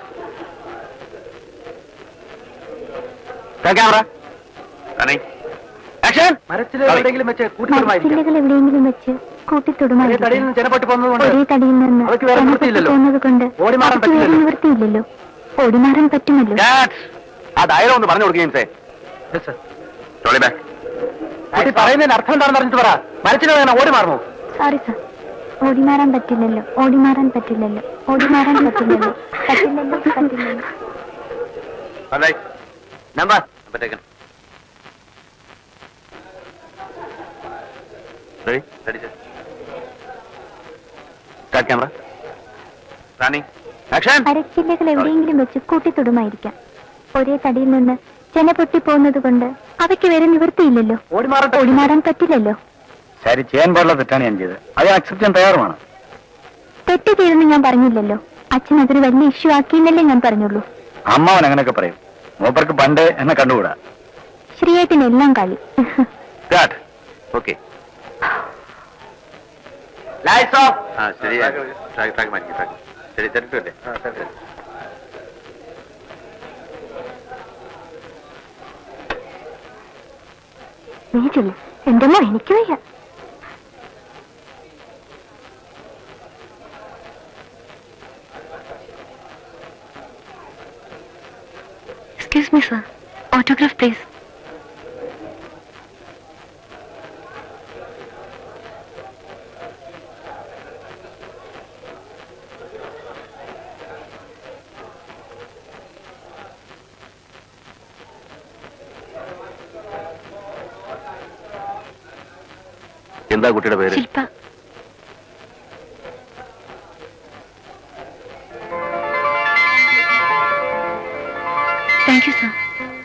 ക്യാമറ ആക്ഷൻ മരച്ചിൽ എവിടെയെങ്കിലും വെച്ച് കൂട്ടിത്തരുമായിരിക്കാം മരച്ചില്ലകൾ എവിടെയെങ്കിലും വെച്ച് ഒരേ കൂട്ടിത്തൊടുമായിരിക്കും തടിയിൽ നിന്ന് ജനപ്പെട്ട് പോകുന്നതുകൊണ്ട് ഒരേ തടിയിൽ നിന്ന് അവർക്ക് വേറെ നിവൃത്തിയില്ലല്ലോ. പോകുന്നത് കൊണ്ട് ഓടി മാറാൻ അവർക്ക് വേറെ പറ്റില്ലല്ലോ. നിവൃത്തിയില്ലല്ലോ ഓടിമാറാൻ പറ്റുമല്ലോ ആ ഡയലോഗ് ഒന്ന് പറഞ്ഞു കൊടുക്കുകയും say Yes, sir. Trolley back കുട്ടി പറയുന്നതിന് അർത്ഥം എന്താണെന്ന് അറിഞ്ഞിട്ട് പറ മരച്ചിൽ വേണം ഓടി മാറുമോ സോറി സർ ഓടിമാറാൻ പറ്റില്ലല്ലോ ഓടിമാറാൻ പറ്റില്ലല്ലോ ഓടിമാറാൻ പറ്റില്ലല്ലോ പറ്റില്ലല്ലോ പറ്റില്ലല്ലോ number taken ready ready start camera running action മരച്ചില്ലകൾ എവിടെയെങ്കിലും വെച്ച് കൂട്ടിത്തൊടുമായിരിക്കാം ഒരേ തടിയിൽ നിന്ന് ചെന പൊട്ടിപ്പോകുന്നത് കൊണ്ട് അവയ്ക്ക് വേറെ നിവൃത്തിയില്ലല്ലോ ഓടി മാറട്ടെ ഓടിമാറാൻ പറ്റില്ലല്ലോ ശരി ചെയ്യാൻ പാടുള്ള തെറ്റാണ് ഞാൻ ചെയ്തത് അത് അക്സെപ്റ്റ് ചെയ്യാൻ തയ്യാറുമാണ് തെറ്റ് ചെയ്തെന്ന് ഞാൻ പറഞ്ഞില്ലല്ലോ അച്ഛൻ അതൊരു വലിയ ഇഷ്യൂ ആക്കിയെന്നല്ലേ ഞാൻ പറഞ്ഞുള്ളൂ അമ്മാവൻ അങ്ങനെയൊക്കെ പറയും മൂപ്പർക്ക് പണ്ട് എന്നെ കണ്ടുകൂടാ ശ്രീയേട്ടനെല്ലാം കളി സ്റ്റാർട്ട് ഓക്കെ ലൈറ്റ്സ് ഓഫ് ആ ശരി ട്രാക്ക് ട്രാക്ക് മാറ്റി ട്രാക്ക് ശരി തിരക്കില്ലേ നീ ചൊല്ലു എന്തെന്നോ എനിക്ക് വയ്യ excuse me sir autograph please എന്താ കുട്ടിയുടെ പേര് ശില്പ താങ്ക് യു സർ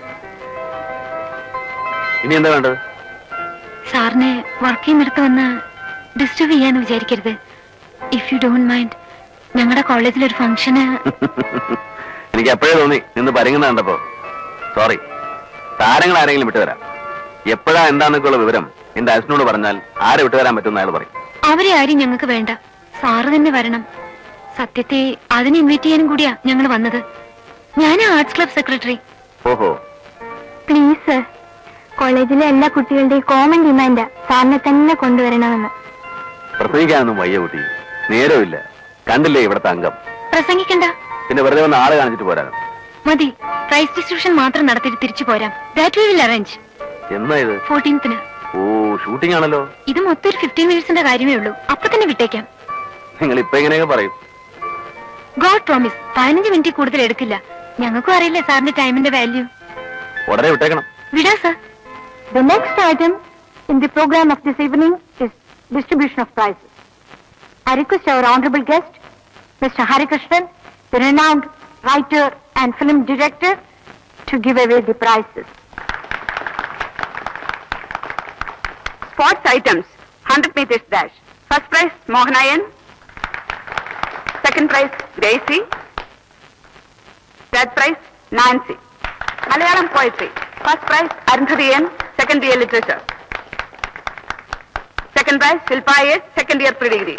ഇനി എന്താ വേണ്ടത് സാറിനെ വർക്ക് ചെയ്യുന്നിടത്ത് വന്ന് ഡിസ്റ്റർബ് ചെയ്യാന്ന് വിചാരിക്കരുത് ഇഫ് യു ഡോണ്ട് മൈൻഡ് ഞങ്ങളുടെ കോളേജിലൊരു ഫംഗ്ഷന് എനിക്ക് എപ്പോഴേ തോന്നി നിന്ന് പരിങ്ങുന്ന കണ്ടപ്പോ സോറി താരങ്ങൾ ആരെങ്കിലും വിട്ടുവരാം എപ്പോഴാ എന്താന്നൊക്കെയുള്ള വിവരം എന്റെ അച്ഛനോട് പറഞ്ഞാൽ ആരെ വിട്ടുവരാൻ പറ്റുമെന്ന് അയാൾ പറയും അവരെ ആരും ഞങ്ങൾക്ക് വേണ്ട സാറ് തന്നെ വരണം സത്യത്തെ അതിനെ ഇൻവൈറ്റ് ചെയ്യാനും കൂടിയാ ഞങ്ങൾ വന്നത് ഞാൻ ആർട്സ് ക്ലബ് സെക്രട്ടറി ഓഹോ പ്ലീസ് സർ കോളേജിലെ എല്ലാ കുട്ടികളുടെയും കോമൺ ഡിമാൻഡാ സാറിനെ തന്നെ കൊണ്ടുവരണമെന്ന് പ്രസംഗിക്കാനൊന്നും വയ്യ കുട്ടി നേരമില്ല കണ്ടില്ലേ ഇവിടുത്തെ അംഗം പ്രസംഗിക്കണ്ട പിന്നെ വെറുതെ വന്ന് ആള് കാണിച്ചിട്ട് പോരാനും മതി പ്രൈസ് ഡിസ്ട്രിബ്യൂഷൻ മാത്രം നടത്തിയിട്ട് തിരിച്ചു പോരാം ദാറ്റ് വി വിൽ അറേഞ്ച് എന്നാ ഇത് ഫോർട്ടീൻത്തിന് ഓ ഷൂട്ടിംഗ് ആണല്ലോ ഇത് മൊത്തം ഒരു ഫിഫ്റ്റീൻ മിനിറ്റ്സിന്റെ കാര്യമേ ഉള്ളൂ അപ്പൊ തന്നെ വിട്ടേക്കാം നിങ്ങൾ ഇപ്പൊ ഇങ്ങനെയൊക്കെ പറയും ഗോഡ് പ്രോമിസ് പതിനഞ്ച് മിനിറ്റ് കൂടുതൽ എടുക്കില്ല ഞങ്ങൾക്കും അറിയില്ല സാറിന്റെ ടൈമിന്റെ വാല്യൂ ഉടനെ വിട്ടേക്കണം വിടാ sir The next item in the program of this evening is distribution of prizes. I request our honorable guest, Mr. Hari Krishnan, the renowned writer and film director, to give away the prizes. Sports items, 100 meters dash. First prize, Mohanayan. Second prize, Gracie. Third prize, Nancy. Malayalam poetry. First prize, Arundhati N, second year literature. Second prize, Shilpa S, second year pre-degree.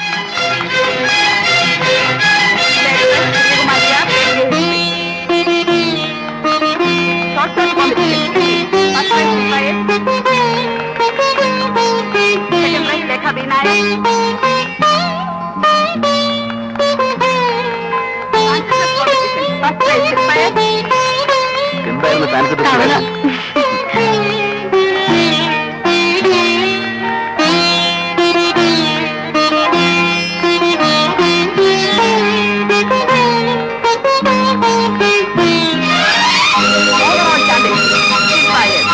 Third prize, Vijaykumari R, PhD. Short story competition. First prize, Shilpa S. Second prize, Lekha B. Nayak. Answer competition. First prize, Shilpa S. എന്തായിരുന്നു ഫാൻസി തവള Overall championship, Shilpa S.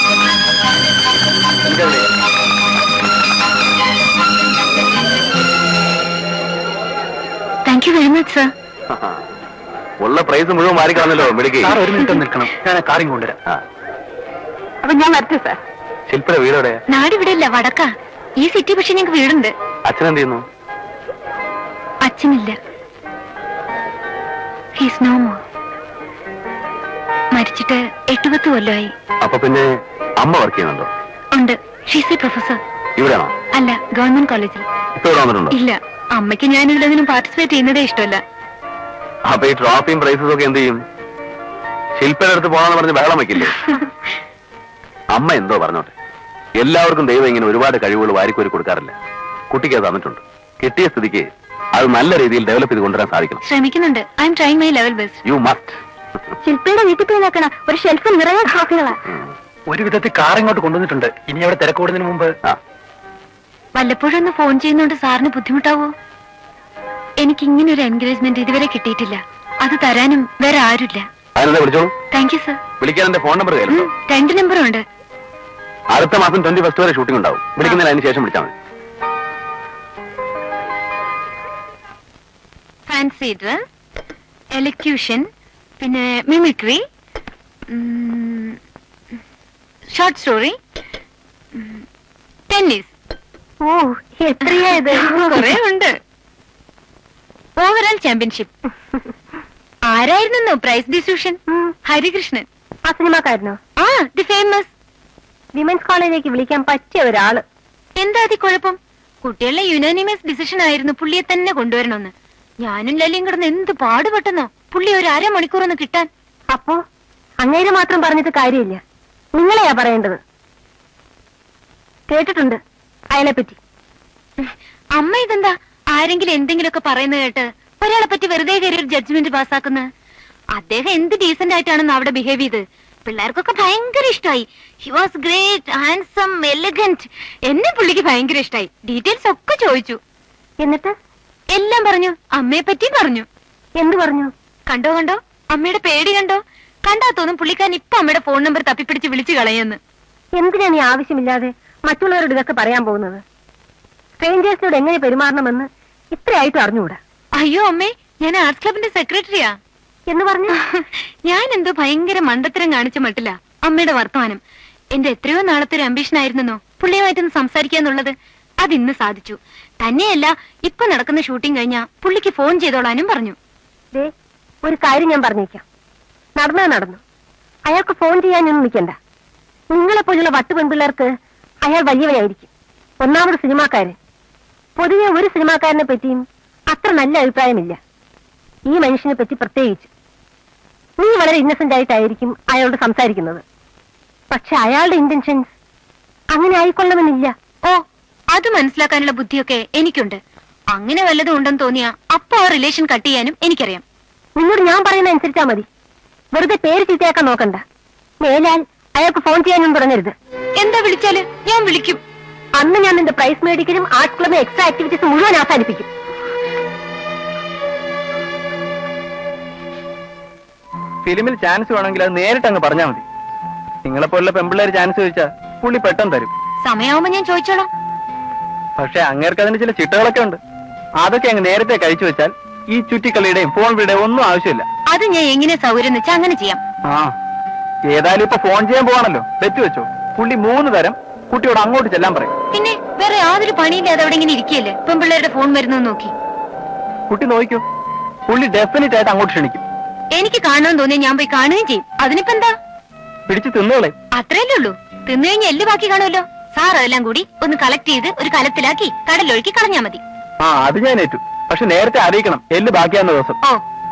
Thank you very much sir ഉള്ള പ്രൈസ് മുഴുവൻ മാറിക്കളഞ്ഞല്ലോ മിടുക്കി സാർ ഒരു മിനിറ്റ് നിൽക്കണം ഞാൻ ആ കാര്യം കൊണ്ടുവരാം ആ അപ്പൊ ഞാൻ വരട്ടെ സാർ ശില്പയുടെ വീടോടെ നാട് ഇവിടെ ഇല്ല വടക്കാ ഈ സിറ്റി പക്ഷെ ഞങ്ങൾക്ക് വീടുണ്ട് അച്ഛൻ എന്ത് ചെയ്യുന്നു അച്ഛനില്ല ഹീസ് നോ മോർ മരിച്ചിട്ട് എട്ട് പത്ത് കൊല്ലമായി അപ്പൊ പിന്നെ അമ്മ വർക്ക് ചെയ്യുന്നുണ്ടോ ഉണ്ട് ഷീസ് എ പ്രൊഫസർ ഇവിടെയാണോ അല്ല ഗവൺമെന്റ് കോളേജിൽ ഇപ്പൊ ഇവിടെ വന്നിട്ടുണ്ടോ ഇല്ല അമ്മയ്ക്ക് ഞാൻ ഇതിലൊന്നിനും പാർട്ടിസിപ്പേറ്റ് ചെയ്യുന്നതേ ഇഷ്ടമല്ല അപ്പൊ ഈ ട്രോഫിയും പ്രൈസസും ഒക്കെ എന്ത് ചെയ്യും ശില്പയുടെ അടുത്ത് പോകാന്ന് പറഞ്ഞ് ബഹളം വെക്കില്ലേ അമ്മ എന്തോ പറഞ്ഞോട്ടെ എല്ലാവർക്കും ദൈവം ഇങ്ങനെ ഒരുപാട് കഴിവുകൾ വാരിക്കോരി കൊടുക്കാറില്ല കുട്ടിക്ക് അത് തന്നിട്ടുണ്ട് കിട്ടിയ സ്ഥിതിക്ക് അത് നല്ല രീതിയിൽ ഡെവലപ്പ് ചെയ്ത് കൊണ്ടുവരാൻ സാധിക്കണം ശ്രമിക്കുന്നുണ്ട് I'm trying my level best you must ശില്പയുടെ വീട്ടിൽ പോയി നോക്കണം ഒരു ഷെൽഫ് നിറയെ ട്രോഫികളാ ഒരു വിധത്തിൽ കാർ ഇങ്ങോട്ട് കൊണ്ടുവന്നിട്ടുണ്ട് ഇനി അവിടെ തിരക്കൂടുന്നതിന് മുമ്പ് ആ വല്ലപ്പോഴും ഒന്ന് ഫോൺ ചെയ്യുന്നോണ്ട് സാറിന് ബുദ്ധിമുട്ടാവോ എനിക്ക് ഇങ്ങനെ ഒരു എൻകറേജ്മെന്റ് ഇതുവരെ കിട്ടിയിട്ടില്ല അത് തരാനും വേറെ ആരുമില്ല അതിനെന്താ വിളിച്ചോളൂ താങ്ക് യു സർ വിളിക്കാൻ എന്റെ ഫോൺ നമ്പർ കയ്യിലുണ്ടോ രണ്ട് നമ്പറും ഉണ്ട് അടുത്ത മാസം ട്വന്റി ഫസ്റ്റ് വരെ ഷൂട്ടിംഗ് ഉണ്ടാവും വിളിക്കുന്നതിന് അതിന് ശേഷം വിളിച്ചാൽ മതി ഫാൻസി ഡ്രസ് എലക്യൂഷൻ പിന്നെ മിമിക്രി ഷോർട്ട് സ്റ്റോറി ടെന്നീസ് ഓ എത്രയാ ഇത് കുറെ ഉണ്ട് ഓവറോൾ ചാമ്പ്യൻഷിപ്പ് ആരായിരുന്നു പ്രൈസ് ഡിസ്ട്രിബ്യൂഷൻ ഉം. ഹരികൃഷ്ണൻ ആ സിനിമാക്കാരനോ ആ ദി ഫേമസ് വിമൻസ് കോളേജിലേക്ക് വിളിക്കാൻ പറ്റിയ ഒരാള് എന്താ അതി കുഴപ്പം കുട്ടികളുടെ യുനാനിമസ് ഡിസിഷൻ ആയിരുന്നു പുള്ളിയെ തന്നെ കൊണ്ടുവരണമെന്ന് ഞാനും ലല്ലിയും കിടന്ന് എന്ത് പാടുപെട്ടെന്നോ പുള്ളി ഒരു അരമണിക്കൂർ ഒന്ന് കിട്ടാൻ അപ്പോ അങ്ങേര് മാത്രം പറഞ്ഞിട്ട് കാര്യമില്ല നിങ്ങളെയാ പറയേണ്ടത് കേട്ടിട്ടുണ്ട് അയാളെ പറ്റി അമ്മ ഇതെന്താ ആരെങ്കിലും എന്തെങ്കിലുമൊക്കെ പറയുന്നത് കേട്ട് ഒരാളെ പറ്റി വെറുതെ കയറി ഒരു ജഡ്ജ്മെന്റ് പാസ്സാക്കുന്ന അദ്ദേഹം എന്ത് ഡീസന്റ് ആയിട്ടാണെന്ന് അവിടെ ബിഹേവ് ചെയ്ത് പിള്ളേർക്കൊക്കെ ഭയങ്കര ഇഷ്ടമായി he was great handsome elegant എന്നെ പുള്ളിക്ക് ഭയങ്കര ഇഷ്ടമായി ഡീറ്റെയിൽസ് ഒക്കെ ചോദിച്ചു എന്നിട്ട് എല്ലാം പറഞ്ഞു അമ്മയെ പറ്റി പറഞ്ഞു എന്തു പറഞ്ഞു കണ്ടോ കണ്ടോ അമ്മയുടെ പേടി കണ്ടോ കണ്ടാ തോന്നും പുള്ളിക്കാരൻ ഇപ്പൊ അമ്മയുടെ ഫോൺ നമ്പർ തപ്പിപ്പിടിച്ച് വിളിച്ചു കളയെന്ന് എന്തിനാ നീ ആവശ്യമില്ലാതെ മറ്റുള്ളവരോട് ഇതൊക്കെ പറയാൻ പോകുന്നത് സ്ട്രേഞ്ചേഴ്സിനോട് എങ്ങനെ പെരുമാറണമെന്ന് ഇത്രയായിട്ടും അറിഞ്ഞുകൂടാ അയ്യോ അമ്മേ ഞാൻ ആർട്സ് ക്ലബിന്റെ സെക്രട്ടറിയാ എന്ന് പറഞ്ഞു ഞാൻ എന്തോ ഭയങ്കര മണ്ടത്തരം കാണിച്ച മട്ടില്ല അമ്മയുടെ വർത്തമാനം എന്റെ എത്രയോ നാളത്തെ ഒരു അംബിഷൻ ആയിരുന്നെന്നോ പുള്ളിയുമായിട്ടൊന്ന് സംസാരിക്കാന്നുള്ളത് അത് ഇന്ന് സാധിച്ചു തന്നെയല്ല ഇപ്പൊ നടക്കുന്ന ഷൂട്ടിംഗ് കഴിഞ്ഞാ പുള്ളിക്ക് ഫോൺ ചെയ്തോളാനും പറഞ്ഞു ദേ ഒരു കാര്യം ഞാൻ പറഞ്ഞേക്കാം നടന്നത് നടന്നു അയാൾക്ക് ഫോൺ ചെയ്യാനൊന്നും നിൽക്കണ്ട നിങ്ങളെ പോലുള്ള വട്ടു പെൺപിള്ളേർക്ക് അയാൾ വലിയവനായിരിക്കും ഒന്നാമത് സിനിമാക്കാരൻ പൊതുവെ ഒരു സിനിമാക്കാരനെ പറ്റിയും അത്ര നല്ല അഭിപ്രായമില്ല ഈ മനുഷ്യനെ പറ്റി പ്രത്യേകിച്ച് നീ വളരെ ഇന്നസെന്റ് ആയിട്ടായിരിക്കും അയാളോട് സംസാരിക്കുന്നത് പക്ഷെ അയാളുടെ ഇന്റൻഷൻസ് അങ്ങനെ ആയിക്കൊള്ളണമെന്നില്ല ഓ അത് മനസ്സിലാക്കാനുള്ള ബുദ്ധിയൊക്കെ എനിക്കുണ്ട് അങ്ങനെ വല്ലതും ഉണ്ടെന്ന് തോന്നിയാ അപ്പൊ ആ റിലേഷൻ കട്ട് ചെയ്യാനും എനിക്കറിയാം നിന്നോട് ഞാൻ പറയുന്ന അനുസരിച്ചാ മതി വെറുതെ പേര് ചീത്തയാക്കാൻ നോക്കണ്ട മേലാൽ അയാൾക്ക് ഫോൺ ചെയ്യാനും തുടങ്ങരുത് എന്താ വിളിച്ചാല് ഞാൻ വിളിക്കും അന്ന് ഞാൻ നിന്റെ പ്രൈസ് മേടിക്കലും ആർട്ട് ക്ലബിലെ എക്സ്ട്രാ ആക്ടിവിറ്റീസ് മുഴുവൻ അവസാനിപ്പിക്കും ഫിലിമിൽ ചാൻസ് വേണമെങ്കിൽ അത് നേരിട്ട് അങ്ങ് പറഞ്ഞാൽ മതി നിങ്ങളെ പോലുള്ള പെമ്പിള്ളേർ ചാൻസ് ചോദിച്ചാൽ പുള്ളി പെട്ടെന്ന് തരും സമയമാവുമ്പോ ഞാൻ ചോദിച്ചോളാം പക്ഷെ അങ്ങേർക്ക് അതിന് ചില ചിട്ടകളൊക്കെ ഉണ്ട് അതൊക്കെ അങ്ങ് നേരത്തെ കഴിച്ചു വെച്ചാൽ ഈ ചുറ്റിക്കളിയുടെയും ഫോൺ വിളിയുടെയും ഒന്നും ആവശ്യമില്ല അത് ഞാൻ എങ്ങനെ സൗകര്യം വെച്ചാൽ അങ്ങനെ ചെയ്യാം ആ ഏതായാലും ഇപ്പൊ ഫോൺ ചെയ്യാൻ പോവാണല്ലോ തെറ്റ് വെച്ചോ പുള്ളി മൂന്ന് തരം കുട്ടിയോട് അങ്ങോട്ട് ചെല്ലാൻ പറയും പിന്നെ വേറെ യാതൊരു പണിയില്ലാതെ അവിടെ ഇങ്ങനെ ഇരിക്കുകയല്ലേ പെൺപിള്ളേരുടെ ഫോൺ വരുന്നു നോക്കി കുട്ടി നോക്കിക്കോ പുള്ളി ഡെഫിനറ്റ് ആയിട്ട് അങ്ങോട്ട് ക്ഷണിക്കും എനിക്ക് കാണണമെന്ന് തോന്നിയാൽ ഞാൻ പോയി കാണുകയും ചെയ്യും അതിനിപ്പോ എന്താ പിടിച്ച് തിന്നോളെ അത്രയല്ലേ ഉള്ളൂ തിന്നു കഴിഞ്ഞാൽ എല്ല് ബാക്കി കാണുമല്ലോ സാർ അതെല്ലാം കൂടി ഒന്ന് കളക്ട് ചെയ്ത് ഒരു കലത്തിലാക്കി കടലൊഴുക്കി കളഞ്ഞാ മതി ആ അത് ഞാൻ ഏറ്റു പക്ഷെ നേരത്തെ അറിയിക്കണം എല്ല് ബാക്കിയാവുന്ന ദിവസം ഓ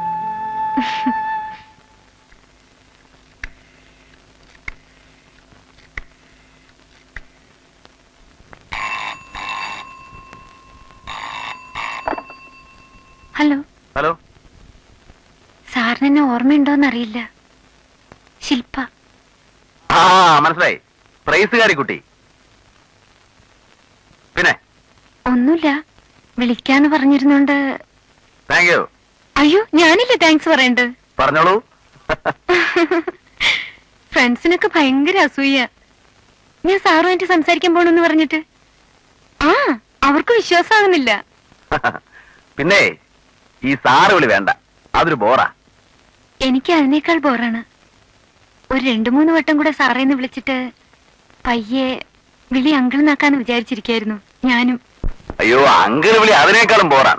ഹലോ ഹലോ സാറിന് എന്നെ ഓർമ്മയുണ്ടോന്നറിയില്ല ശില്പ ആ മനസ്സിലായി പ്രൈസുകാരി കുട്ടി പിന്നെ ഒന്നുമില്ല വിളിക്കാന്ന് പറഞ്ഞിരുന്നോണ്ട് താങ്ക് യു അയ്യോ ഞാനില്ലേ താങ്ക്സ് പറയണ്ട് പറഞ്ഞോളൂ ഫ്രണ്ട്സിനൊക്കെ ഭയങ്കര അസൂയ ഞാൻ സാറുമായിട്ട് സംസാരിക്കാൻ പോണെന്ന് പറഞ്ഞിട്ട് ആ അവർക്ക് വിശ്വാസമാകുന്നില്ല പിന്നെ ഈ സാറ് വിളി വേണ്ട അതൊരു ബോറാ എനിക്ക് അതിനേക്കാൾ ബോറാണ് ഒരു രണ്ടു മൂന്ന് വട്ടം കൂടെ സാറേന്ന് വിളിച്ചിട്ട് പയ്യെ വിളി അങ്കിൾന്നാക്കാന്ന് വിചാരിച്ചിരിക്കായിരുന്നു ഞാനും അയ്യോ അങ്കിൾ വിളി അതിനേക്കാളും ബോറാണ്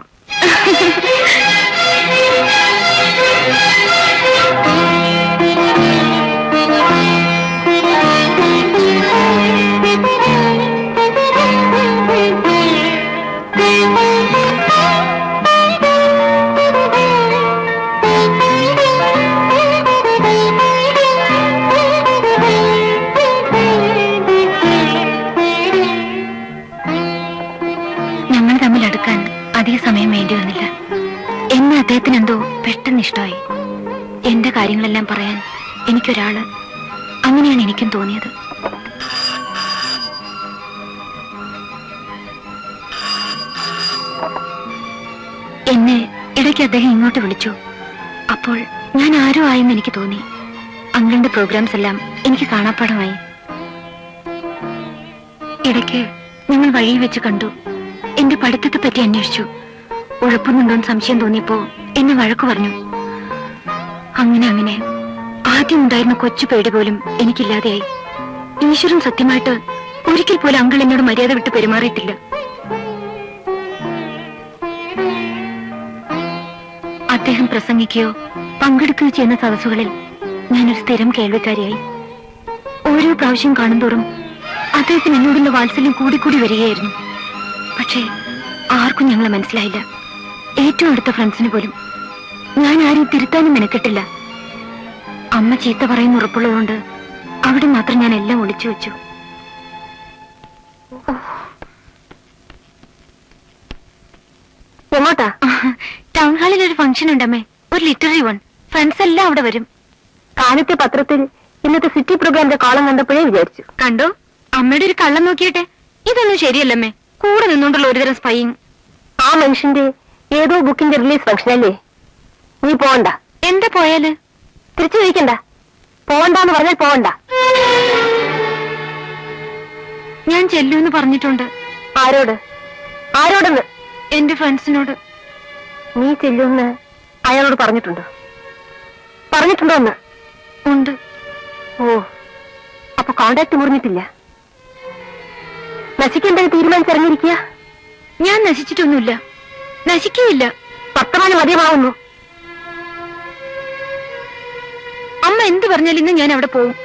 ഞങ്ങൾ തമ്മിൽ അടുക്കാൻ അധിക സമയം വേണ്ടി വന്നില്ല എന്നെ അദ്ദേഹത്തിന് എന്തോ പെട്ടെന്ന് ഇഷ്ടമായി എന്റെ കാര്യങ്ങളെല്ലാം പറയാൻ എനിക്കൊരാള് അങ്ങനെയാണ് എനിക്കും തോന്നിയത് എന്നെ ഇടയ്ക്ക് അദ്ദേഹം ഇങ്ങോട്ട് വിളിച്ചു അപ്പോൾ ഞാൻ ആരോ ആയെന്ന് എനിക്ക് തോന്നി അങ്കിളിന്റെ പ്രോഗ്രാംസ് എല്ലാം എനിക്ക് കാണാപ്പാടമായി ഇടയ്ക്ക് ഞങ്ങൾ വഴിയിൽ വെച്ച് കണ്ടു എന്റെ പഠിത്തത്തെ പറ്റി അന്വേഷിച്ചു ഉഴപ്പുന്നുണ്ടോന്ന് സംശയം തോന്നിയപ്പോ എന്നെ വഴക്കു പറഞ്ഞു അങ്ങനെ അങ്ങനെ ആദ്യം ഉണ്ടായിരുന്ന കൊച്ചു പേടി പോലും എനിക്കില്ലാതെയായി ഈശ്വരൻ സത്യമായിട്ട് ഒരിക്കൽ പോലും അങ്കിൾ എന്നോട് മര്യാദ വിട്ട് പെരുമാറിയിട്ടില്ല അദ്ദേഹം പ്രസംഗിക്കുകയോ പങ്കെടുക്കുകയോ ചെയ്യുന്ന സദസ്സുകളിൽ ഞാനൊരു സ്ഥിരം കേൾവിക്കാരിയായി ഓരോ പ്രാവശ്യം കാണുന്തോറും അദ്ദേഹത്തിന് എന്നോടുള്ള വാത്സല്യം കൂടിക്കൂടി വരികയായിരുന്നു പക്ഷേ ആർക്കും ഞങ്ങളെ മനസ്സിലായില്ല ഏറ്റവും അടുത്ത ഫ്രണ്ട്സിന് പോലും ഞാൻ ആരും തിരുത്താനും മെനക്കെട്ടില്ല അമ്മ ചീത്ത പറയുന്ന ഉറപ്പുള്ളതുകൊണ്ട് അവിടെ മാത്രം ഞാൻ എല്ലാം ഒളിച്ചു വെച്ചു എങ്ങോട്ടാ ടൗൺ ഹാളിൽ ഒരു ഫംഗ്ഷൻ ഉണ്ടമ്മേ ഒരു ലിറ്റററി വൺ ഫ്രണ്ട്സ് എല്ലാം അവിടെ വരും കാലത്തെ പത്രത്തിൽ ഇന്നത്തെ സിറ്റി പ്രോഗ്രാമിന്റെ കോളം കണ്ടപ്പോഴേ വിചാരിച്ചു കണ്ടോ അമ്മയുടെ ഒരു കള്ളം നോക്കിയിട്ടെ ഇതൊന്നും ശരിയല്ലമ്മേ കൂടെ നിന്നുകൊണ്ടുള്ള ഒരുതരം സ്പൈയിങ് ആ മനുഷ്യന്റെ ഏതോ ബുക്കിന്റെ റിലീസ് ഫംഗ്ഷൻ അല്ലേ നീ പോവണ്ട എന്താ പോയാല് തിരിച്ചു ചോദിക്കണ്ട പോവണ്ടെന്ന് പറഞ്ഞാൽ പോവണ്ട ഞാൻ ചെല്ലൂന്ന് പറഞ്ഞിട്ടുണ്ട് ആരോട് ആരോടെന്ന് എന്റെ ഫ്രണ്ട്സിനോട് നീ ചെല്ലുമെന്ന് അയാളോട് പറഞ്ഞിട്ടുണ്ടോ പറഞ്ഞിട്ടുണ്ടോ എന്ന് ഉണ്ട് ഓ അപ്പൊ കോണ്ടാക്ട് മുറിഞ്ഞിട്ടില്ല നശിക്കേണ്ടത് തീരുമാനിച്ചിറങ്ങിയിരിക്കുക ഞാൻ നശിച്ചിട്ടൊന്നുമില്ല നശിക്കുകയില്ല വർത്തമാനം മതിയമാവുന്നു അമ്മ എന്ത് പറഞ്ഞാലും ഇന്ന് ഞാൻ അവിടെ പോവും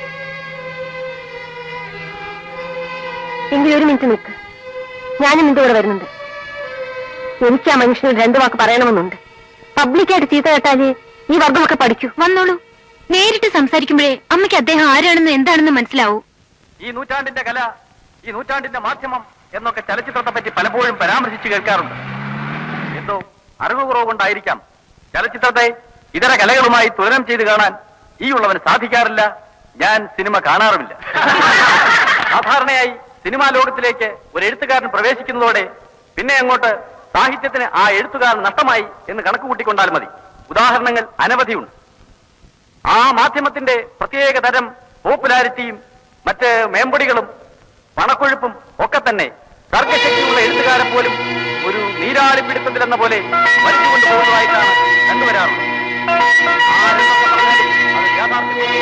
എങ്കിൽ ഒരു മിനിറ്റ് നിൽക്ക് ഞാനും നിന്റെ കൂടെ വരുന്നുണ്ട് എനിക്ക് ആ മനുഷ്യനോട് രണ്ടു വാക്ക് പറയണമെന്നുണ്ട് പബ്ലിക്കായിട്ട് ചീത്ത കേട്ടാല് ഈ വർഗമൊക്കെ പഠിക്കൂ വന്നോളൂ നേരിട്ട് സംസാരിക്കുമ്പോഴേ അമ്മയ്ക്ക് അദ്ദേഹം ആരാണെന്ന് എന്താണെന്ന് മനസ്സിലാവൂ ഈ നൂറ്റാണ്ടിന്റെ കല ഈ നൂറ്റാണ്ടിന്റെ മാധ്യമം എന്നൊക്കെ ചലച്ചിത്രത്തെ പറ്റി പലപ്പോഴും പരാമർശിച്ചു കേൾക്കാറുണ്ട് എന്തോ അറിവ് കുറവ് കൊണ്ടായിരിക്കാം ചലച്ചിത്രത്തെ ഇതര കലകളുമായി തുലനം ചെയ്ത് കാണാൻ ഈ ഉള്ളവന് സാധിക്കാറില്ല ഞാൻ സിനിമ കാണാറുമില്ല സാധാരണയായി സിനിമാ ലോകത്തിലേക്ക് ഒരു എഴുത്തുകാരൻ പ്രവേശിക്കുന്നതോടെ പിന്നെ അങ്ങോട്ട് സാഹിത്യത്തിന് ആ എഴുത്തുകാരൻ നഷ്ടമായി എന്ന് കണക്ക് കൂട്ടിക്കൊണ്ടാൽ മതി ഉദാഹരണങ്ങൾ അനവധിയുണ്ട് ആ മാധ്യമത്തിന്റെ പ്രത്യേക തരം പോപ്പുലാരിറ്റിയും മറ്റ് മേമ്പൊടികളും പണക്കൊഴുപ്പും ഒക്കെ തന്നെ സർഗശക്തിയുള്ള എഴുത്തുകാരെ പോലും ഒരു നീരാളിപ്പിടുത്തത്തിലെന്ന പോലെ വലിച്ചുകൊണ്ട് പോകുന്നതായിട്ടാണ് കണ്ടുവരാറുള്ളത് ആരെന്നൊക്കെ പറഞ്ഞാലും അത് യാഥാർത്ഥ്യം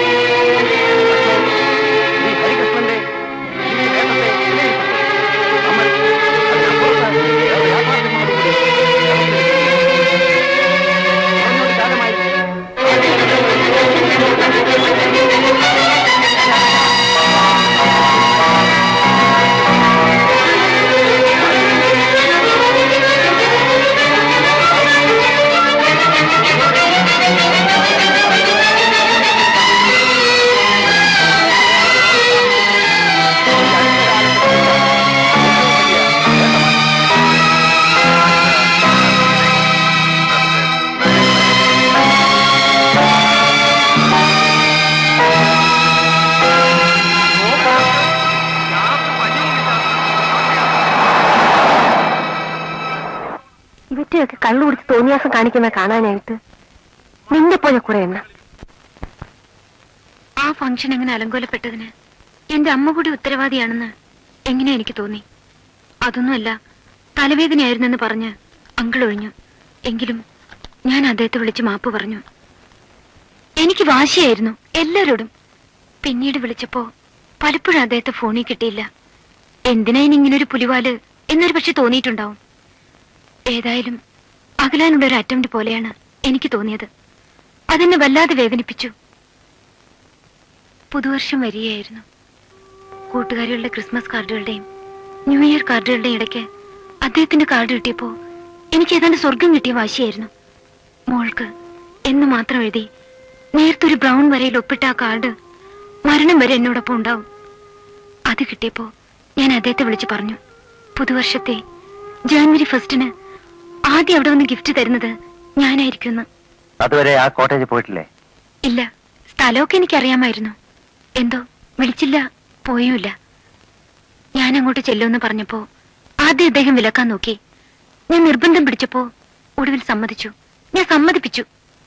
ഈ ഹരികൃഷ്ണന്റെ ഈ വേഷത്തെ വിലയിരുത്തുന്നു. നമ്മൾ അതിനപ്പുറത്ത് വേറെ യാഥാർത്ഥ്യങ്ങളോടുകൂടി കുറഞ്ഞൊരു കാലമായി ഇവറ്റയൊക്കെ കള്ളു കുടിച്ച് തോന്നിയാസം കാണിക്കുന്ന കാണാനായിട്ട് നിന്റെ പോലെ കുറെ എണ്ണ ആ ഫംഗ്ഷൻ അങ്ങനെ അലങ്കോലപ്പെട്ടതിന് എന്റെ അമ്മ കൂടി ഉത്തരവാദിയാണെന്ന് എങ്ങനെ എനിക്ക് തോന്നി അതൊന്നുമല്ല തലവേദനയായിരുന്നെന്ന് പറഞ്ഞ് അങ്കിൾ ഒഴിഞ്ഞു എങ്കിലും ഞാൻ അദ്ദേഹത്തെ വിളിച്ച് മാപ്പ് പറഞ്ഞു എനിക്ക് വാശിയായിരുന്നു എല്ലാരോടും പിന്നീട് വിളിച്ചപ്പോ പലപ്പോഴും അദ്ദേഹത്തെ ഫോണിൽ കിട്ടിയില്ല എന്തിനാ ഇനി ഇങ്ങനൊരു പുലിവാല് എന്നൊരു പക്ഷെ തോന്നിയിട്ടുണ്ടാവും ഏതായാലും അകലാനുള്ള ഒരു അറ്റംപ്റ്റ് പോലെയാണ് എനിക്ക് തോന്നിയത് അതെന്നെ വല്ലാതെ വേദനിപ്പിച്ചു പുതുവർഷം വരികയായിരുന്നു കൂട്ടുകാരികളുടെ ക്രിസ്മസ് കാർഡുകളുടെയും ന്യൂ ഇയർ കാർഡുകളുടെയും ഇടയ്ക്ക് അദ്ദേഹത്തിന്റെ കാർഡ് കിട്ടിയപ്പോ എനിക്ക് ഏതാണ്ട് സ്വർഗം കിട്ടിയ വാശിയായിരുന്നു മോൾക്ക് എന്ന് മാത്രം എഴുതി നേരത്തൊരു ബ്രൗൺ വരയിൽ ഒപ്പിട്ട ആ കാർഡ് മരണം വരെ എന്നോടൊപ്പം ഉണ്ടാവും അത് കിട്ടിയപ്പോ ഞാൻ അദ്ദേഹത്തെ വിളിച്ചു പറഞ്ഞു പുതുവർഷത്തെ ജാനുവരി ഫസ്റ്റിന് ആദ്യം അവിടെ വന്ന് ഗിഫ്റ്റ് തരുന്നത് ഞാനായിരിക്കുമെന്ന് അതുവരെ ആ കോട്ടേജിൽ പോയിട്ടില്ലേ ഇല്ല സ്ഥലമൊക്കെ എനിക്കറിയാമായിരുന്നു എന്തോ വിളിച്ചില്ല പോയുമില്ല ഞാൻ അങ്ങോട്ട് ചെല്ലുമെന്ന് പറഞ്ഞപ്പോ ആദ്യം അദ്ദേഹം വിലക്കാൻ നോക്കി ഞാൻ നിർബന്ധം പിടിച്ചപ്പോ ഒടുവിൽ സമ്മതിച്ചു ഞാൻ സമ്മതിപ്പിച്ചു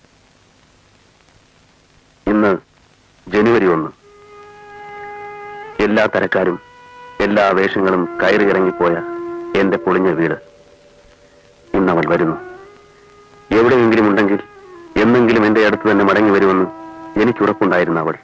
ഇന്ന് ജനുവരി ഒന്ന് എല്ലാ തരക്കാരും എല്ലാ വേഷങ്ങളും കയറി ഇറങ്ങിപ്പോയ എന്റെ പൊളിഞ്ഞ വീട് ഇന്നവൾ വരുന്നു എവിടെയെങ്കിലും ഉണ്ടെങ്കിൽ എന്നെങ്കിലും എന്റെ അടുത്ത് തന്നെ മടങ്ങി വരുമെന്ന് എനിക്ക് ഉറപ്പുണ്ടായിരുന്ന അവൾ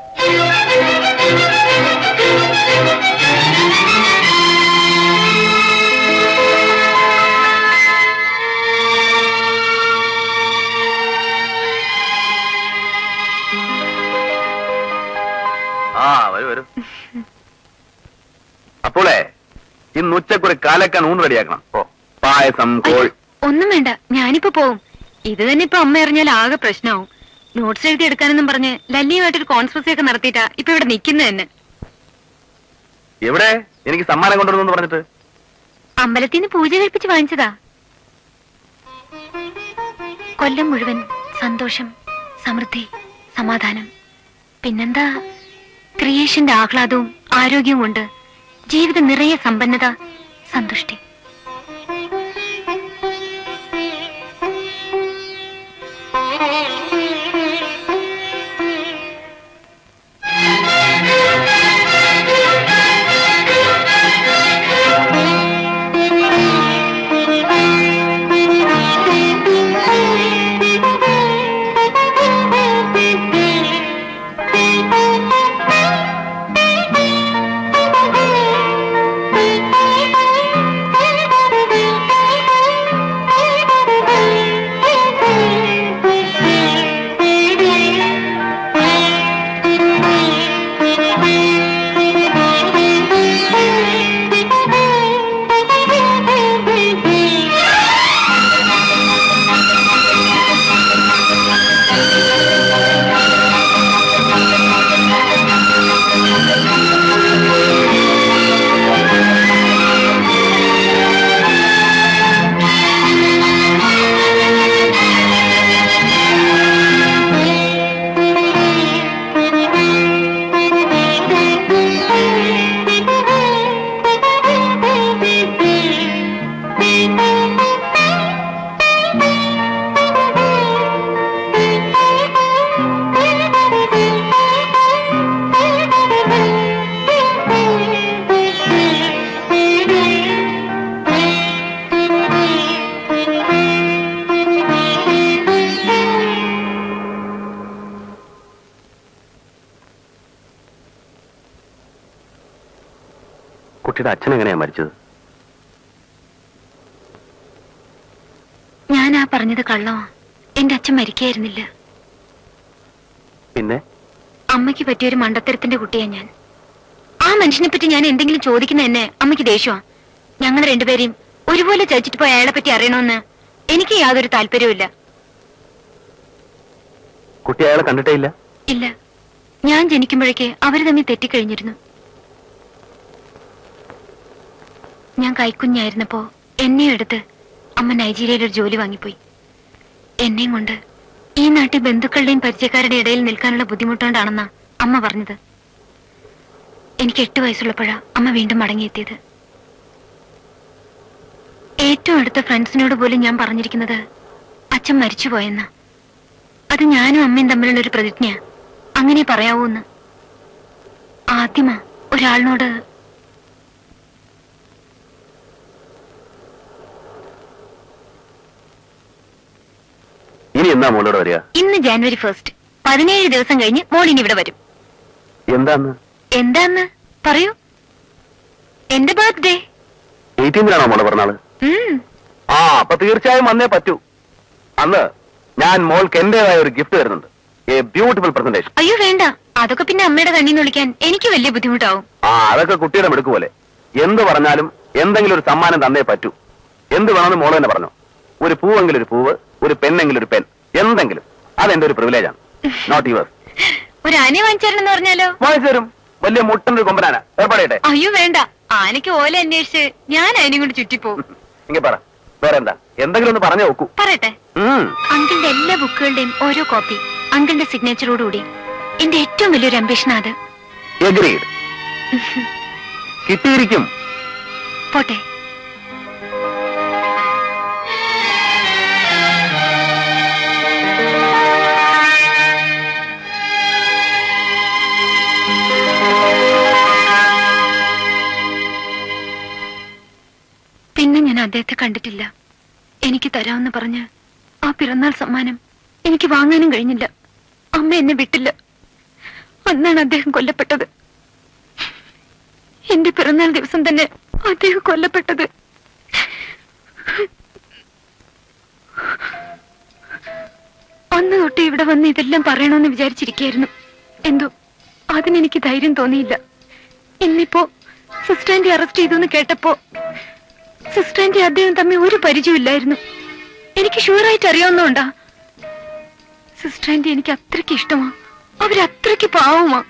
ആ വരൂ വരൂ അപ്പോളേ ഇന്ന് ഉച്ചക്കൊരു കാലക്കാൻ ഊണ് റെഡിയാക്കണം ഓ പായസം കോഴി ഒന്നും വേണ്ട ഞാനിപ്പോ പോവും ഇത് തന്നെ ഇപ്പൊ അമ്മ അറിഞ്ഞാൽ ആകെ പ്രശ്നമാവും നോട്ട്സ് എഴുതി എടുക്കാനെന്നും പറഞ്ഞ് ലല്ലിയുമായിട്ടൊരു കോൺസ്പെൻസി ഒക്കെ നടത്തിയിട്ടാ ഇപ്പൊ ഇവിടെ നിൽക്കുന്നത് തന്നെ എവിടെ എനിക്ക് സമ്മാനം കൊണ്ടുവന്നു പറഞ്ഞിട്ട് അമ്പലത്തിൽ നിന്ന് പൂജ കഴിപ്പിച്ച് വാങ്ങിച്ചതാ കൊല്ലം മുഴുവൻ സന്തോഷം സമൃദ്ധി സമാധാനം പിന്നെന്താ ക്രിയേഷന്റെ ആഹ്ലാദവും ആരോഗ്യവും കൊണ്ട് ജീവിതം നിറയെ സമ്പന്നത സന്തുഷ്ടി കുട്ടിയുടെ അച്ഛൻ എങ്ങനെയാ മരിച്ചത് ഞാൻ ആ പറഞ്ഞത് കള്ളമാ എന്റെ അച്ഛൻ മരിക്കായിരുന്നില്ല പിന്നെ അമ്മയ്ക്ക് പറ്റിയൊരു മണ്ടത്തരത്തിന്റെ കുട്ടിയാ ഞാൻ ആ മനുഷ്യനെ പറ്റി ഞാൻ എന്തെങ്കിലും ചോദിക്കുന്ന എന്നെ അമ്മയ്ക്ക് ദേഷ്യമാ ഞങ്ങൾ രണ്ടുപേരെയും ഒരുപോലെ ചതിച്ചിട്ട് പോയ അയാളെ പറ്റി അറിയണമെന്ന് എനിക്ക് യാതൊരു താല്പര്യവുമില്ല കുട്ടി അയാളെ കണ്ടിട്ടേ ഇല്ല ഇല്ല ഞാൻ ജനിക്കുമ്പോഴേക്ക് അവര് തമ്മിൽ തെറ്റിക്കഴിഞ്ഞിരുന്നു ഞാൻ കൈക്കുഞ്ഞായിരുന്നപ്പോ എന്നെയും എടുത്ത് അമ്മ നൈജീരിയയിൽ ഒരു ജോലി വാങ്ങിപ്പോയി എന്നെയും കൊണ്ട് ഈ നാട്ടിൽ ബന്ധുക്കളുടെയും പരിചയക്കാരുടെ ഇടയിൽ നിൽക്കാനുള്ള ബുദ്ധിമുട്ടുകൊണ്ടാണെന്നാ അമ്മ പറഞ്ഞത് എനിക്ക് എട്ട് വയസ്സുള്ളപ്പോഴാ അമ്മ വീണ്ടും മടങ്ങിയെത്തിയത് ഏറ്റവും അടുത്ത ഫ്രണ്ട്സിനോട് പോലും ഞാൻ പറഞ്ഞിരിക്കുന്നത് അച്ഛൻ മരിച്ചുപോയെന്നാ അത് ഞാനും അമ്മയും തമ്മിലുള്ള ഒരു പ്രതിജ്ഞ അങ്ങനെ പറയാവൂന്ന് ആദ്യമാ ഒരാളിനോട് ഇനി എന്നാ മോളോട് വരിക ഇന്ന് ജാനുവരി ഫസ്റ്റ് പതിനേഴ് ദിവസം കഴിഞ്ഞ് മോളിനി ഇവിടെ വരും എന്താന്ന് എന്താന്ന് പറയൂ എന്റെ ബർത്ത്ഡേ എയ്റ്റീൻതിനാണോ മോളെ പറഞ്ഞാള് ആ അപ്പൊ തീർച്ചയായും വന്നേ പറ്റൂ അന്ന് ഞാൻ മോൾക്ക് എന്റേതായ ഒരു ഗിഫ്റ്റ് തരുന്നുണ്ട് എ ബ്യൂട്ടിഫുൾ പ്രസന്റേഷൻ അയ്യോ വേണ്ട അതൊക്കെ പിന്നെ അമ്മയുടെ കണ്ണീന്ന് വിളിക്കാൻ എനിക്ക് വലിയ ബുദ്ധിമുട്ടാവും ആ അതൊക്കെ കുട്ടിയുടെ മിടുക്ക് പോലെ എന്ത് പറഞ്ഞാലും എന്തെങ്കിലും ഒരു സമ്മാനം തന്നേ പറ്റൂ എന്ത് വേണമെന്ന് മോള് തന്നെ പറഞ്ഞു ഒരു പൂവെങ്കിലും ഒരു പൂവ് ഒരു പെണ്ണെങ്കിലും ഒരു പെൻ എന്തെങ്കിലും അതെന്റെ ഒരു പ്രിവിലേജാണ് നോട്ട് യുവേഴ്സ് ഒരു ആനയെ വാങ്ങിച്ചാരെന്ന് പറഞ്ഞാലോ വാങ്ങിച്ചു തരും വലിയ മുട്ടൻ്റെ ഒരു കൊമ്പനാന ഏർപ്പാടേട്ടെ അയ്യോ വേണ്ട ആനയ്ക്ക് ഓല അന്വേഷിച്ച് ഞാൻ അതിനെയും കൊണ്ട് ചുറ്റിപ്പോവും ഇങ്ങനെ പറ വേറെ എന്താ എന്തെങ്കിലും ഒന്ന് പറഞ്ഞു നോക്കൂ പറയട്ടെ ഉം. അങ്കിളിന്റെ എല്ലാ ബുക്കുകളുടെയും ഓരോ കോപ്പി അങ്കിളിന്റെ സിഗ്നേച്ചറോടുകൂടി എന്റെ ഏറ്റവും വലിയൊരു അംബിഷൻ അത് Agreed. കിട്ടിയിരിക്കും പോട്ടെ പിന്നെ ഞാൻ അദ്ദേഹത്തെ കണ്ടിട്ടില്ല എനിക്ക് തരാമെന്ന് പറഞ്ഞ് ആ പിറന്നാൾ സമ്മാനം എനിക്ക് വാങ്ങാനും കഴിഞ്ഞില്ല അമ്മ എന്നെ വിട്ടില്ല അന്നാണ് അദ്ദേഹം കൊല്ലപ്പെട്ടത് എന്റെ പിറന്നാൾ ദിവസം തന്നെ അദ്ദേഹം കൊല്ലപ്പെട്ടത് അന്ന് തൊട്ട് ഇവിടെ വന്ന് ഇതെല്ലാം പറയണമെന്ന് വിചാരിച്ചിരിക്കായിരുന്നു എന്തോ അതിനെനിക്ക് ധൈര്യം തോന്നിയില്ല ഇന്നിപ്പോ സിസ്റ്ററിന്റെ അറസ്റ്റ് ചെയ്തു എന്ന് കേട്ടപ്പോ സിസ്റ്ററിന്റെ അദ്ദേഹം തമ്മിൽ ഒരു പരിചയമില്ലായിരുന്നു എനിക്ക് ഷുവറായിട്ട് അറിയാവുന്നോണ്ടാ സിസ്റ്ററിന്റെ എനിക്ക് അത്രയ്ക്ക് ഇഷ്ടമാ അവരത്രയ്ക്ക് പാവമാ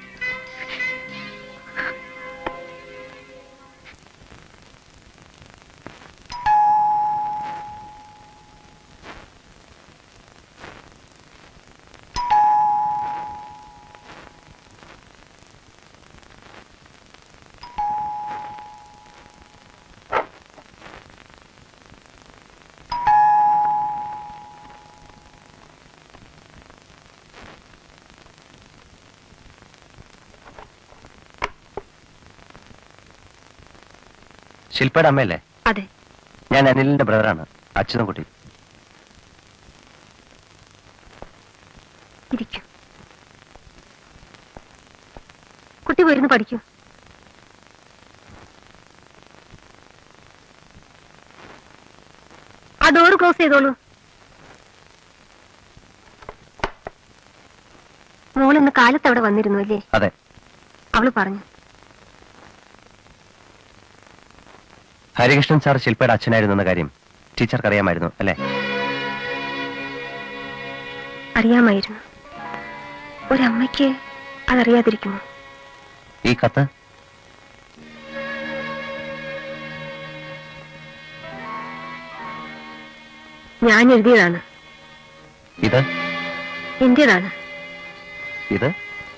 ശില്പയുടെ അമ്മയല്ലേ അതെ ഞാൻ അനിലിന്റെ ബ്രദറാണ് അച്യുതൻകുട്ടി ഇരിക്കും കുട്ടി പോയിരുന്ന് പഠിക്കൂ ആ ഡോറ് ക്ലോസ് ചെയ്തോളൂ മോൾ ഇന്ന് കാലത്ത് അവിടെ വന്നിരുന്നു അല്ലേ അതെ അവള് പറഞ്ഞു ഹരികൃഷ്ണൻ സാർ ശില്പയുടെ അച്ഛനായിരുന്നു എന്ന കാര്യം ടീച്ചർക്ക് അറിയാമായിരുന്നു അല്ലേ അറിയാമായിരുന്നു ഒരമ്മയ്ക്ക് അതറിയാതിരിക്കുമോ ഈ കത്ത് ഞാൻ എഴുതിയതാണ് ഇത് എന്റേതാണ് ഇത്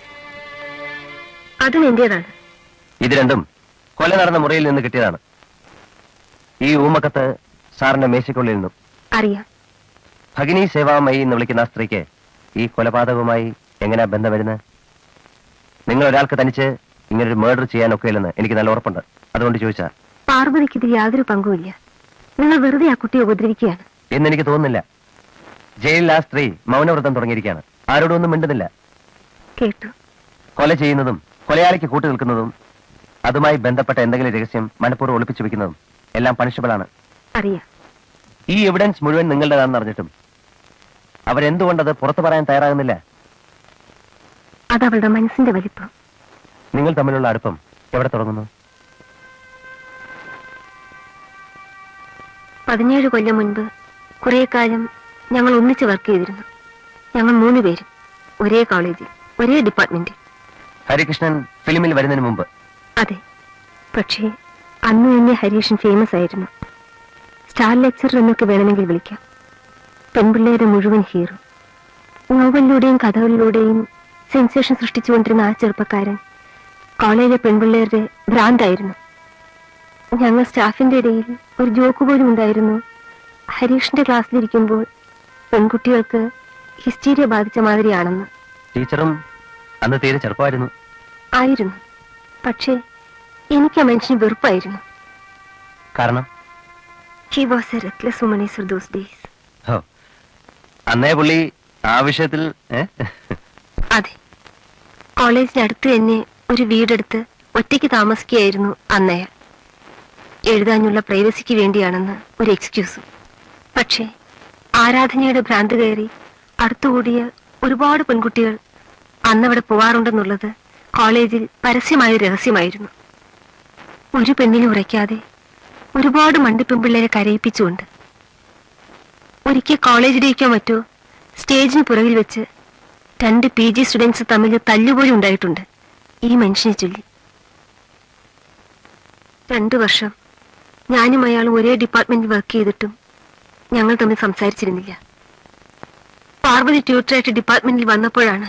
അതും എന്റേതാണ് ഇത് രണ്ടും കൊല നടന്ന മുറിയിൽ നിന്ന് കിട്ടിയതാണ് ഈ ഊമക്കത്ത് സാറിന്റെ മേശയ്ക്കുള്ളിൽ നിന്നും അറിയാം ഭഗിനി സേവാമയി എന്ന് വിളിക്കുന്ന ആ സ്ത്രീക്ക് ഈ കൊലപാതകവുമായി എങ്ങനെയാ ബന്ധം വരുന്നത് നിങ്ങൾ ഒരാൾക്ക് തനിച്ച് ഇങ്ങനൊരു മേർഡർ ചെയ്യാൻ ഒക്കെയില്ലെന്ന് എനിക്ക് നല്ല ഉറപ്പുണ്ട് അതുകൊണ്ട് ചോദിച്ചാ പാർവതിക്ക് ഇതിൽ യാതൊരു പങ്കുമില്ല നിങ്ങൾ വെറുതെ ആ കുട്ടിയെ ഉപദ്രവിക്കുകയാണ് എന്ന് എനിക്ക് തോന്നുന്നില്ല ജയിലിൽ ആ സ്ത്രീ മൗനവ്രതം തുടങ്ങിയിരിക്കുകയാണ് ആരോടും ഒന്നും മിണ്ടുന്നില്ല കേട്ടു കൊല ചെയ്യുന്നതും കൊലയാളിക്ക് കൂട്ടു നിൽക്കുന്നതും അതുമായി ബന്ധപ്പെട്ട എന്തെങ്കിലും രഹസ്യം മനഃപൂർവ്വം ഒളിപ്പിച്ചു വെക്കുന്നതും എല്ലാം പണിഷബിൾ ആണ് അറിയാം ഈ എവിഡൻസ് മുഴുവൻ നിങ്ങളുടേതാണെന്ന് അറിഞ്ഞിട്ടും അവരെന്തുകൊണ്ടത് പുറത്തു പറയാൻ തയ്യാറാകുന്നില്ല അത് അവളുടെ മനസ്സിന്റെ വലിപ്പം നിങ്ങൾ തമ്മിലുള്ള അടുപ്പം എവിടെ തുടങ്ങുന്നു പതിനേഴ് കൊല്ലം മുൻപ് കുറെ കാലം ഞങ്ങൾ ഒന്നിച്ച് വർക്ക് ചെയ്തിരുന്നു ഞങ്ങൾ മൂന്ന് പേരും ഒരേ കോളേജിൽ ഒരേ ഡിപ്പാർട്ട്മെന്റിൽ ഹരികൃഷ്ണൻ ഫിലിമിൽ വരുന്നതിന് മുമ്പ് അതെ പക്ഷേ അന്ന് തന്നെ ഹരീഷൻ ഫേമസ് ആയിരുന്നു സ്റ്റാർ ലെക്ചർ എന്നൊക്കെ വേണമെങ്കിൽ വിളിക്കാം പെൺപിള്ളേരുടെ മുഴുവൻ ഹീറോ നോവലിലൂടെയും കഥകളിലൂടെയും സെൻസേഷൻ സൃഷ്ടിച്ചുകൊണ്ടിരുന്ന ആ ചെറുപ്പക്കാരൻ കോളേജിലെ പെൺപിള്ളേരുടെ ഭ്രാന്തായിരുന്നു ഞങ്ങൾ സ്റ്റാഫിന്റെ ഇടയിൽ ഒരു ജോക്ക് പോലും ഉണ്ടായിരുന്നു ഹരീഷിന്റെ ക്ലാസ്സിലിരിക്കുമ്പോൾ പെൺകുട്ടികൾക്ക് ഹിസ്റ്റീരിയ ബാധിച്ച മാതിരിയാണെന്ന് ടീച്ചറും അന്ന് തീരെ ചെറുപ്പമായിരുന്നു ആയിരുന്നു പക്ഷേ എനിക്ക് ആ മനുഷ്യന് വെറുപ്പായിരുന്നു കാരണം he was a reckless womaniser for those days ഹോ, അന്നേ പുള്ളി ആ വിഷയത്തിൽ ഏ? അതെ കോളേജിനടുത്ത് തന്നെ ഒരു വീടെടുത്ത് ഒറ്റയ്ക്ക് താമസിക്കുകയായിരുന്നു അന്നയാൾ എഴുതാനുള്ള പ്രൈവസിക്ക് വേണ്ടിയാണെന്ന് ഒരു എക്സ്ക്യൂസും പക്ഷേ ആരാധനയുടെ ഭ്രാന്ത് കയറി അടുത്തുകൂടിയ ഒരുപാട് പെൺകുട്ടികൾ അന്നവിടെ പോവാറുണ്ടെന്നുള്ളത് കോളേജിൽ പരസ്യമായ ഒരു രഹസ്യമായിരുന്നു ഒരു പെണ്ണിനെ ഉറയ്ക്കാതെ ഒരുപാട് മണ്ടിപ്പെൺപിള്ളേരെ കരയിപ്പിച്ചുകൊണ്ട് ഒരിക്കൽ കോളേജിലേക്കോ മറ്റോ സ്റ്റേജിന് പുറകിൽ വെച്ച് രണ്ട് പി ജി സ്റ്റുഡൻസ് തമ്മിൽ തല്ലുപോലും ഉണ്ടായിട്ടുണ്ട് ഈ മനുഷ്യനെ ചൊല്ലി രണ്ടു വർഷം ഞാനും അയാളും ഒരേ ഡിപ്പാർട്ട്മെന്റിൽ വർക്ക് ചെയ്തിട്ടും ഞങ്ങൾ തമ്മിൽ സംസാരിച്ചിരുന്നില്ല പാർവതി ട്യൂട്ടറായിട്ട് ഡിപ്പാർട്ട്മെന്റിൽ വന്നപ്പോഴാണ്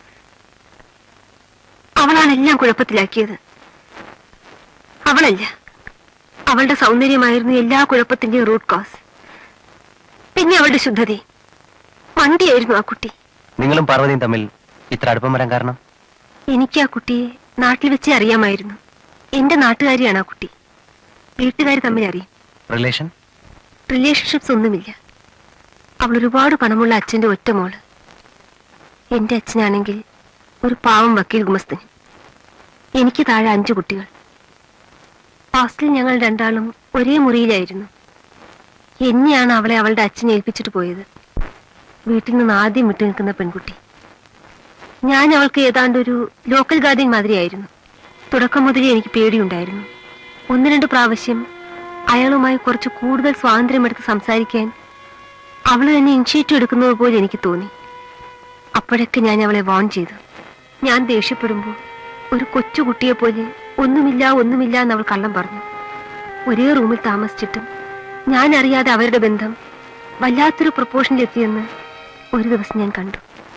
അവളാണ് എല്ലാം കുഴപ്പത്തിലാക്കിയത് അവളല്ല അവളുടെ സൗന്ദര്യമായിരുന്നു എല്ലാ കുഴപ്പത്തിന്റെയും റൂട്ട് കോസ് പിന്നെ അവളുടെ ശുദ്ധതയും മണ്ടിയായിരുന്നു ആ കുട്ടി നിങ്ങളും പാർവതിയും തമ്മിൽ ഇത്ര അടുപ്പം വരാൻ കാരണം എനിക്ക് ആ കുട്ടിയെ നാട്ടിൽ വെച്ചേ അറിയാമായിരുന്നു എന്റെ നാട്ടുകാരിയാണ് ആ കുട്ടി വീട്ടുകാർ തമ്മിൽ അറിയും റിലേഷൻ റിലേഷൻഷിപ്സ് ഒന്നുമില്ല അവൾ ഒരുപാട് പണമുള്ള അച്ഛന്റെ ഒറ്റ മോള് എന്റെ അച്ഛനാണെങ്കിൽ ഒരു പാവം വക്കീൽ ഗുമസ്തനും എനിക്ക് താഴെ അഞ്ചു കുട്ടികൾ ഹോസ്റ്റലിൽ ഞങ്ങൾ രണ്ടാളും ഒരേ മുറിയിലായിരുന്നു എന്നെയാണ് അവളെ അവളുടെ അച്ഛൻ ഏൽപ്പിച്ചിട്ട് പോയത് വീട്ടിൽ നിന്ന് ആദ്യം വിട്ടു നിൽക്കുന്ന പെൺകുട്ടി ഞാൻ അവൾക്ക് ഏതാണ്ട് ഒരു ലോക്കൽ ഗാർഡിയൻ മാതിരിയായിരുന്നു തുടക്കം മുതലേ എനിക്ക് പേടിയുണ്ടായിരുന്നു ഒന്ന് രണ്ട് പ്രാവശ്യം അയാളുമായി കുറച്ച് കൂടുതൽ സ്വാതന്ത്ര്യമെടുത്ത് സംസാരിക്കാൻ അവൾ തന്നെ ഇനിഷ്യേറ്റീവ് എടുക്കുന്നത് പോലെ എനിക്ക് തോന്നി അപ്പോഴൊക്കെ ഞാൻ അവളെ വാൺ ചെയ്തു ഞാൻ ദേഷ്യപ്പെടുമ്പോൾ ഒരു കൊച്ചു കുട്ടിയെ പോലെ ഒന്നുമില്ല ഒന്നുമില്ല എന്ന് അവൾ കള്ളം പറഞ്ഞു ഒരേ റൂമിൽ താമസിച്ചിട്ടും ഞാൻ അറിയാതെ അവരുടെ ബന്ധം വല്ലാത്തൊരു പ്രപ്പോഷനിലെത്തിയെന്ന് ഒരു ദിവസം ഞാൻ കണ്ടു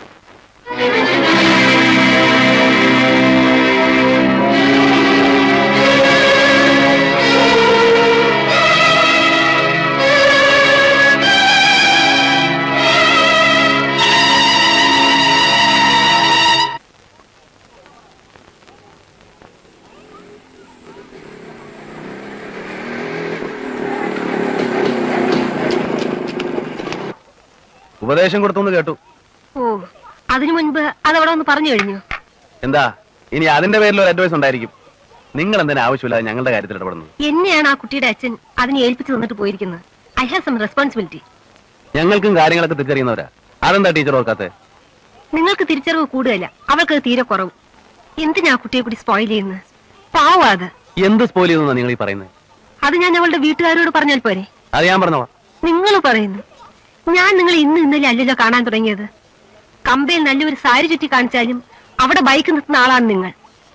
ഉപദേശം കൊടുത്തു കേട്ടു ഓ അതിനു മുൻപ് അതവിടെ ഒന്ന് പറഞ്ഞു കഴിഞ്ഞു എന്താ ഇനി അതിന്റെ പേരിൽ ഒരു അഡ്വൈസ് ഉണ്ടായിരിക്കും നിങ്ങൾ എന്തിനാ ആവശ്യമില്ലാതെ ഞങ്ങളുടെ കാര്യത്തിൽ ഇടപെടുന്നത് എന്നെയാണ് ആ കുട്ടിയുടെ അച്ഛൻ അതിനെ ഏൽപ്പിച്ചു തന്നിട്ട് പോയിരിക്കുന്നത് ഐ ഹാവ് സം റെസ്പോൺസിബിലിറ്റി ഞങ്ങൾക്കും കാര്യങ്ങളൊക്കെ തിരിച്ചറിയുന്നവരാ അതെന്താ ടീച്ചർ ഓർക്കാത്തെ നിങ്ങൾക്ക് തിരിച്ചറിവ് കൂടുതല അവൾക്ക് തീരെ കുറവ് എന്തിനാ ആ കുട്ടിയെ കൂടി സ്പോയിൽ ചെയ്യുന്നത് പാവാ അത് എന്ത് സ്പോയിൽ ചെയ്യുന്ന നിങ്ങൾ ഈ പറയുന്നത് അത് ഞാൻ അവളുടെ വീട്ടുകാരോട് പറഞ്ഞാൽ പോരെ അത് ഞാൻ പറഞ്ഞോളാം നിങ്ങൾ പറയുന്നു ഞാൻ നിങ്ങൾ ഇന്ന് ഇന്നലെ അല്ലല്ലോ കാണാൻ തുടങ്ങിയത് കമ്പയിൽ നല്ലൊരു സാരി ചുറ്റി കാണിച്ചാലും അവിടെ ബൈക്ക് നിർത്തുന്ന ആളാണ് നിങ്ങൾ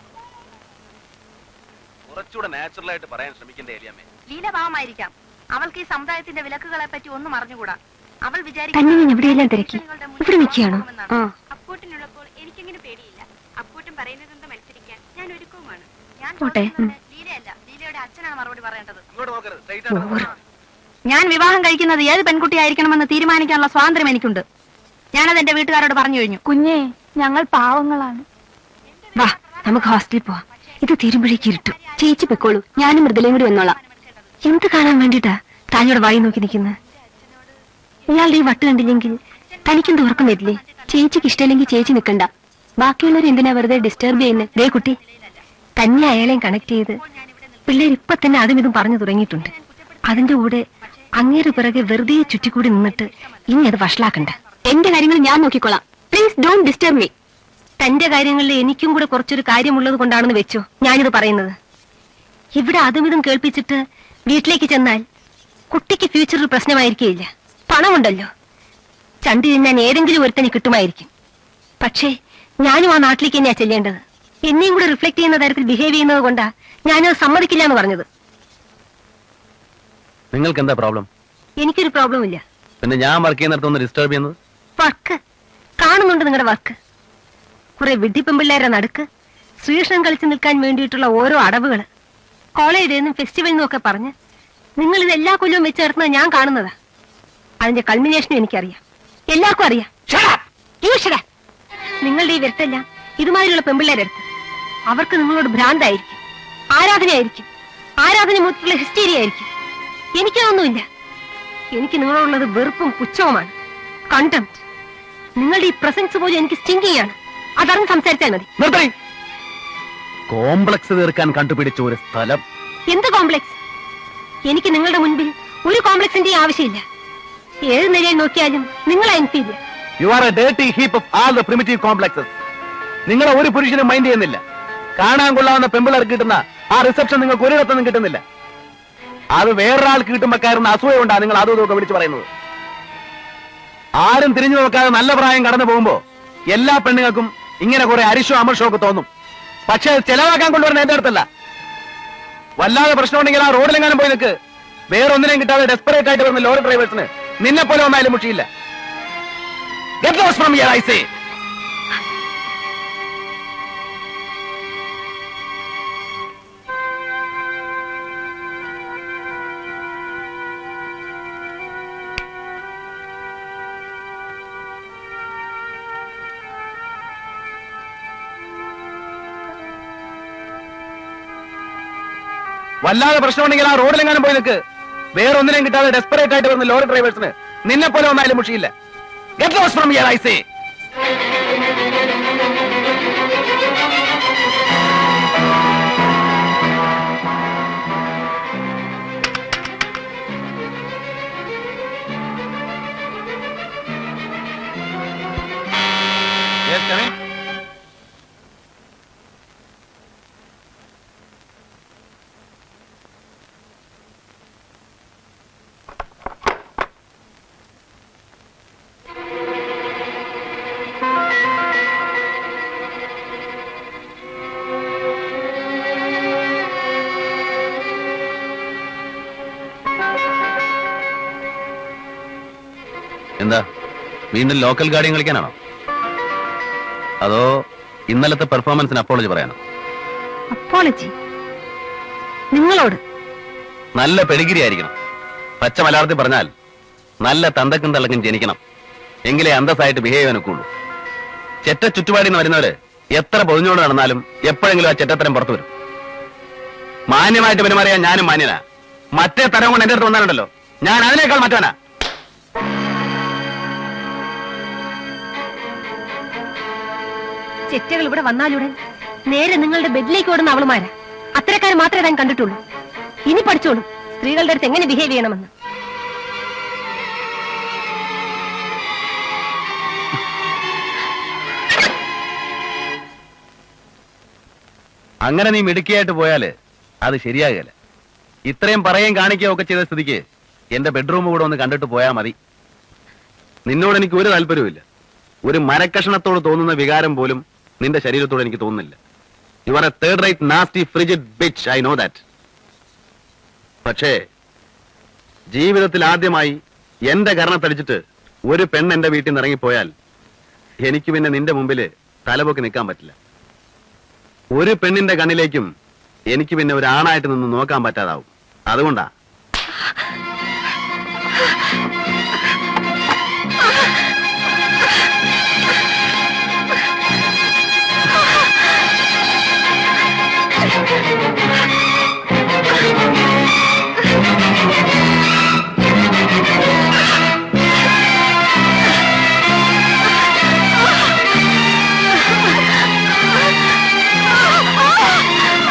കുറച്ചുകൂടെ നാച്ചുറൽ ആയിട്ട് പറയാൻ ശ്രമിക്കണ്ടേ എലിയമ്മേ ലീല പാവമായിരിക്കാം അവൾക്ക് ഈ സമുദായത്തിന്റെ വിലക്കുകളെ പറ്റി ഒന്നും അറിഞ്ഞുകൂടാ അവൾ തന്നെ ഞാൻ എവിടെയെല്ലാം തിരക്കി ഇവിടെ നിൽക്കുകയാണോ ആ അപ്പൂട്ടിനുള്ളപ്പോൾ എനിക്കെങ്ങനെ പേടിയില്ല അപ്പൂട്ടൻ പറയുന്നതെന്ത് മത്സരിക്കാൻ ഞാൻ ഒരുക്കവുമാണ് ഞാൻ പോട്ടെ, ചോദിക്കുന്നത് ലീലയല്ല ലീലയുടെ അച്ഛനാണ് മറുപടി പറയേണ്ടത് ഇങ്ങോട്ട് നോക്കരുത് straight ഞാൻ വിവാഹം കഴിക്കുന്നത് ഏത് പെൺകുട്ടിയായിരിക്കണമെന്ന് തീരുമാനിക്കാനുള്ള സ്വാതന്ത്ര്യം എനിക്കുണ്ട് ഞാനത് എന്റെ വീട്ടുകാരോട് പറഞ്ഞു കഴിഞ്ഞു കുഞ്ഞേ ഞങ്ങൾ പാവങ്ങളാണ് വാ നമുക്ക് ഹോസ്റ്റലിൽ പോവാം ഇത് തീരുമ്പോഴേക്ക് ഇരുട്ടും ചേച്ചി പൊക്കോളൂ ഞാനും മൃദുലയും കൂടി വന്നോളാം എന്ത് കാണാൻ വേണ്ടിട്ടാ താനോട് വായി നോക്കി നിൽക്കുന്നത് ഇയാളുടെ ഈ വട്ട് കണ്ടില്ലെങ്കിൽ തനിക്കെന്ത് ഉറക്കം വരില്ലേ ചേച്ചിക്ക് ഇഷ്ടമില്ലെങ്കിൽ ചേച്ചി നിൽക്കണ്ട ബാക്കിയുള്ളവർ എന്തിനാ വെറുതെ ഡിസ്റ്റർബ് ചെയ്യുന്നത് ദേ കുട്ടി തന്നെ അയാളെയും കണക്ട് ചെയ്ത് പിള്ളേർ ഇപ്പൊ തന്നെ അതും ഇതും പറഞ്ഞു തുടങ്ങിയിട്ടുണ്ട് അതിന്റെ കൂടെ അങ്ങേര് പിറകെ വെറുതെ ചുറ്റിക്കൂടി നിന്നിട്ട് ഇനി അത് വഷളാക്കണ്ട എന്റെ കാര്യങ്ങൾ ഞാൻ നോക്കിക്കോളാം പ്ലീസ് ഡോണ്ട് ഡിസ്റ്റർബ് മീ തന്റെ കാര്യങ്ങളിൽ എനിക്കും കൂടെ കുറച്ചൊരു കാര്യമുള്ളത് കൊണ്ടാണെന്ന് വെച്ചോ ഞാനിത് പറയുന്നത് ഇവിടെ അതും ഇതും കേൾപ്പിച്ചിട്ട് വീട്ടിലേക്ക് ചെന്നാൽ കുട്ടിക്ക് ഫ്യൂച്ചറിൽ പ്രശ്നമായിരിക്കില്ല പണമുണ്ടല്ലോ ചണ്ടി തിന്നാൻ ഏതെങ്കിലും ഒരുത്തന് കിട്ടുമായിരിക്കും പക്ഷേ ഞാനും ആ നാട്ടിലേക്ക് തന്നെയാ ചെല്ലേണ്ടത് എന്നെയും കൂടെ റിഫ്ലക്ട് ചെയ്യുന്ന തരത്തിൽ ബിഹേവ് ചെയ്യുന്നത് കൊണ്ടാ ഞാനത് സമ്മതിക്കില്ല എന്ന് പറഞ്ഞത് നിങ്ങൾക്ക് എന്താ പ്രോബ്ലം എനിക്കൊരു പ്രോബ്ലം ഇല്ല പിന്നെ ഞാൻ വർക്ക് ചെയ്യുന്നിടത്തൊന്ന് ഡിസ്റ്റർബ് ചെയ്യുന്നത് വർക്ക് കാണുന്നുണ്ട് നിങ്ങളുടെ വർക്ക് കുറെ വിഡ്ഢിപ്പെമ്പിള്ളേരെ നടുക്ക് ശ്രീകൃഷ്ണൻ കളിച്ചു നിൽക്കാൻ വേണ്ടിയിട്ടുള്ള ഓരോ അടവുകൾ കോളേജിൽ നിന്നും ഫെസ്റ്റിവലിൽ നിന്നും ഒക്കെ പറഞ്ഞ് നിങ്ങൾ ഇത് എല്ലാ കൊല്ലവും വെച്ച് നടത്തുന്നത് ഞാൻ കാണുന്നതാ അതിന്റെ കൾമിനേഷനും എനിക്കറിയാം എല്ലാവർക്കും അറിയാം You shut up. നിങ്ങളുടെ ഈ വ്യക്തെല്ലാം ഇതുമാതിരിയുള്ള പെമ്പിള്ളേരെടുത്ത് അവർക്ക് നിങ്ങളോട് ഭ്രാന്തായിരിക്കും ആരാധനയായിരിക്കും ആരാധന മൂത്തിലുള്ള ഹിസ്റ്റീരിയ ആയിരിക്കും എനിക്കതൊന്നുമില്ല എനിക്ക് നിങ്ങളോടുള്ളത് വെറുപ്പും പുച്ഛവുമാണ് കണ്ടംപ്റ്റ് നിങ്ങളുടെ ഈ പ്രസൻസ് പോലും എനിക്ക് സ്റ്റിങ് ആണ് അതറിഞ്ഞ് സംസാരിച്ചാൽ മതി നിർത്തണേ കോംപ്ലക്സ് തീർക്കാൻ കണ്ടുപിടിച്ച ഒരു സ്ഥലം എന്ത് കോംപ്ലക്സ് എനിക്ക് നിങ്ങളുടെ മുൻപിൽ ഒരു കോംപ്ലക്സിന്റെ ആവശ്യമില്ല ഏത് നിലയിൽ നോക്കിയാലും നിങ്ങളെ എനിക്കില്ല you are a dirty heap of all the primitive complexes നിങ്ങളെ ഒരു പുരുഷനും മൈൻഡ് ചെയ്യുന്നില്ല കാണാൻ കൊള്ളാവുന്ന പെമ്പിളർക്ക് കിട്ടുന്ന ആ റിസപ്ഷൻ നിങ്ങൾക്ക് ഒരിടത്തൊന്നും കിട്ടുന്നില്ല അത് വേറൊരാൾക്ക് കിട്ടുമ്പോ കയറുന്ന അസൂയ കൊണ്ടാ നിങ്ങൾ അതും ഇതൊക്കെ വിളിച്ചു പറയുന്നത് ആരും തിരിഞ്ഞു നോക്കാതെ നല്ല പ്രായം കടന്നു പോകുമ്പോ എല്ലാ പെണ്ണുങ്ങൾക്കും ഇങ്ങനെ കുറെ അരിശോ അമർഷോ ഒക്കെ തോന്നും പക്ഷെ അത് ചെലവാക്കാൻ കൊണ്ടുവരുന്ന എന്റെ അടുത്തല്ല വല്ലാതെ പ്രശ്നമുണ്ടെങ്കിൽ ആ റോഡിലെങ്ങാനും പോയി നിൽക്ക് വേറൊന്നിനെയും കിട്ടാതെ ഡെസ്പറേറ്റ് ആയിട്ട് വരുന്ന ലോറി ഡ്രൈവേഴ്സിന് നിന്നെ പോലെ ഒന്നായാലും മുഷിയില്ല Get lost from here, I say. വല്ലാതെ പ്രശ്നമുണ്ടെങ്കിൽ ആ റോഡിലെങ്ങാനും പോയി നിൽക്ക് വേറൊന്നിനെയും കിട്ടാതെ ഡെസ്പറേറ്റ് ആയിട്ട് വരുന്ന ലോറി ഡ്രൈവേഴ്സിന് നിന്നെ പോലെ ഒന്നായാലും മുഷിയില്ല Get lost from here, I say. Yes, come in. എന്താ വീണ്ടും ലോക്കൽ ഗാഡിയും കളിക്കാനാണോ അതോ ഇന്നലത്തെ പെർഫോമൻസിന് അപ്പോളജി പറയാനോ അപ്പോളജി നിങ്ങളോട് നല്ല പെടിഗിരി ആയിരിക്കണം പച്ച മലയാളത്തിൽ പറഞ്ഞാൽ നല്ല തന്തക്കും തള്ളക്കും ജനിക്കണം എങ്കിലേ അന്തസ്സായിട്ട് ബിഹേവ് ചെയ്യാനൊക്കുള്ളൂ ചെറ്റ ചുറ്റുപാടിൽ നിന്ന് വരുന്നവര് എത്ര പൊതിഞ്ഞോട് നടന്നാലും എപ്പോഴെങ്കിലും ആ ചെറ്റത്തരം പുറത്തു വരും മാന്യമായിട്ട് പെരുമാറിയാൻ ഞാനും മാന്യനാ മറ്റേ തരം കൊണ്ട് എന്റെ അടുത്ത് വന്നാലുണ്ടല്ലോ ഞാൻ അതിനേക്കാൾ മറ്റവനാ ചെറ്റകൾ ഇവിടെ വന്നാലുടൻ നേരെ നിങ്ങളുടെ ബെഡിലേക്ക് ഓടുന്ന അവളുമാരാ അത്തരക്കാരെ മാത്രമേ ഞാൻ കണ്ടിട്ടുള്ളൂ ഇനി പഠിച്ചോളൂ സ്ത്രീകളുടെ അടുത്ത് എങ്ങനെ ബിഹേവ് ചെയ്യണമെന്ന് അങ്ങനെ നീ മിടുക്കിയായിട്ട് പോയാല് അത് ശരിയാകില്ല ഇത്രയും പറയുകയും കാണിക്കുകയും ഒക്കെ ചെയ്ത സ്ഥിതിക്ക് എന്റെ ബെഡ്റൂം കൂടെ ഒന്ന് കണ്ടിട്ട് പോയാൽ മതി നിന്നോട് എനിക്ക് ഒരു താല്പര്യവുമില്ല ഒരു മരക്കഷണത്തോട് തോന്നുന്ന വികാരം പോലും നിന്റെ ശരീരത്തോട് എനിക്ക് തോന്നുന്നില്ല you are a third rate nasty frigid bitch I know that പക്ഷേ ജീവിതത്തിൽ ആദ്യമായി എന്റെ കരണത്തടിച്ചിട്ട് ഒരു പെണ്ണ് എന്റെ വീട്ടിൽ നിന്ന് ഇറങ്ങിപ്പോയാൽ എനിക്ക് പിന്നെ നിന്റെ മുമ്പിൽ തലപൊക്കി നിൽക്കാൻ പറ്റില്ല ഒരു പെണ്ണിന്റെ കണ്ണിലേക്കും എനിക്ക് പിന്നെ ഒരു ആണായിട്ട് നിന്ന് നോക്കാൻ പറ്റാതാവും അതുകൊണ്ടാ Ah!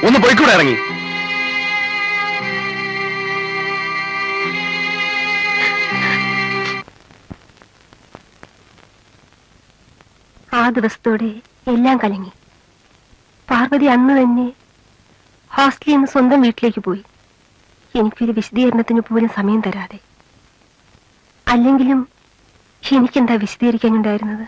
ഒന്ന് പോയിക്കൂടെ ഇറങ്ങി ആ ദിവസത്തോടെ എല്ലാം കലങ്ങി പാർവതി അന്ന് തന്നെ ഹോസ്റ്റലിൽ നിന്ന് സ്വന്തം വീട്ടിലേക്ക് പോയി എനിക്കൊരു വിശദീകരണത്തിന് പോലും സമയം തരാതെ അല്ലെങ്കിലും എനിക്കെന്താ വിശദീകരിക്കാനുണ്ടായിരുന്നത്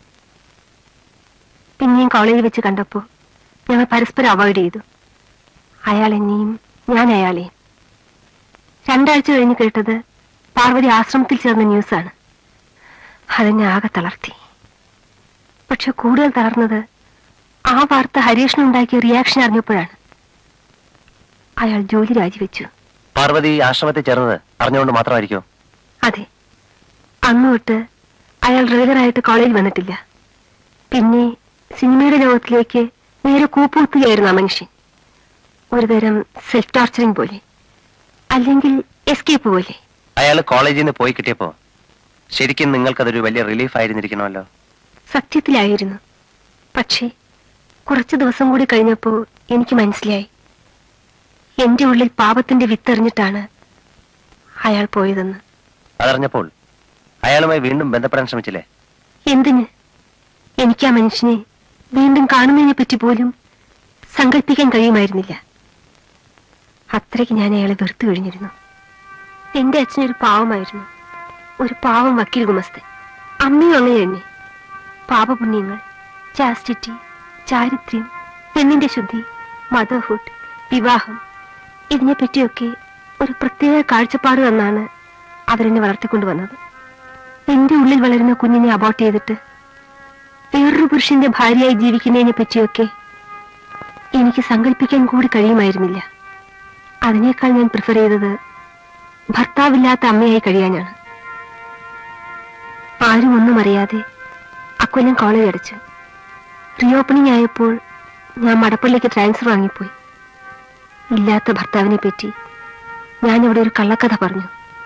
പിന്നെയും കോളേജിൽ വെച്ച് കണ്ടപ്പോൾ ഞങ്ങൾ പരസ്പരം അവോയ്ഡ് ചെയ്തു അയാൾ എന്നെയും ഞാൻ അയാളെയും രണ്ടാഴ്ച കഴിഞ്ഞ് കേട്ടത് പാർവതി ആശ്രമത്തിൽ ചേർന്ന ന്യൂസാണ് അതെന്നെ ആകെ തളർത്തി പക്ഷെ കൂടുതൽ തളർന്നത് ആ വാർത്ത ഹരീഷിനുണ്ടാക്കിയ റിയാക്ഷൻ അറിഞ്ഞപ്പോഴാണ് അയാൾ ജോലി രാജിവെച്ചു പാർവതി ആശ്രമത്തിൽ ചേർന്നത് അറിഞ്ഞുകൊണ്ട് മാത്രമായിരിക്കും അതെ അന്ന് തൊട്ട് അയാൾ റെഗുലറായിട്ട് കോളേജിൽ വന്നിട്ടില്ല പിന്നെ സിനിമയുടെ ലോകത്തിലേക്ക് നേരെ കൂപ്പുകുത്തുകയായിരുന്നു ആ മനുഷ്യൻ ഒരുതരം സെൽഫ് ടോർച്ചറിങ് പോലെ അല്ലെങ്കിൽ എസ്കേപ്പ് പോലെ അയാൾ കോളേജിൽ നിന്ന് പോയി കിട്ടിയപ്പോ ശരിക്കും നിങ്ങൾക്കതൊരു വലിയ റിലീഫ് ആയിരുന്നിരിക്കണമല്ലോ സത്യത്തിലായിരുന്നു പക്ഷേ കുറച്ചു ദിവസം കൂടി കഴിഞ്ഞപ്പോൾ എനിക്ക് മനസ്സിലായി എന്റെ ഉള്ളിൽ പാപത്തിന്റെ വിത്തെറിഞ്ഞിട്ടാണ് അയാൾ പോയതെന്ന് അതറിഞ്ഞപ്പോൾ അയാളുമായി വീണ്ടും ബന്ധപ്പെടാൻ ശ്രമിച്ചില്ലേ എന്തിന് എനിക്ക് ആ മനുഷ്യനെ വീണ്ടും കാണുന്നതിനെ പറ്റി പോലും സങ്കല്പിക്കാൻ കഴിയുമായിരുന്നില്ല അത്രയ്ക്ക് ഞാൻ അയാളെ വെറുത്തു കഴിഞ്ഞിരുന്നു എന്റെ അച്ഛനൊരു പാവമായിരുന്നു ഒരു പാവം വക്കീൽ ഗുമസ്തൻ അമ്മയും അങ്ങനെ തന്നെ പാപപുണ്യങ്ങൾ ചാസ്റ്റിറ്റി ചാരിത്ര്യം പെണ്ണിന്റെ ശുദ്ധി മദർഹുഡ് വിവാഹം ഇതിനെപ്പറ്റിയൊക്കെ ഒരു പ്രത്യേക കാഴ്ചപ്പാട് തന്നാണ് അവരെന്നെ വളർത്തിക്കൊണ്ടുവന്നത് എന്റെ ഉള്ളിൽ വളരുന്ന കുഞ്ഞിനെ അബോർട്ട് ചെയ്തിട്ട് വേറൊരു പുരുഷന്റെ ഭാര്യയായി ജീവിക്കുന്നതിനെ പറ്റിയൊക്കെ എനിക്ക് സങ്കല്പിക്കാൻ കൂടി കഴിയുമായിരുന്നില്ല അതിനേക്കാൾ ഞാൻ പ്രിഫർ ചെയ്തത് ഭർത്താവില്ലാത്ത അമ്മയായി കഴിയാനാണ് ആരും ഒന്നും അറിയാതെ അക്കൊല്ലം കോളേജ് അടച്ചു റീഓപ്പണിംഗ് ആയപ്പോൾ ഞാൻ മടപ്പള്ളിക്ക് ട്രാൻസ്ഫർ വാങ്ങിപ്പോയി ഇല്ലാത്ത ഭർത്താവിനെ പറ്റി ഞാൻ ഇവിടെ ഒരു കള്ളക്കഥ പറഞ്ഞു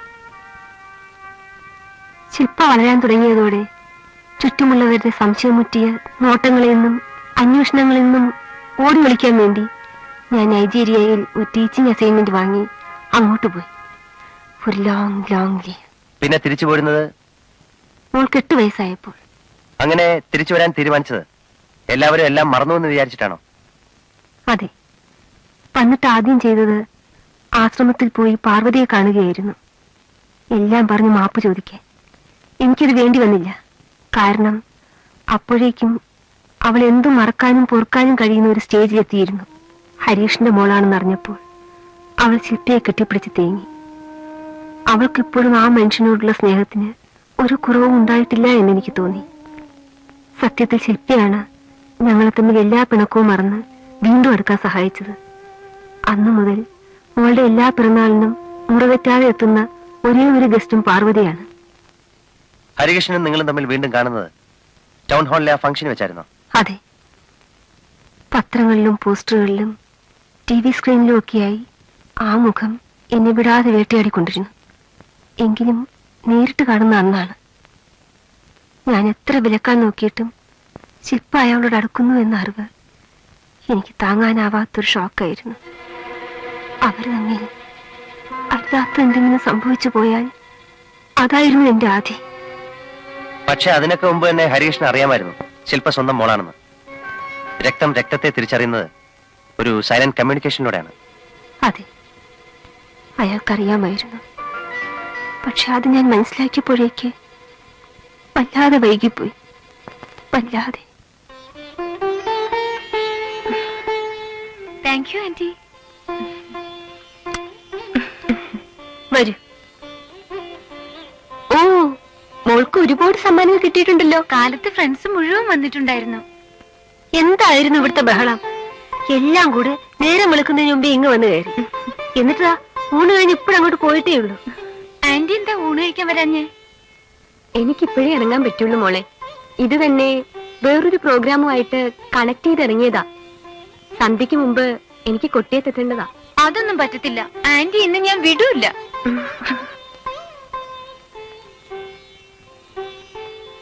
ശില്പ വളരാൻ തുടങ്ങിയതോടെ ചുറ്റുമുള്ളവരുടെ സംശയമുറ്റിയ നോട്ടങ്ങളിൽ നിന്നും അന്വേഷണങ്ങളിൽ നിന്നും ഓടി ഒളിക്കാൻ വേണ്ടി ഞാൻ നൈജീരിയയിൽ ഒരു ടീച്ചിങ് അസൈൻമെന്റ് വാങ്ങി അങ്ങോട്ട് പോയി ഒരു ലോങ് ലോങ് ലീവ് പിന്നെ തിരിച്ചു പോരുന്നത് മോൾക്ക് എട്ട് വയസ്സായപ്പോൾ അങ്ങനെ തിരിച്ചു വരാൻ തീരുമാനിച്ചത് എല്ലാവരും എല്ലാം മറന്നു എന്ന് വിചാരിച്ചിട്ടാണോ അതെ വന്നിട്ട് ആദ്യം ചെയ്തത് ആശ്രമത്തിൽ പോയി പാർവതിയെ കാണുകയായിരുന്നു എല്ലാം പറഞ്ഞ് മാപ്പ് ചോദിക്കാൻ എനിക്കത് വേണ്ടി വന്നില്ല കാരണം അപ്പോഴേക്കും അവൾ എന്തും മറക്കാനും പൊറുക്കാനും കഴിയുന്ന ഒരു സ്റ്റേജിലെത്തിയിരുന്നു ഹരീഷിന്റെ മോളാണെന്ന് അറിഞ്ഞപ്പോൾ അവൾ ശില്പയെ കെട്ടിപ്പിടിച്ച് തേങ്ങി അവൾക്കിപ്പോഴും ആ മനുഷ്യനോടുള്ള സ്നേഹത്തിന് ഒരു കുറവും ഉണ്ടായിട്ടില്ല എന്ന് എനിക്ക് തോന്നി സത്യത്തിൽ ശില്പയാണ് ഞങ്ങളെ തമ്മിൽ എല്ലാ പിണക്കവും മറന്ന് വീണ്ടും അടുക്കാൻ സഹായിച്ചത് അന്നു മുതൽ മോളുടെ എല്ലാ പിറന്നാളിനും മുറതെറ്റാതെ എത്തുന്ന ഒരേ ഒരു ഗസ്റ്റും പാർവതിയാണ് ഹരികൃഷ്ണനും നിങ്ങളും തമ്മിൽ വീണ്ടും കാണുന്നത് ടൗൺ ഹാളിലെ ആ ഫംഗ്ഷൻ വെച്ചായിരുന്നോ അതെ പത്രങ്ങളിലും പോസ്റ്ററുകളിലും ടി വി സ്ക്രീനിലും ഒക്കെയായി ആ മുഖം എന്നെ വിടാതെ വേട്ടയാടിക്കൊണ്ടിരുന്നു എങ്കിലും നേരിട്ട് കാണുന്ന അന്നാണ് ഞാൻ എത്ര വിലക്കാൻ നോക്കിയിട്ടും ശില്പ അയാളോട് അടുക്കുന്നു എന്ന അറിവ് എനിക്ക് താങ്ങാനാവാത്തൊരു ഷോക്കായിരുന്നു അവർ തമ്മിൽ അല്ലാത്ത എന്തെങ്കിലും സംഭവിച്ചു പോയാൽ അതായിരുന്നു എന്റെ ആധി പക്ഷെ അതിനൊക്കെ മുമ്പ് തന്നെ ഹരികൃഷ്ണൻ അറിയാമായിരുന്നു ശില്പ സ്വന്തം മോളാണെന്ന് രക്തം രക്തത്തെ തിരിച്ചറിയുന്നത് ഒരു സൈലന്റ് കമ്മ്യൂണിക്കേഷനിലൂടെയാണ് അതെ അയാൾക്കറിയാമായിരുന്നു പക്ഷെ അത് ഞാൻ മനസ്സിലാക്കിയപ്പോഴേക്ക് വല്ലാതെ വൈകിപ്പോയി വല്ലാതെ താങ്ക് യു ആന്റി വരൂ ഓ മോൾക്ക് ഒരുപാട് സമ്മാനങ്ങൾ കിട്ടിയിട്ടുണ്ടല്ലോ കാലത്ത് ഫ്രണ്ട്സ് മുഴുവൻ വന്നിട്ടുണ്ടായിരുന്നു എന്തായിരുന്നു ഇവിടുത്തെ ബഹളം എല്ലാം കൂടെ നേരം വെളുക്കുന്നതിന് മുമ്പേ ഇങ്ങ് വന്നു കയറി എന്നിട്ടാ ഊണ് കഴിഞ്ഞ് ഇപ്പോഴങ്ങോട്ട് പോയിട്ടേ ഉള്ളൂ ആന്റി എന്താ ഊണ് കഴിക്കാൻ വരാഞ്ഞേ എനിക്കിപ്പോഴേ ഇറങ്ങാൻ പറ്റുള്ളൂ മോളെ ഇത് തന്നെ വേറൊരു പ്രോഗ്രാമുമായിട്ട് കണക്ട് ചെയ്ത് ഇറങ്ങിയതാ സന്ധ്യക്ക് മുമ്പ് എനിക്ക് കൊട്ടിയത്തെത്തേണ്ടതാ അതൊന്നും പറ്റത്തില്ല ആന്റി ഇന്ന് ഞാൻ വിടൂല്ല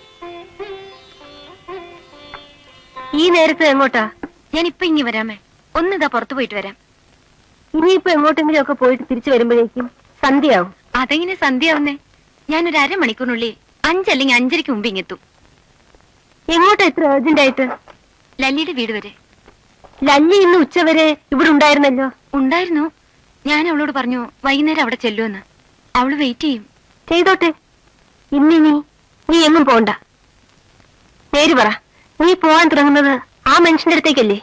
ഈ നേരത്ത് എങ്ങോട്ടാ ഞാൻ ഇപ്പൊ ഇങ്ങി വരാമേ ഒന്നിതാ പുറത്തു പോയിട്ട് വരാം ഇനിയിപ്പോ എങ്ങോട്ടെങ്കിലും ഒക്കെ പോയിട്ട് തിരിച്ചു വരുമ്പോഴേക്കും സന്ധ്യയാവും അതെങ്ങനെ സന്ധ്യാവുന്നേ ഞാനൊരു അരമണിക്കൂറിനുള്ളിൽ അഞ്ചല്ലെങ്കിൽ അഞ്ചരയ്ക്ക് മുമ്പ് ഇങ്ങെത്തും എങ്ങോട്ടാ ഇത്ര അർജന്റ് ആയിട്ട് ലല്ലിയുടെ വീട് വരെ ലല്ലി ഇന്ന് ഉച്ചവരെ ഇവിടെ ഉണ്ടായിരുന്നല്ലോ ഉണ്ടായിരുന്നു ഞാൻ അവളോട് പറഞ്ഞു വൈകുന്നേരം അവിടെ ചെല്ലുമെന്ന് അവള് വെയിറ്റ് ചെയ്യും ചെയ്തോട്ടെ ഇന്നിനി നീ എങ്ങും പോണ്ട നേര് പറ നീ പോവാൻ തുടങ്ങുന്നത് ആ മനുഷ്യന്റെ അടുത്തേക്കല്ലേ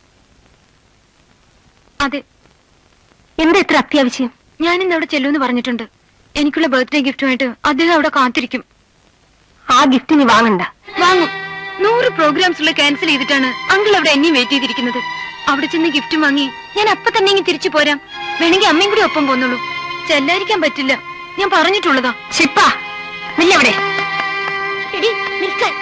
അതെ എന്താ ഇത്ര അത്യാവശ്യം ഞാൻ ഇന്ന് അവിടെ ചെല്ലുമെന്ന് പറഞ്ഞിട്ടുണ്ട് എനിക്കുള്ള ബർത്ത്ഡേ ഗിഫ്റ്റുമായിട്ട് അദ്ദേഹം അവിടെ കാത്തിരിക്കും ആ ഗിഫ്റ്റ് നീ വാങ്ങണ്ട വാങ്ങും നൂറ് പ്രോഗ്രാംസ് ഉള്ള ക്യാൻസൽ ചെയ്തിട്ടാണ് അങ്കിൾ അവിടെ എന്നെയും വെയിറ്റ് ചെയ്തിരിക്കുന്നത് അവിടെ ചെന്ന് ഗിഫ്റ്റ് വാങ്ങി ഞാൻ അപ്പൊ തന്നെ ഇങ്ങ് തിരിച്ചു പോരാം വേണമെങ്കിൽ അമ്മയും കൂടി ഒപ്പം പോന്നുള്ളൂ ചെല്ലാതിരിക്കാൻ പറ്റില്ല ഞാൻ പറഞ്ഞിട്ടുള്ളതാ ശിപ്പ നില്ലവിടെ എടി നിൽക്കാൻ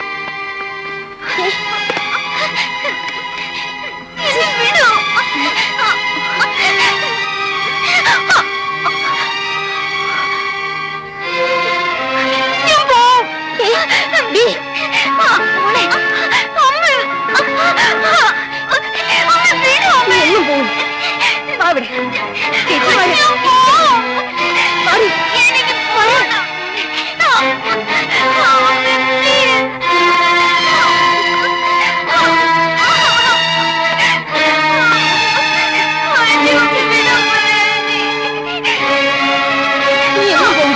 എങ്ങും പോകും അവിടെ ചേച്ചി വരൂ. വരൂ. നീ എങ്ങും പോകും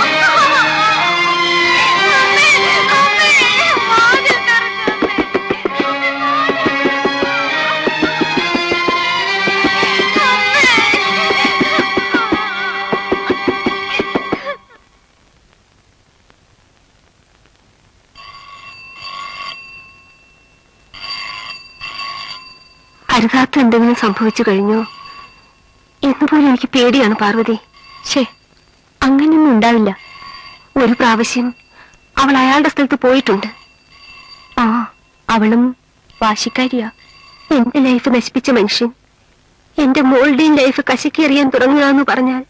അരുതാത്ത എന്തെങ്കിലും സംഭവിച്ചു കഴിഞ്ഞോ എന്നുപോലും എനിക്ക് പേടിയാണ് പാർവതി ശേ അങ്ങനെയൊന്നും ഉണ്ടാവില്ല ഒരു പ്രാവശ്യം അവൾ അയാളുടെ സ്ഥലത്ത് പോയിട്ടുണ്ട് ആ അവളും വാശിക്കാരിയാ എന്റെ ലൈഫ് നശിപ്പിച്ച മനുഷ്യൻ എന്റെ മോളുടെയും ലൈഫ് കശക്കിയെറിയാൻ തുടങ്ങുകയെന്ന് പറഞ്ഞാൽ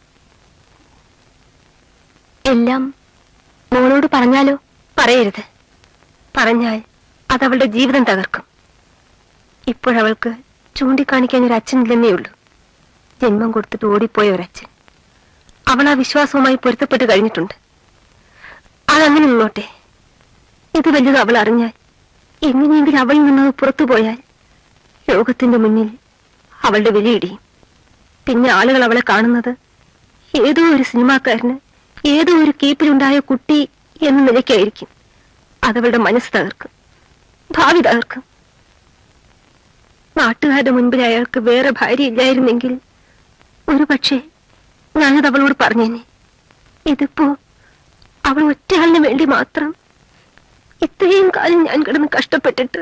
എല്ലാം മോളോട് പറഞ്ഞാലോ പറയരുത് പറഞ്ഞാൽ അതവളുടെ ജീവിതം തകർക്കും ഇപ്പോഴവൾക്ക് ചൂണ്ടിക്കാണിക്കാൻ ഒരു അച്ഛനില്ലെന്നേ ഉള്ളൂ ജന്മം കൊടുത്തിട്ട് ഓടിപ്പോയ ഒരച്ഛൻ അവൾ ആ വിശ്വാസവുമായി പൊരുത്തപ്പെട്ട് കഴിഞ്ഞിട്ടുണ്ട് അതങ്ങനെ നിന്നോട്ടെ ഇത് വലുത് അവൾ അറിഞ്ഞാൽ എങ്ങനെയെങ്കിലും അവളിൽ നിന്ന് പുറത്തു പോയാൽ ലോകത്തിന്റെ മുന്നിൽ അവളുടെ വിലയിടിയും പിന്നെ ആളുകൾ അവളെ കാണുന്നത് ഏതോ ഒരു സിനിമാക്കാരന് ഏതോ ഒരു കീപ്പിലുണ്ടായ കുട്ടി എന്ന നിലയ്ക്കായിരിക്കും അതവളുടെ മനസ്സ് തകർക്കും ഭാവി തകർക്കും നാട്ടുകാരുടെ മുൻപിൽ അയാൾക്ക് വേറെ ഭാര്യ ഇല്ലായിരുന്നെങ്കിൽ ഒരു പക്ഷേ ഞാനത് അവളോട് പറഞ്ഞേനെ ഇതിപ്പോ അവൾ ഒറ്റയാളിന് വേണ്ടി മാത്രം ഇത്രയും കാലം ഞാൻ കിടന്ന് കഷ്ടപ്പെട്ടിട്ട്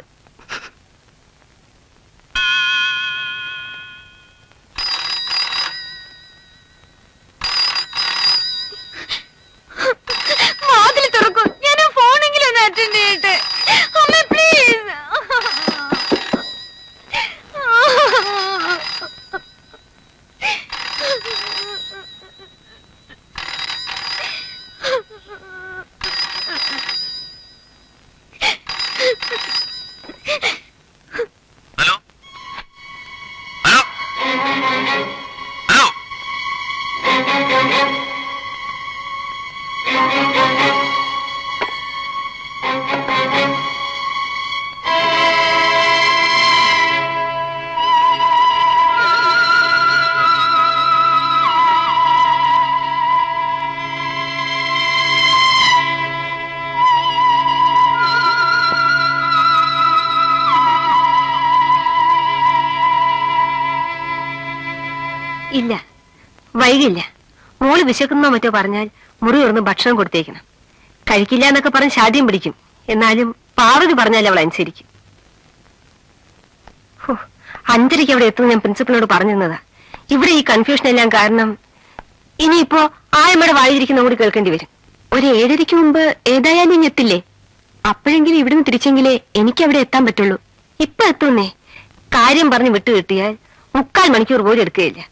വാതിൽ തുറക്കൂ ഞാൻ ഫോണെങ്കിലും ഒന്ന് അറ്റൻഡ് ചെയ്യട്ടെ അമ്മ പ്ലീസ് ഹലോ ഹലോ ഹലോ ഇല്ല വൈകില്ല മോള് വിശക്കുന്നോ മറ്റോ പറഞ്ഞാൽ മുറി തുറന്ന് ഭക്ഷണം കൊടുത്തേക്കണം കഴിക്കില്ല എന്നൊക്കെ പറഞ്ഞ് ശാഠ്യം പിടിക്കും എന്നാലും പാർവതി പറഞ്ഞാൽ അവൾ അനുസരിക്കും ഹോ, അഞ്ചരയ്ക്ക് അവിടെ എത്തും ഞാൻ പ്രിൻസിപ്പളിനോട് പറഞ്ഞിരുന്നതാ ഇവിടെ ഈ കൺഫ്യൂഷൻ എല്ലാം കാരണം ഇനിയിപ്പോ ആയമ്മയുടെ വായിരിക്കുന്ന കൂടി കേൾക്കേണ്ടി വരും ഒരു ഏഴരയ്ക്ക് മുമ്പ് ഏതായാലും ഇനി എത്തില്ലേ അപ്പോഴെങ്കിലും ഇവിടുന്ന് തിരിച്ചെങ്കിലേ എനിക്ക് അവിടെ എത്താൻ പറ്റുള്ളൂ ഇപ്പൊ എത്തുന്നേ കാര്യം പറഞ്ഞ് വിട്ടു കിട്ടിയാൽ മുക്കാൽ മണിക്കൂർ പോലും എടുക്കുകയില്ല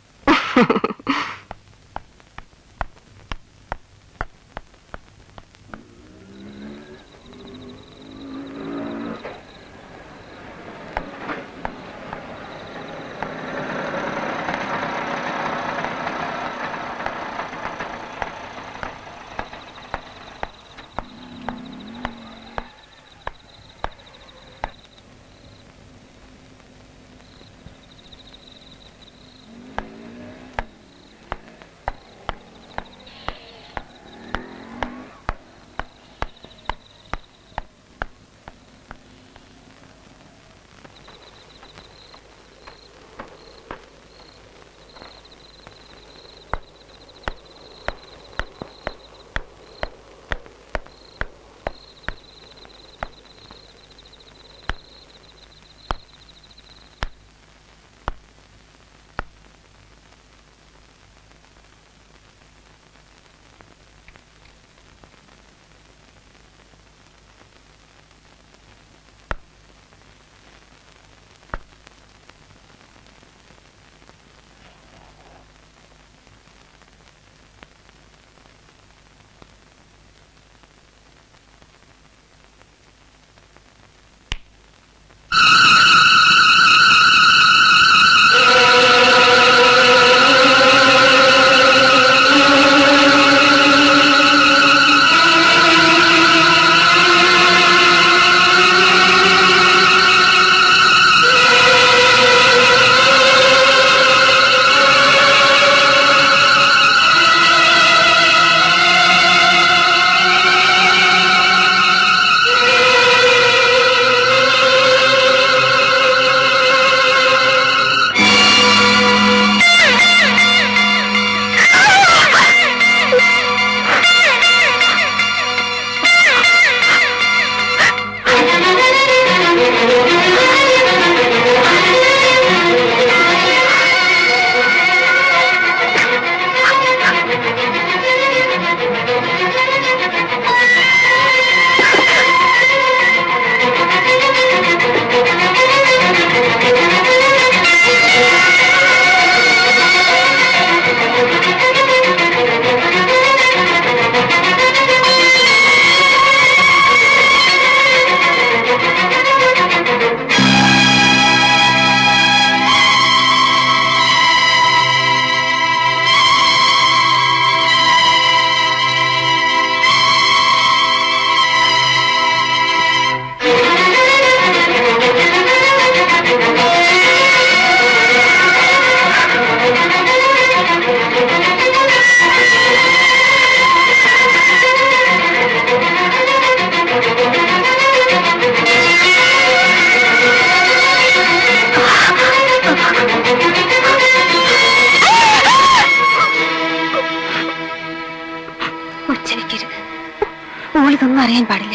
ഇതൊന്നും അറിയാൻ പാടില്ല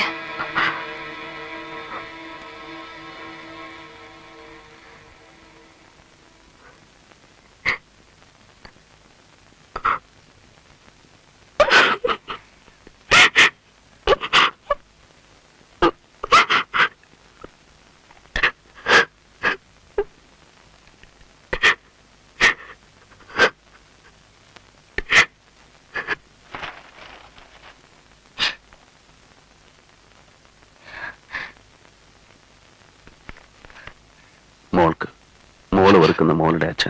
മോൾക്ക് മോള് വെറുക്കുന്ന മോളുടെ അച്ഛൻ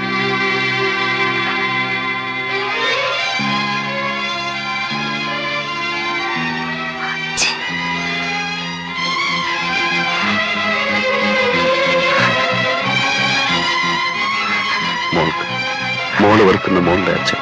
മോൾക്ക് മോള് വെറുക്കുന്ന മോളുടെ അച്ഛൻ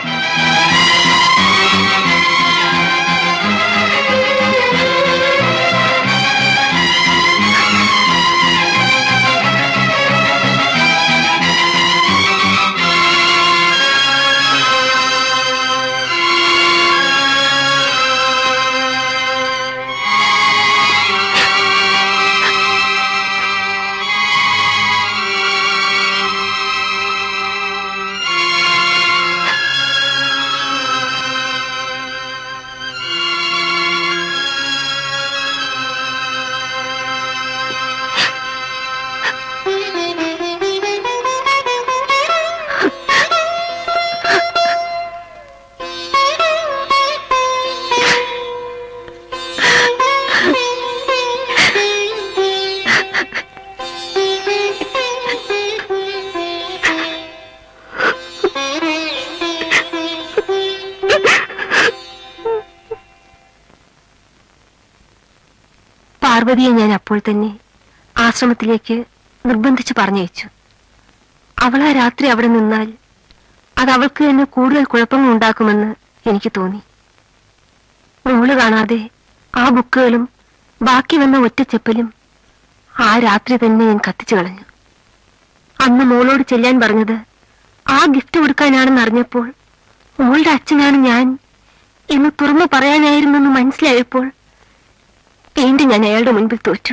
പാർവതിയെ ഞാൻ അപ്പോൾ തന്നെ ആശ്രമത്തിലേക്ക് നിർബന്ധിച്ച് പറഞ്ഞയച്ചു അവൾ ആ രാത്രി അവിടെ നിന്നാൽ അത് അവൾക്ക് തന്നെ കൂടുതൽ കുഴപ്പങ്ങൾ ഉണ്ടാക്കുമെന്ന് എനിക്ക് തോന്നി മോള് കാണാതെ ആ ബുക്കുകളും ബാക്കി വന്ന ഒറ്റച്ചെപ്പലും ആ രാത്രി തന്നെ ഞാൻ കത്തിച്ചു കളഞ്ഞു അന്ന് മോളോട് ചെല്ലാൻ പറഞ്ഞത് ആ ഗിഫ്റ്റ് കൊടുക്കാനാണെന്ന് അറിഞ്ഞപ്പോൾ മോളുടെ അച്ഛനാണ് ഞാൻ എന്ന് തുറന്നു പറയാനായിരുന്നെന്ന് മനസ്സിലായപ്പോൾ വീണ്ടും ഞാൻ അയാളുടെ മുൻപിൽ തോറ്റു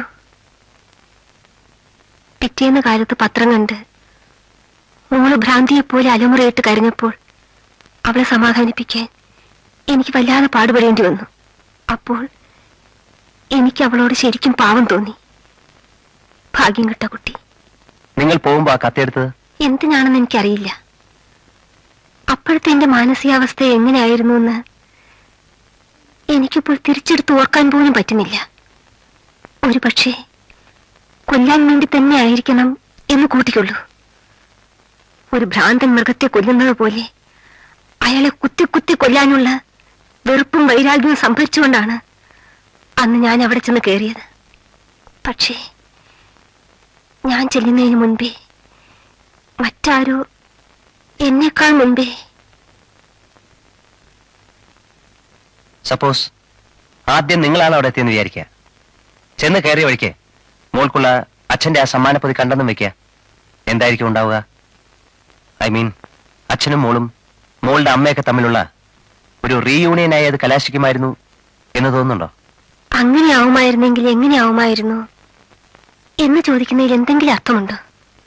പിറ്റേന്ന് കാലത്ത് പത്രം കണ്ട് മോള് ഭ്രാന്തിയെപ്പോലെ അലമുറയിട്ട് കരഞ്ഞപ്പോൾ അവളെ സമാധാനിപ്പിക്കാൻ എനിക്ക് വല്ലാതെ പാടുപെടേണ്ടി വന്നു അപ്പോൾ എനിക്ക് അവളോട് ശരിക്കും പാവം തോന്നി ഭാഗ്യം കിട്ട കുട്ടി നിങ്ങൾ പോകുമ്പോ ആ കത്തെടുത്തത് എന്തിനാണെന്ന് എനിക്കറിയില്ല അപ്പോഴത്തെ എന്റെ മാനസികാവസ്ഥ എങ്ങനെയായിരുന്നു എന്ന് എനിക്കിപ്പോൾ തിരിച്ചെടുത്ത് ഓർക്കാൻ പോലും പറ്റുന്നില്ല ഒരു പക്ഷേ കൊല്ലാൻ വേണ്ടി തന്നെ ആയിരിക്കണം എന്ന് കൂട്ടിക്കൊള്ളൂ ഒരു ഭ്രാന്തൻ മൃഗത്തെ കൊല്ലുന്നത് പോലെ അയാളെ കുത്തി കുത്തി കൊല്ലാനുള്ള വെറുപ്പും വൈരാഗ്യവും സംഭരിച്ചുകൊണ്ടാണ് അന്ന് ഞാൻ അവിടെ ചെന്ന് കയറിയത് പക്ഷേ ഞാൻ ചെല്ലുന്നതിന് മുൻപേ മറ്റാരോ എന്നേക്കാൾ മുൻപേ സപ്പോസ് ആദ്യം നിങ്ങളാണ് അവിടെ എത്തിയെന്ന് വിചാരിക്കുക ചെന്ന് കയറിയ വഴിക്ക് മോൾക്കുള്ള അച്ഛന്റെ ആ സമ്മാനപ്പൊതി കണ്ടെന്നും വെക്കുക എന്തായിരിക്കും ഉണ്ടാവുക ഐ മീൻ അച്ഛനും മോളും മോളുടെ അമ്മയൊക്കെ തമ്മിലുള്ള ഒരു റീയൂണിയനായി അത് കലാശിക്കുമായിരുന്നു എന്ന് തോന്നുന്നുണ്ടോ അങ്ങനെ ആവുമായിരുന്നെങ്കിൽ എങ്ങനെ ആവുമായിരുന്നു എന്ന് ചോദിക്കുന്നതിൽ എന്തെങ്കിലും അർത്ഥമുണ്ടോ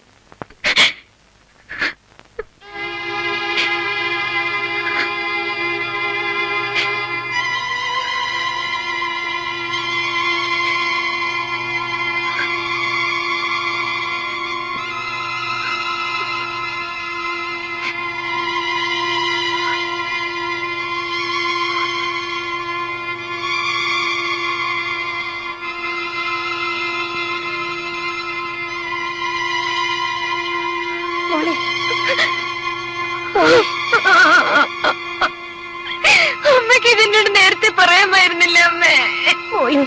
അമ്മക്ക് ഇതിനോട് നേരത്തെ പറയാമായിരുന്നില്ല അമ്മേ മോളെ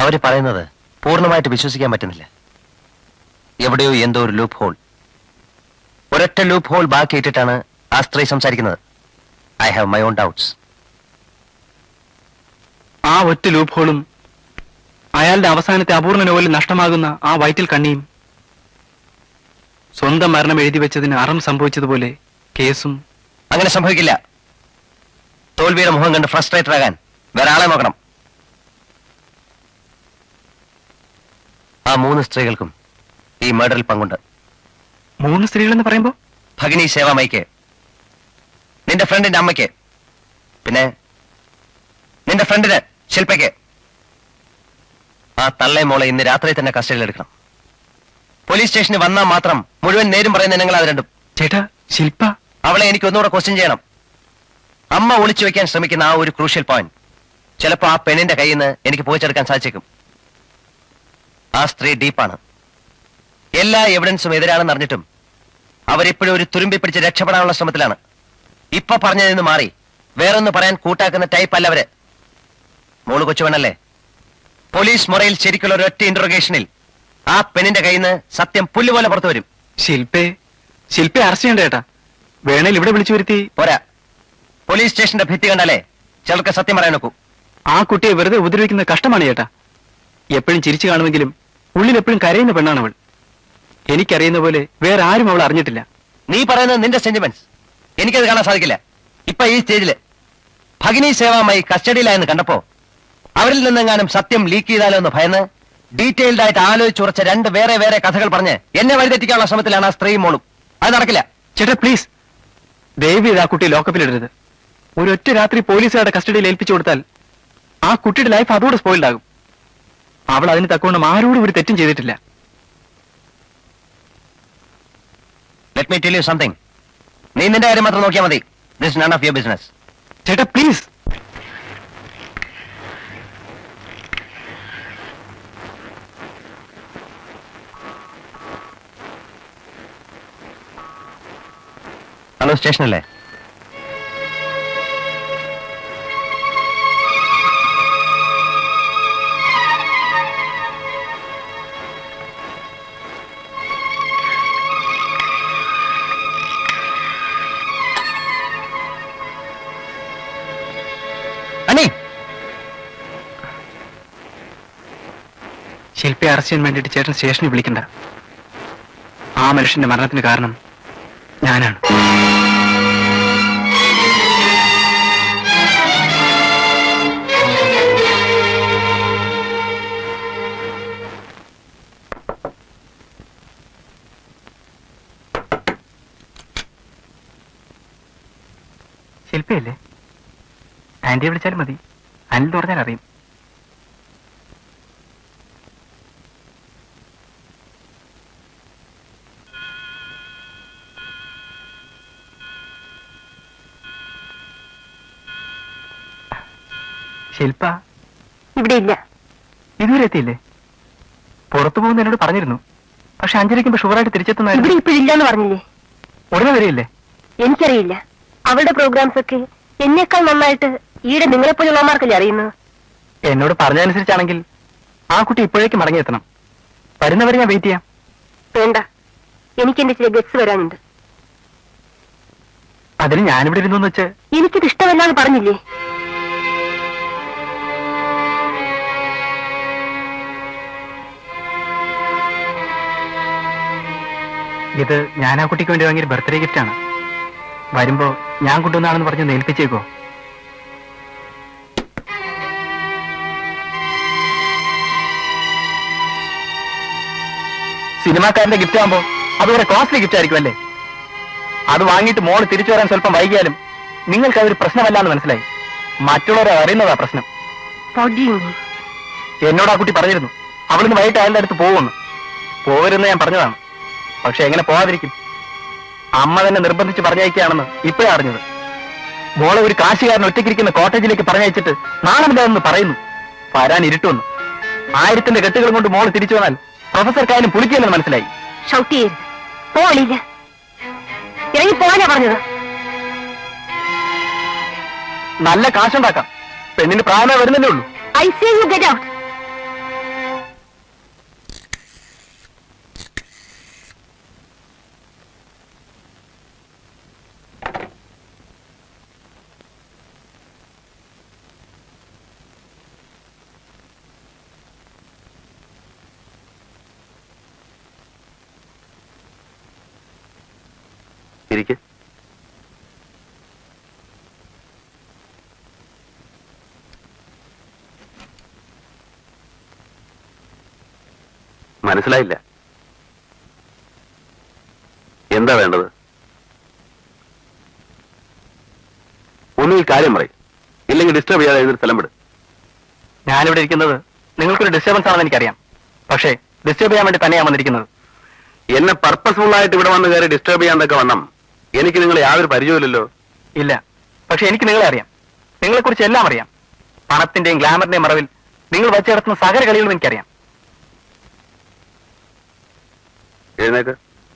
അവര് പറയുന്നത് പൂർണ്ണമായിട്ട് വിശ്വസിക്കാൻ പറ്റുന്നില്ല എവിടെയോ എന്തോ ഒരു ലൂപ്പ് ഹോൾ ഒരൊറ്റ ലൂപ്പ് ഹോൾ ബാക്കിയിട്ടിട്ടാണ് ആ സ്ത്രീ സംസാരിക്കുന്നത് I have my own doubts ആ ഒറ്റ ലൂപ്പ് ഹോളും അയാളുടെ അവസാനത്തെ അപൂർണ നോവലിൽ നഷ്ടമാകുന്ന ആ വയറ്റിൽ കണ്ണിയും സ്വന്തം മരണം എഴുതി വെച്ചതിന് അറം സംഭവിച്ചതുപോലെ കേസും അങ്ങനെ സംഭവിക്കില്ല തോൽവിയുടെ മുഖം കണ്ട് ഫ്രസ്ട്രേറ്റഡ് ആകാൻ വേറെ ആളെ നോക്കണം ആ മൂന്ന് സ്ത്രീകൾക്കും ഈ മർഡറിൽ പങ്കുണ്ട് മൂന്ന് സ്ത്രീകളെന്ന് പറയുമ്പോ ഭഗിനി സേവാമയ്ക്ക് നിന്റെ ഫ്രണ്ടിന്റെ അമ്മയ്ക്ക് പിന്നെ നിന്റെ ഫ്രണ്ടിന് ശില്പയ്ക്ക് ആ തള്ളേ മോളെ ഇന്ന് രാത്രി തന്നെ കസ്റ്റഡിയിൽ എടുക്കണം പോലീസ് സ്റ്റേഷനിൽ വന്നാൽ മാത്രം മുഴുവൻ നേരും പറയുന്ന ഇനങ്ങൾ അത് രണ്ടും ചേട്ടാ ശില്പ അവളെ എനിക്ക് ഒന്നുകൂടെ ക്വസ്റ്റ്യൻ ചെയ്യണം അമ്മ ഒളിച്ചു വെക്കാൻ ശ്രമിക്കുന്ന ആ ഒരു ക്രൂഷ്യൽ പോയിന്റ് ചിലപ്പോ ആ പെണ്ണിന്റെ കയ്യിൽ നിന്ന് എനിക്ക് പോയിച്ചെടുക്കാൻ സാധിച്ചേക്കും ആ സ്ത്രീ ഡീപ്പാണ് എല്ലാ എവിഡൻസും എതിരാണെന്ന് അറിഞ്ഞിട്ടും അവരിപ്പോഴും ഒരു തുരുമ്പി പിടിച്ച് രക്ഷപ്പെടാനുള്ള ശ്രമത്തിലാണ് ഇപ്പൊ പറഞ്ഞതിൽ നിന്ന് മാറി വേറൊന്ന് പറയാൻ കൂട്ടാക്കുന്ന ടൈപ്പ് അല്ല അവര് മോള് കൊച്ചുവേണല്ലേ പോലീസ് മുറയിൽ ശരിക്കുള്ള ഒരൊറ്റ ഇന്ററോഗേഷനിൽ ആ പെണ്ണിന്റെ കയ്യിൽ നിന്ന് സത്യം പുല്ലുപോലെ പുറത്തു വരും ശില്പേ ശില്പയെ അറസ്റ്റ് ചെയ്യണ്ട ചേട്ടാ വേണേൽ ഇവിടെ വിളിച്ചു വരുത്തി പോരാ പോലീസ് സ്റ്റേഷന്റെ ഭിത്തി കണ്ടാലേ ചിലർക്ക് സത്യം പറയാൻ നോക്കൂ ആ കുട്ടിയെ വെറുതെ ഉപദ്രവിക്കുന്നത് കഷ്ടമാണ് ചേട്ടാ എപ്പോഴും ചിരിച്ചു കാണുമെങ്കിലും ഉള്ളിൽ എപ്പോഴും കരയുന്ന പെണ്ണാണ് അവൾ എനിക്കറിയുന്ന പോലെ വേറെ ആരും അവൾ അറിഞ്ഞിട്ടില്ല നീ പറയുന്നത് നിന്റെ സെന്റിമെന്റ്സ് എനിക്കത് കാണാൻ സാധിക്കില്ല ഇപ്പൊ ഈ സ്റ്റേജില് ഭഗിനി സേവാമായി കസ്റ്റഡിയിലായെന്ന് കണ്ടപ്പോ അവരിൽ നിന്നെങ്ങാനും സത്യം ലീക്ക് ചെയ്താലോ എന്ന് ഭയന്ന് ഡീറ്റെയിൽഡ് ആയിട്ട് ആലോചിച്ചുറച്ച രണ്ട് വേറെ വേറെ കഥകൾ പറഞ്ഞ് എന്നെ വഴിതെറ്റിക്കാനുള്ള ശ്രമത്തിലാണ് ആ സ്ത്രീയും മോളും അത് നടക്കില്ല ചേട്ടാ പ്ലീസ് ദയവ് ചെയ്ത് ആ കുട്ടിയെ ലോക്കപ്പിലിടരുത് ഒരൊറ്റ രാത്രി പോലീസുകാരുടെ കസ്റ്റഡിയിൽ ഏൽപ്പിച്ചു കൊടുത്താൽ ആ കുട്ടിയുടെ ലൈഫ് അതോടെ സ്പോയിൽഡ് ആകും അവൾ അതിന് തക്കവണ്ണം ആരോടും ഒരു തെറ്റും ചെയ്തിട്ടില്ല let me tell you something നീ നിന്റെ കാര്യം മാത്രം നോക്കിയാൽ മതി this none of your business ചേട്ടാ പ്ലീസ് ഹലോ സ്റ്റേഷനല്ലേ അനി ശില്പയെ അറസ്റ്റ് ചെയ്യാൻ വേണ്ടിയിട്ട് ചേട്ടൻ സ്റ്റേഷനിൽ വിളിക്കണ്ട ആ മനുഷ്യന്റെ മരണത്തിന് കാരണം ഞാനാണ് ശില്പയല്ലേ ആന്റിയെ വിളിച്ചാലും മതി അനിൽ എന്ന് പറഞ്ഞാൽ അറിയും ശില്പ ഇവിടെ ഇല്ല ഇതുവരെ എത്തിയില്ലേ പുറത്തു പോകുന്ന എന്നോട് പറഞ്ഞിരുന്നു പക്ഷെ അഞ്ചരയ്ക്കുമ്പോ ഷുവറായിട്ട് ഇവിടെ തിരിച്ചെത്തുന്നായിരുന്നു ഇപ്പോഴില്ലാന്ന് പറഞ്ഞില്ലേ ഉടനെ വരികയില്ലേ എനിക്കറിയില്ല അവളുടെ പ്രോഗ്രാംസ് ഒക്കെ എന്നേക്കാൾ നന്നായിട്ട് ഈടെ നിങ്ങളെപ്പോലുള്ളമാർക്കല്ലേ അറിയുന്നത് എന്നോട് പറഞ്ഞതനുസരിച്ചാണെങ്കിൽ ആ കുട്ടി ഇപ്പോഴേക്ക് മടങ്ങിയെത്തണം വരുന്നവരെ ഞാൻ വെയിറ്റ് ചെയ്യാം വേണ്ട എനിക്ക് എന്റെ ചില ഗസ് വരാനുണ്ട് അതിന് ഞാനിവിടെ ഇരുന്നു വെച്ച് എനിക്കിത് ഇഷ്ടമല്ലാന്ന് പറഞ്ഞില്ലേ ഇത് ഞാൻ ആ കുട്ടിക്ക് വേണ്ടി വാങ്ങിയ ബർത്ത്ഡേ ഗിഫ്റ്റ് ആണ് വരുമ്പോ ഞാൻ കൊണ്ടുവന്നാണെന്ന് പറഞ്ഞ് നേൽപ്പിച്ചേക്കോ സിനിമാക്കാരന്റെ ഗിഫ്റ്റ് ആകുമ്പോ അതുവരെ കോസ്റ്റ്ലി ഗിഫ്റ്റ് ആയിരിക്കും അല്ലേ അത് വാങ്ങിയിട്ട് മോള് തിരിച്ചു വരാൻ സ്വല്പം വൈകിയാലും നിങ്ങൾക്ക് അതൊരു പ്രശ്നമല്ല എന്ന് മനസ്സിലായി മറ്റുള്ളവരെ അറിയുന്നതാ പ്രശ്നം What do you mean? എന്നോട് ആ കുട്ടി പറഞ്ഞിരുന്നു അവിടുന്ന് വൈകിട്ട് അയാളുടെ അടുത്ത് പോകുമെന്ന് പോകരുതെന്ന് ഞാൻ പറഞ്ഞതാണ് പക്ഷെ എങ്ങനെ പോകാതിരിക്കും അമ്മ തന്നെ നിർബന്ധിച്ച് പറഞ്ഞയക്കുകയാണെന്ന് ഇപ്പോഴാ അറിഞ്ഞത് മോളെ ഒരു കാശുകാരൻ ഒറ്റയ്ക്കിരിക്കുന്ന കോട്ടേജിലേക്ക് പറഞ്ഞയച്ചിട്ട് നാണമില്ലാതെന്ന് പറയുന്നു വരാൻ ഇരുട്ടുമെന്ന് ആയിരത്തിന്റെ കെട്ടുകൾ കൊണ്ട് മോള് തിരിച്ചു വന്നാൽ പ്രൊഫസർക്കായാലും പുളിക്കില്ലെന്ന് മനസ്സിലായി ഷൗട്ട് ചെയ്യരുത് പോളില്ല ഇറങ്ങി പോകാനാ പറഞ്ഞത് നല്ല കാശുണ്ടാക്കാം പെണ്ണിന് പ്രായമേ വരുന്നല്ലേ ഉള്ളൂ I say you get out ഇരിക്ക് മനസ്സിലായില്ല എന്താ വേണ്ടത് ഒന്നുകിൽ കാര്യം പറയും ഇല്ലെങ്കിൽ ഡിസ്റ്റർബ് ചെയ്യാതെ എഴുതി സ്ഥലം വിട് ഞാനിവിടെ ഇരിക്കുന്നത് നിങ്ങൾക്കൊരു ഡിസ്റ്റർബൻസ് ആണെന്ന് എനിക്കറിയാം പക്ഷേ ഡിസ്റ്റർബ് ചെയ്യാൻ വേണ്ടി തന്നെയാണ് വന്നിരിക്കുന്നത് എന്നെ പർപ്പസ്ഫുൾ ആയിട്ട് ഇവിടെ വന്ന് കയറി ഡിസ്റ്റർബ് ചെയ്യാന്നൊക്കെ വണ്ണം എനിക്ക് നിങ്ങൾ യാതൊരു പരിചയമില്ലല്ലോ ഇല്ല പക്ഷെ എനിക്ക് നിങ്ങളെ അറിയാം നിങ്ങളെക്കുറിച്ച് എല്ലാം അറിയാം പണത്തിന്റെയും ഗ്ലാമറിന്റെയും മറവിൽ നിങ്ങൾ വച്ചു നടത്തുന്ന സകല കളികളും എനിക്കറിയാം എഴുന്നേക്ക്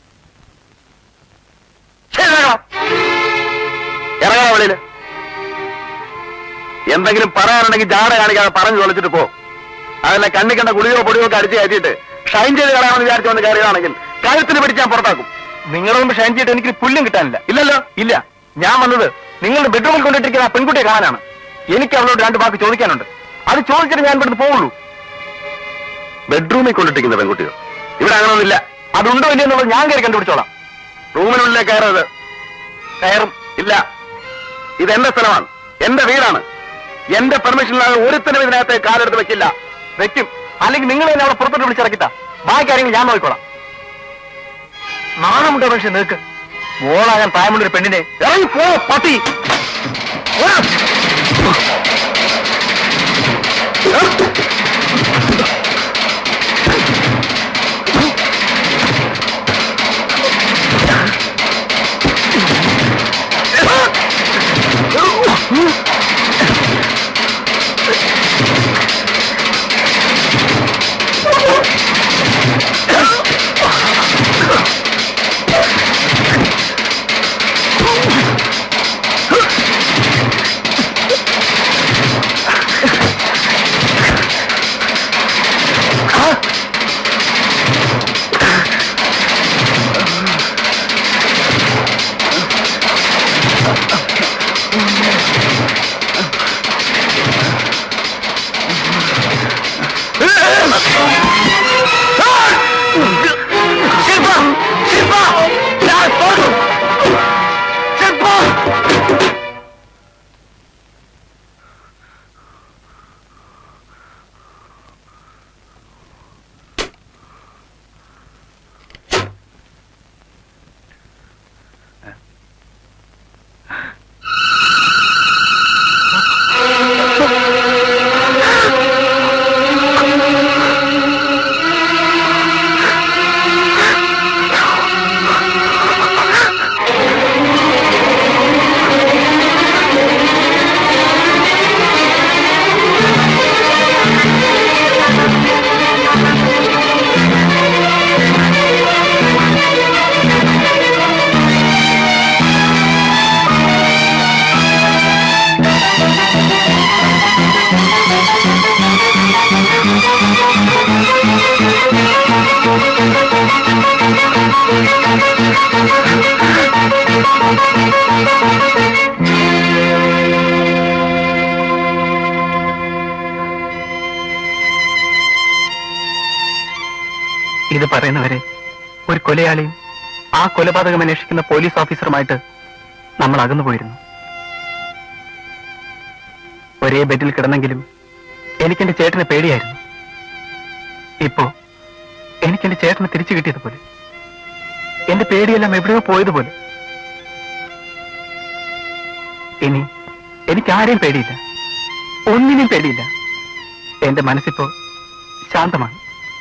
ഇറങ്ങണ വെളിയില് എന്തെങ്കിലും പറയാനുണ്ടെങ്കിൽ ജാട കാണിക്കാതെ പറഞ്ഞു തൊളിച്ചിട്ട് പോ അതല്ല കണ്ണി കണ്ട ഗുളിയോ പൊടിയോ ഒക്കെ അടിച്ച് കയറ്റിയിട്ട് ഷൈൻ ചെയ്ത് കളയാമെന്ന് വിചാരിച്ചു വന്ന് കയറിയതാണെങ്കിൽ കഴുത്തിന് പിടിച്ച് ഞാൻ പുറത്താക്കും നിങ്ങളുടെ മുമ്പ് ഷൈൻ ചെയ്തിട്ട് എനിക്ക് പുല്ലും കിട്ടാനില്ല ഇല്ലല്ലോ ഇല്ല ഞാൻ വന്നത് നിങ്ങളുടെ ബെഡ്റൂമിൽ കൊണ്ടിട്ടിരിക്കുന്ന ആ പെൺകുട്ടിയെ കാണാനാണ് എനിക്ക് അവളോട് രണ്ട് വാക്ക് ചോദിക്കാനുണ്ട് അത് ചോദിച്ചിട്ട് ഞാൻ ഇവിടുന്ന് പോവുള്ളൂ ബെഡ്റൂമിൽ കൊണ്ടിട്ടിരിക്കുന്ന പെൺകുട്ടികൾ ഇവിടെ അങ്ങനൊന്നുമില്ല അതുണ്ടോ ഇല്ലയോ എന്നുള്ളത് ഞാൻ കയറി കണ്ടുപിടിച്ചോളാം റൂമിനുള്ളിലെ കയറരുത് കയറും ഇല്ല ഇത് എന്റെ സ്ഥലമാണ് എന്റെ വീടാണ് എന്റെ പെർമിഷനില്ലാതെ ഒരുത്തനും ഇതിനകത്ത് കാലെടുത്ത് വെക്കില്ല വെക്കും അല്ലെങ്കിൽ നിങ്ങൾ എന്നെ അവിടെ പുറത്തോട്ട് വിളിച്ചിറക്കിത്താ ബാക്കി കാര്യങ്ങൾ ഞാൻ നോക്കിക്കോളാം നാണമുണ്ടോ പക്ഷെ നിൽക്ക് മോളാകാൻ പ്രായമുള്ള ഒരു പെണ്ണിനെ ഇറങ്ങി പോ പട്ടി ഓടാ. ഇത് പറയുന്നവരെ ഒരു കൊലയാളിയും ആ കൊലപാതകം അന്വേഷിക്കുന്ന പോലീസ് ഓഫീസറുമായിട്ട് നമ്മൾ അകന്നു പോയിരുന്നു ഒരേ ബെഡിൽ കിടന്നെങ്കിലും എനിക്കെന്റെ ചേട്ടനെ പേടിയായിരുന്നു ഇപ്പോ എനിക്കെന്റെ ചേട്ടനെ തിരിച്ചു കിട്ടിയതുപോലെ എന്റെ പേടിയെല്ലാം എവിടെയോ പോയതുപോലെ ഇനി എനിക്ക് ആരെയും പേടിയില്ല ഒന്നിനും പേടിയില്ല എന്റെ മനസ്സിപ്പോ ശാന്തമാണ്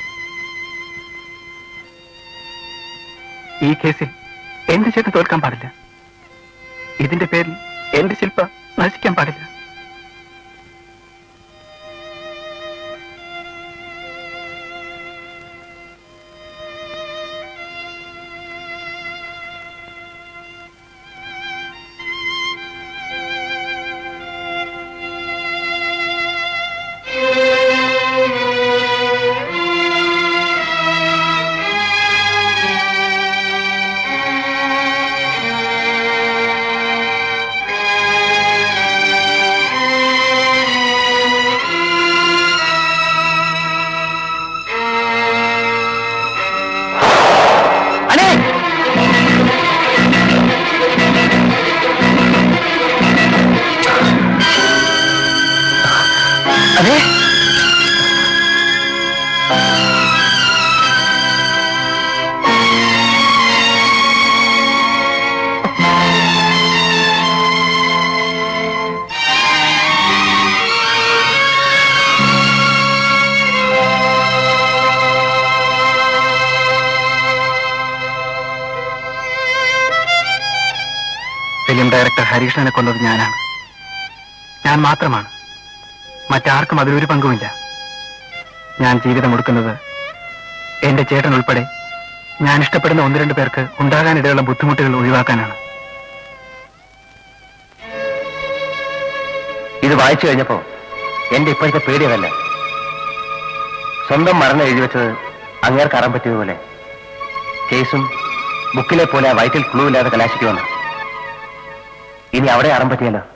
ഈ കേസിൽ എന്റെ ചേട്ടൻ തോൽക്കാൻ പാടില്ല ഇതിന്റെ പേരിൽ എന്റെ ശില്പ നശിക്കാൻ പാടില്ല ആ ഡയറക്ടർ ഹരീഷനെ കൊന്നത് ഞാനാണ് ഞാൻ മാത്രമാണ് മറ്റാർക്കും അതിലൊരു പങ്കുമില്ല ഞാൻ ജീവിതം കൊടുക്കുന്നത് എന്റെ ചേട്ടൻ ഉൾപ്പെടെ ഞാൻ ഇഷ്ടപ്പെടുന്ന ഒന്ന് രണ്ട് പേർക്ക് ഉണ്ടാകാനിടയുള്ള ബുദ്ധിമുട്ടുകൾ ഒഴിവാക്കാനാണ് ഇത് വായിച്ചു കഴിഞ്ഞപ്പോ എന്റെ ഇപ്പോഴത്തെ പേടി അതല്ല സ്വന്തം മരണം എഴുതി വെച്ചത് അങ്ങേർക്ക് അറാൻ പറ്റിയതുപോലെ കേസും ബുക്കിലെ പോലെ ആ വയറ്റിൽ ക്ലൂ ഇല്ലാതെ കലാശിക്കുമെന്ന് ഇനി അവിടെ അറം പറ്റിയല്ലോ